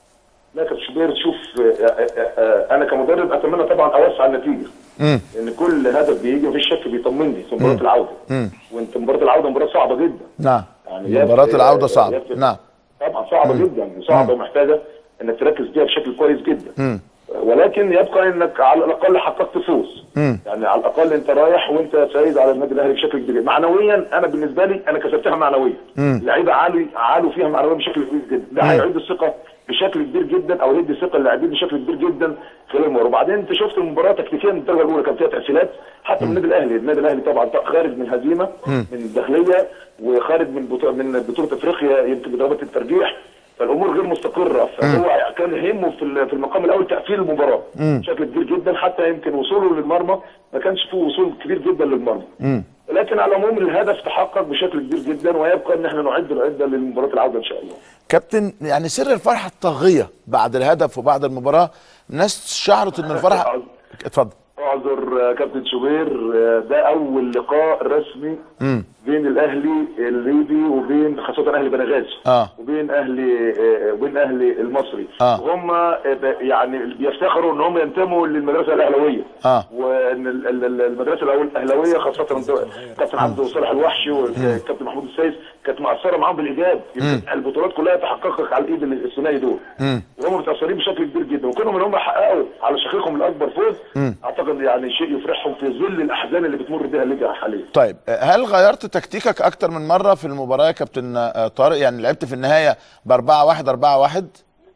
لا كابتن شوبير شوف آه، آه، آه، انا كمدرب اتمنى طبعا اوسع النتيجه امم ان كل هدف بيجي مفيش شك بيطمني في مباراه العوده امم وانت مباراه العوده مباراه صعبه جدا نعم يعني مباراه يبقى- العوده صعبه يبقى- نعم طبعا صعبه جدا صعبه ومحتاجه انك تركز فيها بشكل كويس جدا امم ولكن يبقى انك على الاقل حققت فوز امم يعني على الاقل انت رايح وانت فايز على النادي الاهلي بشكل كبير معنويا انا بالنسبه لي انا كسبتها معنويا مم. اللعيبه عالوا عالوا فيها معنويا بشكل كبير جدا ده هيعيد الثقه بشكل كبير جدا او يدي ثقه للاعبين بشكل كبير جدا خلال المباراه وبعدين انت شفت المباراه تكتيكيا من الدرجه الاولى كان فيها تاثيرات حتى من النادي الاهلي النادي الاهلي طبعا خارج من هزيمه من الداخليه وخارج من بطوله من بطوله افريقيا يمكن بضربه الترجيح فالامور غير مستقره فهو كان يهمه في ال- في المقام الاول تقفيل المباراه بشكل كبير جدا حتى يمكن وصوله للمرمى ما كانش فيه وصول كبير جدا للمرمى لكن على العموم الهدف تحقق بشكل كبير جدا ويبقى ان احنا نعد العده لمباراه العوده ان شاء الله كابتن يعني سر الفرحه الطاغيه بعد الهدف وبعد المباراه الناس شعرت ان الفرحه اتفضل اعذر آه، كابتن شوبير آه، ده اول لقاء رسمي امم بين الاهلي الليبي وبين خاصه اهلي بنغازي اه وبين اهلي آه، وبين اهلي المصري آه. وهم آه، ب- يعني بيفتخروا ان هم ينتموا للمدرسه الاهلاويه اه وان ال- ال- ال- المدرسه الأول- الاهلاويه خاصه كابتن عبد صالح الوحشي والكابتن محمود السيد كانت مؤثره معاهم بالايجاب يمكن البطولات كلها تحققت على الايد الثنائي دول امم وهم متاثرين بشكل كبير جدا وكونهم ان هم حققوا على شقيقهم الاكبر فوز مم. اعتقد يعني شيء يفرحهم في ظل الاحزان اللي بتمر بها الليجا حاليا طيب هل غيرت تكتيكك اكتر من مره في المباراه يا كابتن آه، طارق يعني لعبت في النهايه ب 4 1 4 1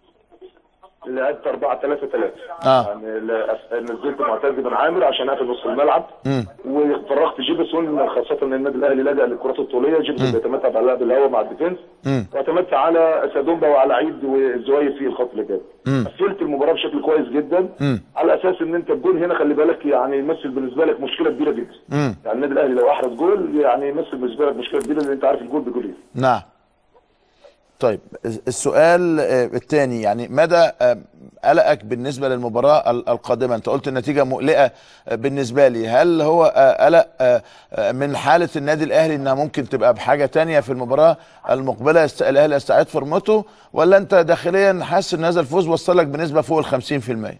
لعبت 4 3 3 آه. يعني لا- نزلت معتز بن عامر عشان اقفل نص الملعب امم وفرغت جيبسون خاصه ان النادي الاهلي لجا للكرات الطوليه جيبسون بيتمتع على لعب الهواء مع الديفنس امم واعتمدت على سادومبا وعلى عيد والزوايا في الخط اللي جاي مم. قفلت المباراه بشكل كويس جدا مم. على اساس ان انت الجول هنا خلي بالك يعني يمثل بالنسبه لك مشكله كبيره جدا امم يعني النادي الاهلي لو احرز جول يعني يمثل بالنسبه لك مشكله كبيره لان انت عارف الجول بجولين نعم طيب السؤال الثاني يعني مدى آه، قلقك بالنسبه للمباراه ال- القادمه انت قلت النتيجه مقلقه آه، بالنسبه لي هل هو آه، قلق آه، آه، من حاله النادي الاهلي انها ممكن تبقى بحاجه تانية في المباراه المقبله يست- الاهلي يستعيد فورمته ولا انت داخليا حاسس ان هذا الفوز وصلك بنسبه فوق ال 50%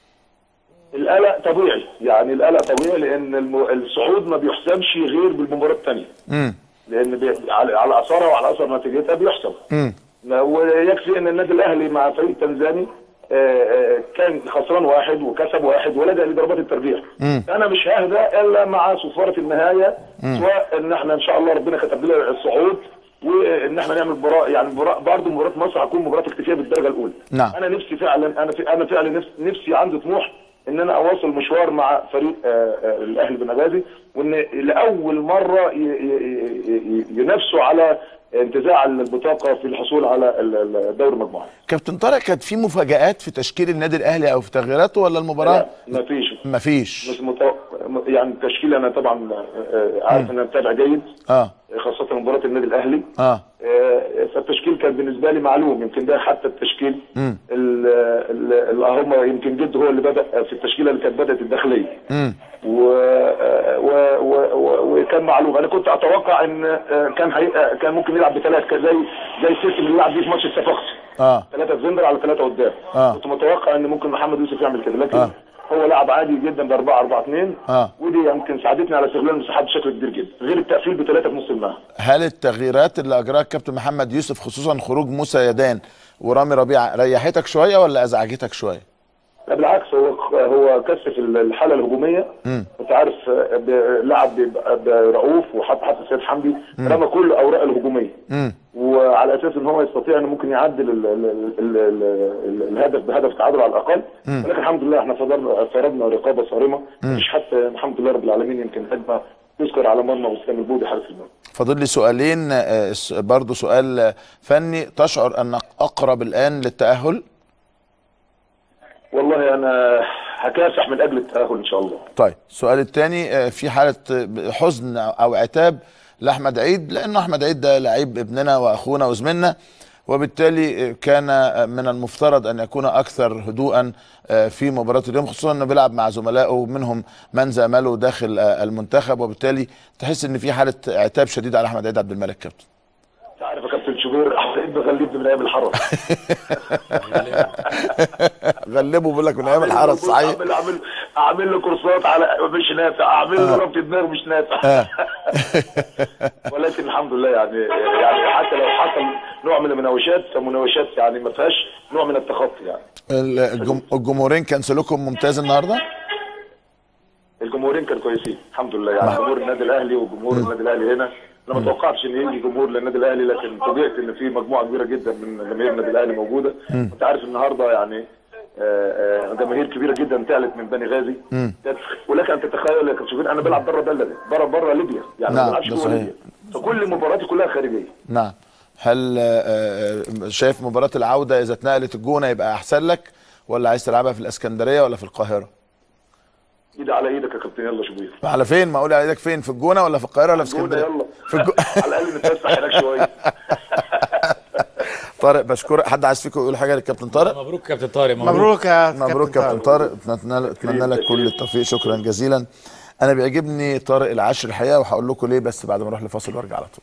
القلق طبيعي يعني القلق طبيعي لان الم- الصعود ما بيحسمش غير بالمباراه الثانيه امم لان بي... على على اثرها وعلى اثر نتيجتها بيحسم امم ويكفي ان النادي الاهلي مع فريق تنزاني آه، آه، كان خسران واحد وكسب واحد ولجا لضربات الترجيح مم. انا مش ههدى الا مع صفاره النهايه سواء ان احنا ان شاء الله ربنا كتب لنا الصعود وان احنا نعمل مباراه يعني مباراه برضه مباراه مصر هتكون مباراه تكتيكيه بالدرجه الاولى نعم. انا نفسي فعلا انا في انا فعلا نفسي, نفسي عندي طموح ان انا اواصل مشوار مع فريق آه، آه، الاهلي بنغازي وان لاول مره ي- ي- ي- ي- ينافسوا على انتزاع البطاقه في الحصول على ال- ال- الدوري المجموعات كابتن طارق كانت في مفاجآت في تشكيل النادي الاهلي او في تغييراته ولا المباراه ما فيش مفيش مش متو... يعني التشكيل انا طبعا آه، عارف ان انا متابع جيد اه خاصه مباراه النادي الاهلي اه آه، فالتشكيل كان بالنسبه لي معلوم يمكن ده حتى التشكيل امم ال- ال- ال- هم يمكن جد هو اللي بدا في التشكيله اللي كانت بدات الداخليه امم و... و... و... و... وكان معلوم انا كنت اتوقع ان آه، كان هي... آه، كان ممكن يلعب بثلاث كان زي زي السيستم اللي لعب بيه في ماتش الصفاقسي اه ثلاثه زندر على ثلاثه قدام آه. كنت متوقع ان ممكن محمد يوسف يعمل كده لكن آه. هو لعب عادي جدا ب 4 4 2 اه ودي يمكن ساعدتني على استغلال المساحات بشكل كبير جدا غير التقفيل بثلاثه في نص الملعب هل التغييرات اللي اجراها الكابتن محمد يوسف خصوصا خروج موسى يدان ورامي ربيعه ريحتك شويه ولا ازعجتك شويه؟ لا بالعكس هو هو كثف الحاله الهجوميه امم انت عارف آه، ب- لعب ب- برؤوف وحط حتى سيد حمدي رمى كل الاوراق الهجوميه امم وعلى اساس ان هو يستطيع انه ممكن يعدل ال ال ال ال ال الهدف بهدف تعادل على الاقل مم. ولكن الحمد لله احنا فرضنا فرضنا رقابه صارمه مش حتى الحمد لله رب العالمين يمكن هجمه تذكر على مرمى وسام البودي حارس المرمى فاضل لي سؤالين آه، س- برضو سؤال آه، فني تشعر انك اقرب الان للتاهل؟ والله انا هكافح من اجل التاهل ان شاء الله طيب السؤال الثاني في حاله آه، حزن او عتاب لاحمد عيد لانه احمد عيد ده لعيب ابننا واخونا وزميلنا وبالتالي آه، كان آه، من المفترض ان يكون اكثر هدوءا آه، في مباراه اليوم خصوصا انه بيلعب مع زملائه منهم من زامله داخل آه، المنتخب وبالتالي تحس ان في حاله عتاب شديد على احمد عيد عبد الملك كابتن انت عارف يا كابتن شوبير احمد عيد بغلبني من ايام الحرس غلبه بيقول لك من ايام الحرس صحيح اعمل اعمل اعمل له كورسات على مش نافع اعمل له ربط دماغ مش نافع آه. ولكن الحمد لله يعني يعني حتى لو حصل نوع من المناوشات فمناوشات يعني ما فيهاش نوع من التخطي يعني الجم- الجمهورين كان سلوكهم ممتاز النهارده الجمهورين كانوا كويسين الحمد لله يعني جمهور النادي الاهلي وجمهور النادي الاهلي هنا انا ما توقعتش ان يجي جمهور للنادي الاهلي لكن فوجئت ان في مجموعه كبيره جدا من جماهير النادي الاهلي موجوده انت عارف النهارده يعني آه، آه، جماهير كبيره جدا تعلت من بني غازي مم. ولك ان تتخيل يا كابتن شوبير انا بلعب بره بلدي بره بره ليبيا يعني نعم، ما بلعبش ده جوه صحيح. ليبيا فكل مباراتي كلها خارجيه نعم هل آه، آه، شايف مباراة العودة إذا اتنقلت الجونة يبقى أحسن لك ولا عايز تلعبها في الإسكندرية ولا في القاهرة؟ ايدي على ايدك يا كابتن يلا شوبير على فين؟ ما أقول على إيدك فين؟ في الجونة ولا في القاهرة ولا في جودة اسكندرية؟ يلا في الجو... على الاقل نتفسح هناك شويه طارق بشكرك حد عايز فيكم يقول حاجة للكابتن طارق؟ مبروك كابتن طارق مبروك, مبروك يا مبروك كابتن طارق اتمنى اتمنى لك كل التوفيق شكرا جزيلا أنا بيعجبني طارق العشر الحقيقة وهقول لكم ليه بس بعد ما أروح لفاصل وأرجع على طول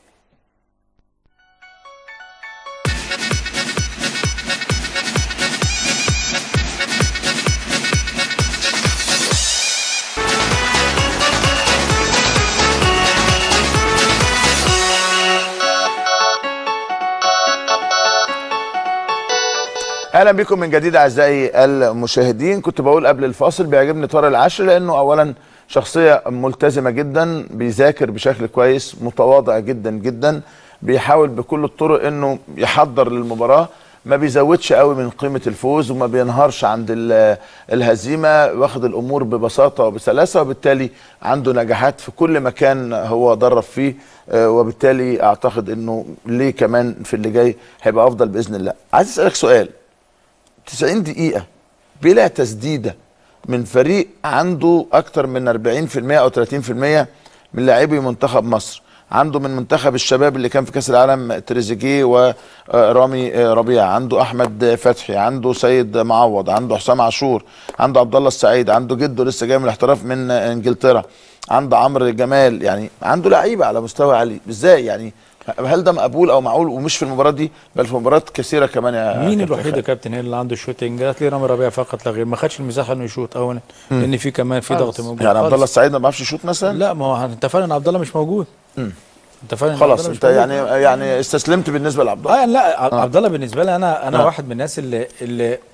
اهلا بكم من جديد اعزائي المشاهدين كنت بقول قبل الفاصل بيعجبني طارق العشر لانه اولا شخصيه ملتزمه جدا بيذاكر بشكل كويس متواضع جدا جدا بيحاول بكل الطرق انه يحضر للمباراه ما بيزودش قوي من قيمه الفوز وما بينهارش عند ال- الهزيمه واخد الامور ببساطه وبسلاسه وبالتالي عنده نجاحات في كل مكان هو درب فيه آه، وبالتالي اعتقد انه ليه كمان في اللي جاي هيبقى افضل باذن الله عايز اسالك سؤال 90 دقيقة بلا تسديدة من فريق عنده أكتر من 40% أو 30% من لاعبي منتخب مصر عنده من منتخب الشباب اللي كان في كأس العالم تريزيجيه ورامي ربيع عنده أحمد فتحي عنده سيد معوض عنده حسام عاشور عنده عبد الله السعيد عنده جده لسه جاي من الاحتراف من انجلترا عنده عمرو جمال يعني عنده لعيبة على مستوى عالي ازاي يعني هل ده مقبول او معقول ومش في المباراه دي بل في مباريات كثيره كمان يا مين كابتن الوحيد يا خالد؟ كابتن اللي عنده الشوتنج هتلاقي رامي ربيع فقط لا غير ما خدش المساحه انه يشوط اولا لان في كمان في ضغط موجود يعني عبد خالص. الله السعيد ما بيعرفش يشوط مثلا لا ما هو انت فعلا عبد الله مش موجود انت فعلا خلاص عبد الله انت مش موجود. يعني يعني استسلمت بالنسبه لعبد اه الله يعني لا ع- عبد الله بالنسبه لي انا انا آه. واحد من الناس اللي اللي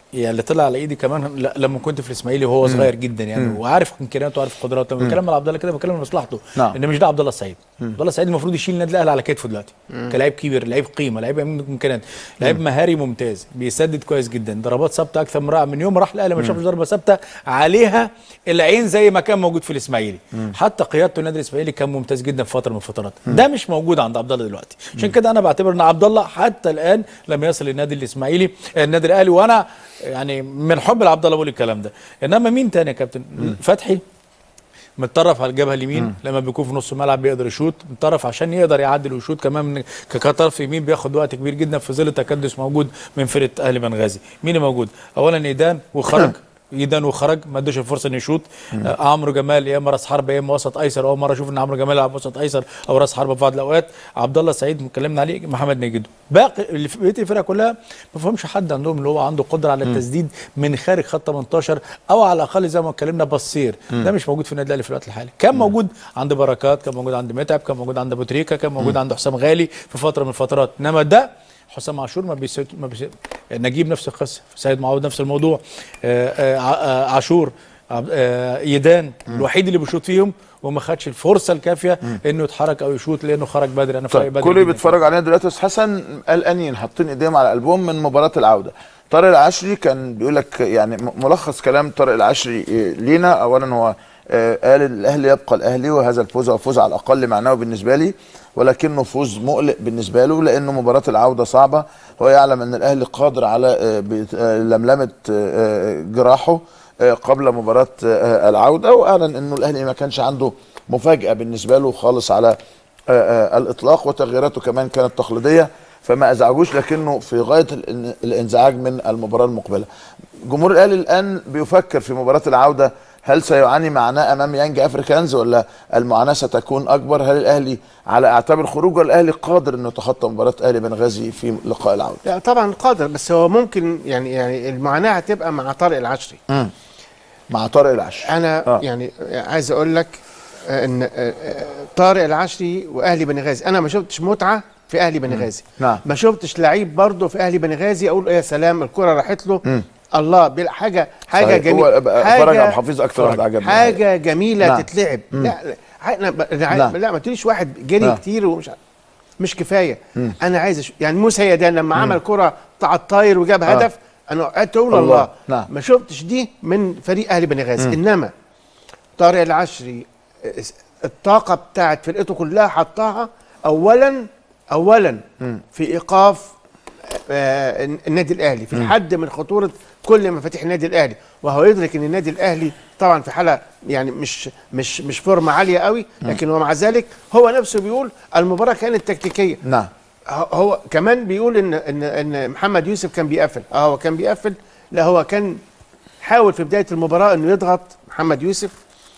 يعني اللي طلع على ايدي كمان ل- لما كنت في الاسماعيلي وهو صغير جدا يعني مم. وعارف امكانياته وعارف قدراته لما بتكلم على عبد الله كده بتكلم على مصلحته نعم. ان مش ده عبد الله السعيد مم. عبد الله السعيد المفروض يشيل النادي الاهلي على كتفه دلوقتي مم. كلاعب كبير لعيب قيمه لعيب عنده امكانيات لعيب مهاري ممتاز بيسدد كويس جدا ضربات ثابته اكثر من رائع من يوم ما راح الاهلي ما مم. شافش ضربه ثابته عليها العين زي ما كان موجود في الاسماعيلي مم. حتى قيادته النادي الاسماعيلي كان ممتاز جدا في فتره من الفترات ده مش موجود عند عبد الله دلوقتي عشان كده انا بعتبر ان عبد الله حتى الان لم يصل للنادي الاسماعيلي النادي الاهلي وانا يعني من حب لعبد الله بقول الكلام ده انما مين تاني يا كابتن فتحي متطرف على الجبهه اليمين لما بيكون في نص الملعب بيقدر يشوط متطرف عشان يقدر يعدل ويشوط كمان من ك- كطرف يمين بياخد وقت كبير جدا في ظل تكدس موجود من فرقه اهلي بنغازي مين اللي موجود اولا ايدان وخرج ايدان وخرج ما ادوش الفرصه انه يشوط آه عمرو جمال يا اما راس حربه يا اما وسط ايسر اول مره اشوف ان عمرو جمال يلعب وسط ايسر او راس حربه في بعض الاوقات عبد الله سعيد اتكلمنا عليه محمد نجد باقي اللي في بقيه الفرقه كلها ما فهمش حد عندهم اللي هو عنده قدره على التسديد من خارج خط 18 او على الاقل زي ما اتكلمنا بصير مم. ده مش موجود في النادي الاهلي في الوقت الحالي كان موجود عند بركات كان موجود عند متعب كان موجود عند ابو تريكه كان موجود عند حسام غالي في فتره من الفترات انما ده حسام عاشور ما بيسيط ما بيسيط نجيب نفس القصه سيد معوض نفس الموضوع آه، آه، ع- آه، عاشور عب- آه، يدان الوحيد اللي بيشوط فيهم وما خدش الفرصه الكافيه انه يتحرك او يشوط لانه خرج بدري انا في رأيي طيب بدري كل اللي جداً. بيتفرج علينا دلوقتي يا استاذ حسن قلقانين حاطين ايديهم على قلبهم من مباراه العوده طارق العشري كان بيقول لك يعني م- ملخص كلام طارق العشري إيه، لينا اولا هو آه، قال الاهلي يبقى الاهلي وهذا الفوز هو فوز على الاقل معنوي بالنسبه لي ولكنه فوز مقلق بالنسبه له لانه مباراه العوده صعبه هو يعلم ان الاهلي قادر على آه، بت- آه، لملمه آه، جراحه آه، قبل مباراه آه، العوده واعلن انه الاهلي ما كانش عنده مفاجاه بالنسبه له خالص على آه، آه، الاطلاق وتغييراته كمان كانت تقليديه فما ازعجوش لكنه في غايه الان- الانزعاج من المباراه المقبله. جمهور الاهلي الان بيفكر في مباراه العوده هل سيعاني معاناه امام يانج افريكانز ولا المعاناه ستكون اكبر؟ هل الاهلي على اعتاب الخروج ولا الاهلي قادر انه يتخطى مباراه اهلي بنغازي في لقاء العوده؟ لا طبعا قادر بس هو ممكن يعني يعني المعاناه هتبقى مع طارق العشري مم. مع طارق العشري انا آه. آه. يعني عايز اقول لك آه، ان آه، آه، طارق العشري واهلي بنغازي انا ما شفتش متعه في اهلي بنغازي نعم ما شفتش لعيب برضه في اهلي بنغازي اقول يا سلام الكره راحت له مم. الله بلا- حاجه حاجه صحيح. جميله هو بقى فرج عبد الحفيظ أكتر واحد عجبني. حاجه جميله نعم. تتلعب مم. لا لا ح- لا, لا, نعم. لا ما تقوليش واحد جري نعم. كتير ومش ع- مش كفايه مم. انا عايز أش... يعني موسى يدان لما مم. عمل كره بتاع الطاير وجاب آه. هدف انا قعدت اقول الله. الله, نعم. ما شفتش دي من فريق اهلي بنغازي مم. انما طارق العشري آه، الطاقه بتاعت فرقته كلها حطها اولا اولا مم. في ايقاف آه، النادي الاهلي في مم. الحد من خطوره كل مفاتيح النادي الاهلي وهو يدرك ان النادي الاهلي طبعا في حاله يعني مش مش مش فورمه عاليه قوي لكن ومع ذلك هو نفسه بيقول المباراه كانت تكتيكيه نعم هو- هو كمان بيقول ان ان ان محمد يوسف كان بيقفل اه هو كان بيقفل لا هو كان حاول في بدايه المباراه انه يضغط محمد يوسف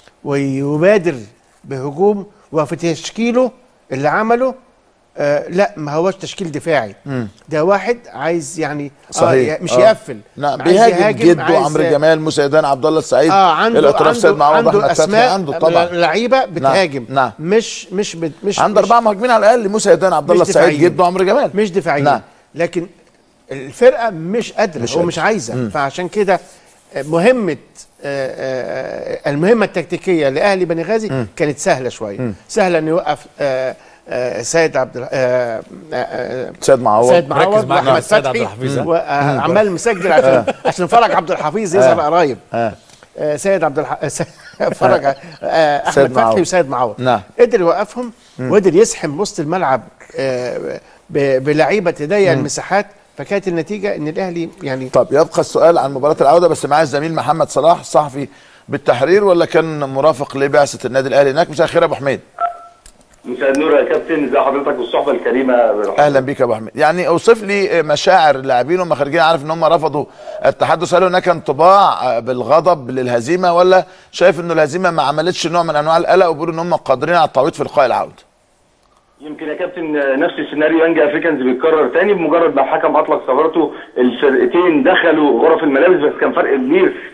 ويبادر بهجوم وفي تشكيله اللي عمله آه لا ما هوش تشكيل دفاعي مم. ده واحد عايز يعني صحيح آه مش آه. يقفل نعم عايز بيهاجم يهاجم، جده عايز- عمرو جمال موسى يدان عبد الله السعيد اه عنده الاطراف سيد معوض عنده احمد فتحي اسماء عنده طبعا لعيبه بتهاجم نعم. مش مش بت- مش عنده مش اربعه مهاجمين على الاقل موسى يدان عبد الله مش السعيد دفاعيين. جده عمرو جمال مش دفاعيين نعم. لكن الفرقه مش قادره مش هو قادرة. مش عايزه مم. فعشان كده مهمه آه، آه، المهمه التكتيكيه لاهلي بني غازي مم. كانت سهله شويه مم. سهله انه يوقف آه، آه، سيد عبد الح- آه، آه، آه، سيد معوض سيد ركز معوض معاك واحمد على سيد عبد فتحي الحفيظ، ها؟ وعمال مسجل عشان عشان فرج عبد الحفيظ يظهر آه. قريب آه. آه، سيد عبد الح... فرج آه، سيد احمد معوض. فتحي وسيد معوض نعم. قدر يوقفهم وقدر يسحم وسط الملعب آه، ب- بلعيبه تضيق المساحات فكانت النتيجه ان الاهلي يعني طب يبقى السؤال عن مباراه العوده بس معايا الزميل محمد صلاح الصحفي بالتحرير ولا كان مرافق لبعثه النادي الاهلي هناك مساء الخير يا ابو حميد مساء النور يا كابتن ازي حضرتك والصحبه الكريمه اهلا بيك يا ابو حميد يعني اوصف لي مشاعر اللاعبين وهم خارجين عارف ان هم رفضوا التحدث هل هناك انطباع بالغضب للهزيمه ولا شايف انه الهزيمه ما عملتش نوع من انواع القلق وبيقولوا ان هم قادرين على التعويض في لقاء العوده يمكن يا كابتن نفس السيناريو يانج افريكانز بيتكرر تاني بمجرد ما الحكم اطلق ثغرته الفرقتين دخلوا غرف الملابس بس كان فرق كبير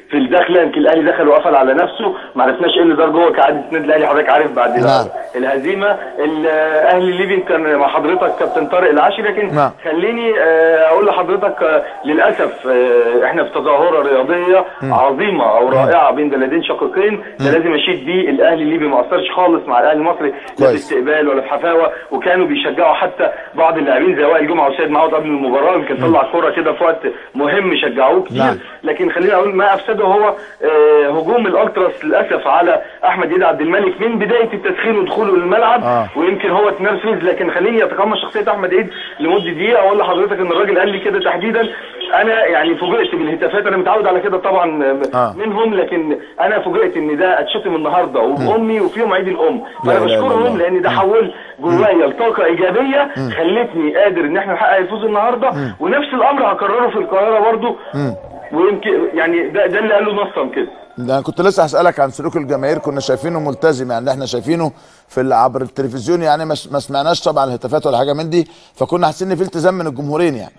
في الداخله يمكن الاهلي دخل وقفل على نفسه ما عرفناش ايه اللي دار جوه كعاده النادي الاهلي حضرتك عارف بعد نعم. الهزيمه الاهلي الليبي كان مع حضرتك كابتن طارق العاشري لكن نعم. خليني آه، اقول لحضرتك آه، للاسف آه، احنا في تظاهره رياضيه عظيمه او رائعه بين بلدين شقيقين ده لازم اشيد بيه الاهلي الليبي ما اثرش خالص مع الاهلي المصري لا في كويس. استقبال ولا في حفاوه وكانوا بيشجعوا حتى بعض اللاعبين زي وائل جمعه وسيد معوض قبل المباراه يمكن طلع كوره كده في وقت مهم شجعوه كتير نعم. لكن خليني اقول ما افسده هو آه، هجوم الالتراس للاسف على احمد عيد عبد الملك من بدايه التسخين ودخوله للملعب آه. ويمكن هو اتنرفز لكن خليني اتقمص شخصيه احمد عيد لمده دقيقه واقول لحضرتك ان الراجل قال لي كده تحديدا انا يعني فوجئت بالهتافات انا متعود على كده طبعا آه. منهم لكن انا فوجئت ان ده اتشتم النهارده وبامي وفي يوم عيد الام لا فانا إله إلا بشكرهم الله. لان ده حول جوايا لطاقه ايجابيه خلتني قادر ان احنا نحقق الفوز النهارده ونفس الامر هكرره في القاهره برضو ويمكن يعني ده ده اللي قاله نصا كده ده انا كنت لسه هسالك عن سلوك الجماهير كنا شايفينه ملتزم يعني احنا شايفينه في ال- عبر التلفزيون يعني ما س- ما سمعناش طبعا الهتافات ولا حاجه من دي فكنا حاسين ان في التزام من الجمهورين يعني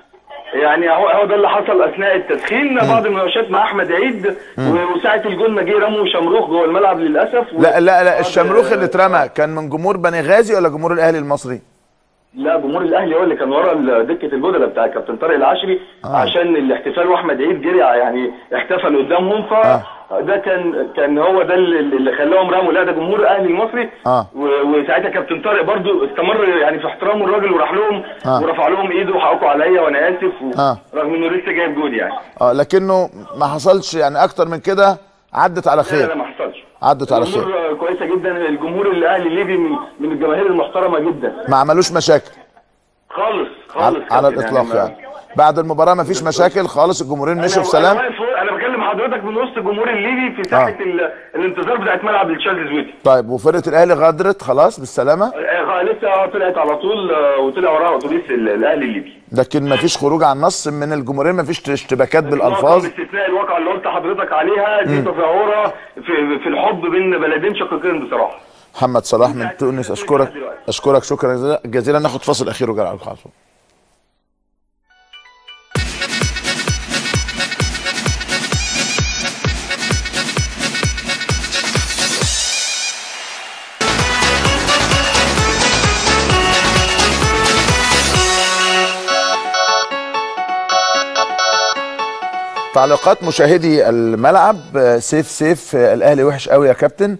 يعني هو هو ده اللي حصل اثناء التدخين بعض المناوشات مع احمد عيد وساعه الجول ما جه رموا شمروخ جوه الملعب للاسف و- لا لا لا بعض- الشمروخ اللي اترمى كان من جمهور بني غازي ولا جمهور الاهلي المصري؟ لا جمهور الاهلي هو اللي كان ورا ال- دكه البدله بتاع كابتن طارق العشري آه. عشان الاحتفال واحمد عيد جري يعني احتفل قدامهم ف ده كان كان هو ده اللي, اللي خلاهم رموا لا ده جمهور الاهلي المصري اه و- وساعتها كابتن طارق برضو استمر يعني في احترامه الراجل وراح لهم آه. ورفع لهم ايده وحققوا عليا وانا اسف و- آه. رغم انه لسه جايب جول يعني اه لكنه ما حصلش يعني اكتر من كده عدت على لا لا لا خير ما حصلش عدت على خير الامور كويسه جدا الجمهور الاهلي الليبي من, من الجماهير المحترمه جدا ما عملوش مشاكل خالص على, خالص على كابتن، الاطلاق ما- يعني بعد المباراه ما فيش مشاكل خالص الجمهورين مشوا في سلام انا واقف فوق- انا بكلم حضرتك من وسط الجمهور الليبي في ساحه ال- الانتظار بتاعت ملعب التشارلز ويتي طيب وفرقه الاهلي غادرت خلاص بالسلامه آه، لسه طلعت على طول آه، وطلع وراها اتوبيس ال- الاهلي الليبي لكن ما فيش خروج عن نص من الجمهورين ما فيش اشتباكات بالالفاظ باستثناء الواقعه اللي قلت حضرتك عليها دي تظاهره في في الحب بين بلدين شقيقين بصراحه محمد صلاح من تونس اشكرك اشكرك شكرا جزيلا- جزيلا ناخد فاصل اخير وجرى على الخاص تعليقات مشاهدي الملعب آه، سيف سيف آه، الاهلي وحش قوي يا كابتن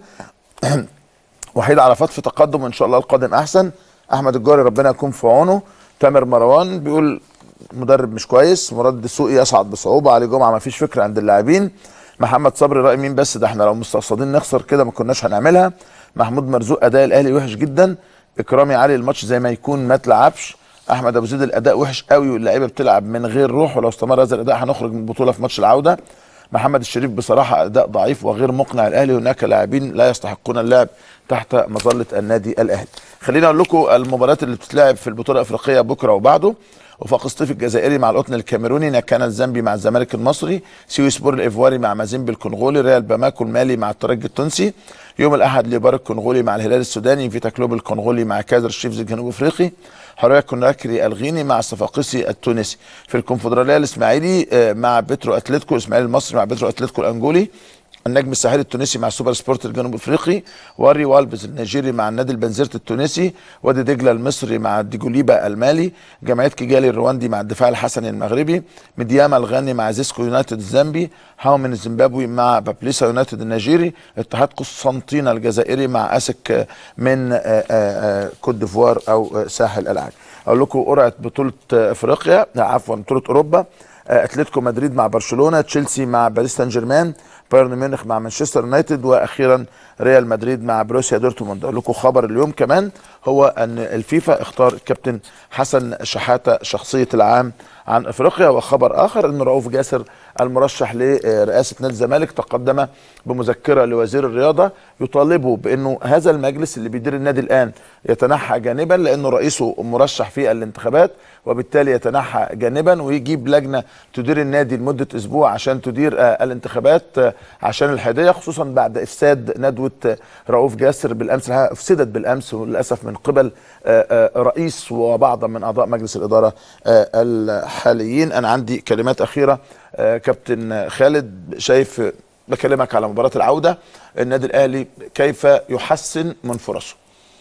وحيد عرفات في تقدم وان شاء الله القادم احسن احمد الجاري ربنا يكون في عونه تامر مروان بيقول مدرب مش كويس مراد دسوقي يصعد بصعوبه علي جمعه ما فيش فكره عند اللاعبين محمد صبري راي مين بس ده احنا لو مستقصدين نخسر كده ما كناش هنعملها محمود مرزوق اداء الاهلي وحش جدا اكرامي علي الماتش زي ما يكون ما تلعبش احمد ابو زيد الاداء وحش قوي واللعيبه بتلعب من غير روح ولو استمر هذا الاداء هنخرج من البطوله في ماتش العوده محمد الشريف بصراحه اداء ضعيف وغير مقنع الاهلي هناك لاعبين لا يستحقون اللعب تحت مظله النادي الاهلي خليني اقول لكم المباريات اللي بتتلعب في البطوله الافريقيه بكره وبعده وفاق سطيف الجزائري مع القطن الكاميروني نكانا الزامبي مع الزمالك المصري سيوي سبور الايفواري مع مازيمبي الكونغولي ريال باماكو المالي مع الترجي التونسي يوم الاحد ليبار الكونغولي مع الهلال السوداني فيتا كلوب الكونغولي مع كازر الشيفز الجنوب افريقي حريه كوناكري الغيني مع الصفاقسي التونسي في الكونفدراليه الاسماعيلي آه، مع بترو اتلتيكو الاسماعيلي المصري مع بترو اتلتيكو الانجولي النجم الساحلي التونسي مع سوبر سبورت الجنوب افريقي واري والبز النيجيري مع النادي البنزرت التونسي وادي دجله المصري مع ديجوليبا المالي جمعيه كيجالي الرواندي مع الدفاع الحسني المغربي ميدياما الغاني مع زيسكو يونايتد الزامبي هاو من الزيمبابوي مع بابليسا يونايتد النيجيري اتحاد قسنطينه الجزائري مع اسك من آه، آه، آه، كوت ديفوار او آه، ساحل العاج اقول لكم قرعه بطوله آه، افريقيا لا، عفوا بطوله اوروبا آه، اتلتيكو مدريد مع برشلونه تشيلسي مع باريس سان جيرمان بايرن ميونخ مع مانشستر يونايتد واخيرا ريال مدريد مع بروسيا دورتموند اقول لكم خبر اليوم كمان هو ان الفيفا اختار الكابتن حسن شحاته شخصيه العام عن افريقيا وخبر اخر ان رؤوف جاسر المرشح لرئاسه نادي الزمالك تقدم بمذكره لوزير الرياضه يطالبه بانه هذا المجلس اللي بيدير النادي الان يتنحى جانبا لانه رئيسه مرشح في الانتخابات وبالتالي يتنحى جانبا ويجيب لجنه تدير النادي لمده اسبوع عشان تدير آه، الانتخابات آه، عشان الحياديه خصوصا بعد افساد ندوه آه، رؤوف جاسر بالامس الحقيقة افسدت بالامس وللاسف من قبل آه، آه، رئيس وبعض من اعضاء مجلس الاداره آه، الحالي حاليين انا عندي كلمات اخيره آه، كابتن خالد شايف بكلمك على مباراه العوده النادي الاهلي كيف يحسن من فرصه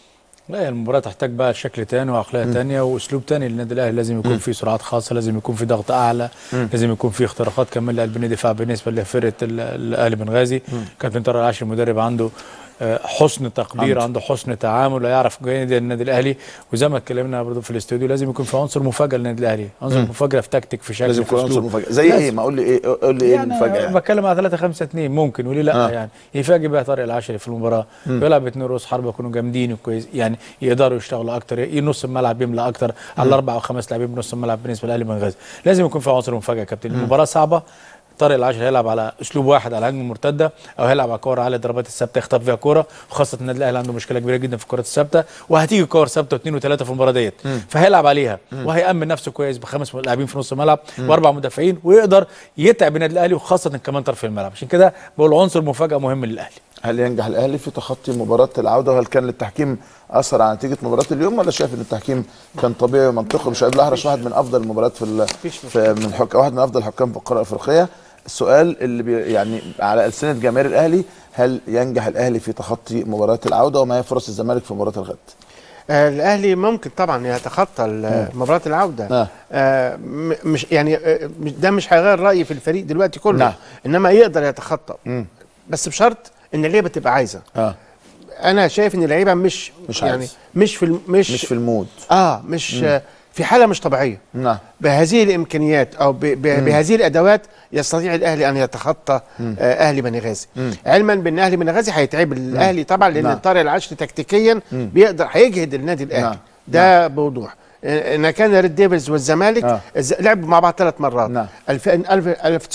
لا هي المباراة تحتاج بقى شكل تاني وعقلية تانية واسلوب تاني للنادي الاهلي لازم يكون فيه سرعات خاصة لازم يكون فيه ضغط اعلى مم. لازم يكون فيه اختراقات كمان لقلب الدفاع بالنسبة لفرقة ال- الاهلي بنغازي كابتن طارق العاشر المدرب عنده آه، حسن تقدير عنده. عنده حسن تعامل ويعرف جيد النادي الاهلي وزي ما اتكلمنا برضه في الاستوديو لازم يكون في عنصر مفاجاه للنادي الاهلي عنصر مم. مفاجاه في تكتيك في شكل لازم في يكون عنصر أسلوب. مفاجاه زي لازم. ايه ما قول لي ايه قول لي ايه يعني المفاجاه يعني. بتكلم على 3 5 2 ممكن وليه لا آه. آه. يعني يفاجئ بقى طارق العشري في المباراه مم. بيلعب اتنين رؤوس حربه يكونوا جامدين وكويس يعني يقدروا يشتغلوا اكتر ي- نص الملعب يملى اكتر على الاربع او خمس لاعبين بنص الملعب بالنسبه للاهلي بنغازي لازم يكون في عنصر مفاجاه يا كابتن المباراه صعبه طارق العاشر هيلعب على اسلوب واحد على الهجمه المرتده او هيلعب على كور على ضربات الثابته يخطف فيها كوره وخاصه النادي الاهلي عنده مشكله كبيره جدا في الكرات الثابته وهتيجي كور ثابته واثنين وثلاثه في المباراه ديت مم. فهيلعب عليها مم. وهيامن نفسه كويس بخمس لاعبين في نص الملعب مم. واربع مدافعين ويقدر يتعب النادي الاهلي وخاصه كمان طرف الملعب عشان كده بقول عنصر مفاجاه مهم للاهلي هل ينجح الاهلي في تخطي مباراه العوده وهل كان للتحكيم اثر على نتيجه مباراه اليوم ولا شايف ان التحكيم كان طبيعي ومنطقي مش الاهرش واحد من افضل المباريات في, ال- في من الحك... واحد من افضل الحكام في القاره الافريقيه السؤال اللي بي يعني على السنه جماهير الاهلي هل ينجح الاهلي في تخطي مباراه العوده وما هي فرص الزمالك في مباراه الغد آه، الاهلي ممكن طبعا يتخطى ال- مم. مباراه العوده آه. آه م- مش يعني آه، مش- ده مش هيغير رايي في الفريق دلوقتي كله نعم. انما يقدر يتخطى مم. بس بشرط ان اللعيبه تبقى عايزه اه انا شايف ان اللعيبه مش مش يعني عايز. مش في الم- مش مش في المود اه مش مم. آه في حاله مش طبيعيه نعم بهذه الامكانيات او ب ب مم. بهذه الادوات يستطيع الاهلي ان يتخطى مم. آه اهلي بني غازي مم. علما بان اهلي بني غازي هيتعب الاهلي طبعا لان نعم. طارق العشري تكتيكيا مم. بيقدر هيجهد النادي الاهلي نعم. ده بوضوح آه، ان كان ريد ديفلز والزمالك آه. الز- لعبوا مع بعض ثلاث مرات نعم. 2000 ألف-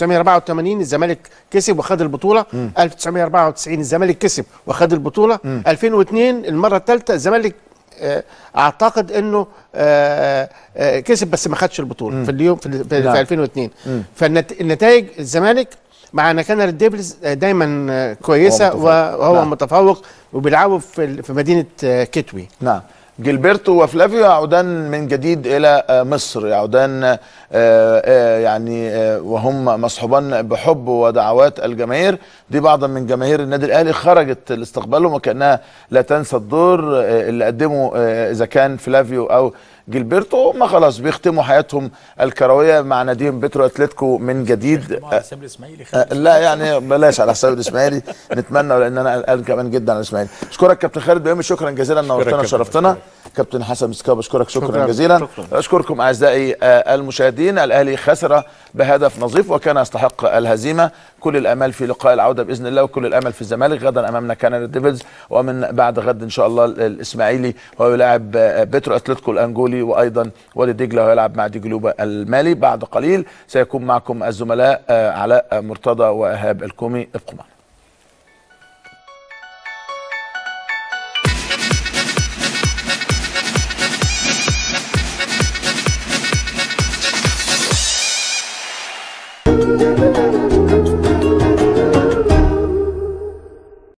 1984 الزمالك كسب وخد البطوله مم. 1994 الزمالك كسب وخد البطوله مم. 2002 المره الثالثه الزمالك آه، اعتقد انه آه، آه، كسب بس ما خدش البطوله مم. في اليوم في, في, نعم. في 2002 مم. فالنتائج الزمالك مع نكان ريد ديفلز آه، دايما آه، كويسه هو متفوق. وهو نعم. متفوق وبيلعبوا في ال- في مدينه آه، كيتوي نعم جilberto وفلافيو يعودان من جديد الى آه، مصر يعودان آه، آه، يعني آه، وهم مصحوبان بحب ودعوات الجماهير دي بعضا من جماهير النادي الاهلي خرجت لاستقبالهم وكانها لا تنسى الدور آه، اللي قدمه آه، اذا كان فلافيو او جilberto هم خلاص بيختموا حياتهم الكرويه مع ناديهم بترو اتلتيكو من جديد على حساب الاسماعيلي آه، لا يعني بلاش على حساب الاسماعيلي نتمنى لان انا قلقان كمان جدا على الاسماعيلي اشكرك كابتن خالد بيومي شكرا جزيلا نورتنا كابتن. وشرفتنا كابتن حسن مسكاوي بشكرك شكرا, شكراً. جزيلا شكراً. اشكركم اعزائي آه، المشاهدين الاهلي خسر بهدف نظيف وكان يستحق الهزيمه كل الامال في لقاء العوده باذن الله وكل الامل في الزمالك غدا امامنا كان ديفيدز ومن بعد غد ان شاء الله ال- الاسماعيلي هو يلاعب آه، بترو اتلتيكو الانجولي وايضا وادي دجله ويلعب مع دجلوبه المالي بعد قليل سيكون معكم الزملاء آه، علاء مرتضى وايهاب الكومي ابقوا معنا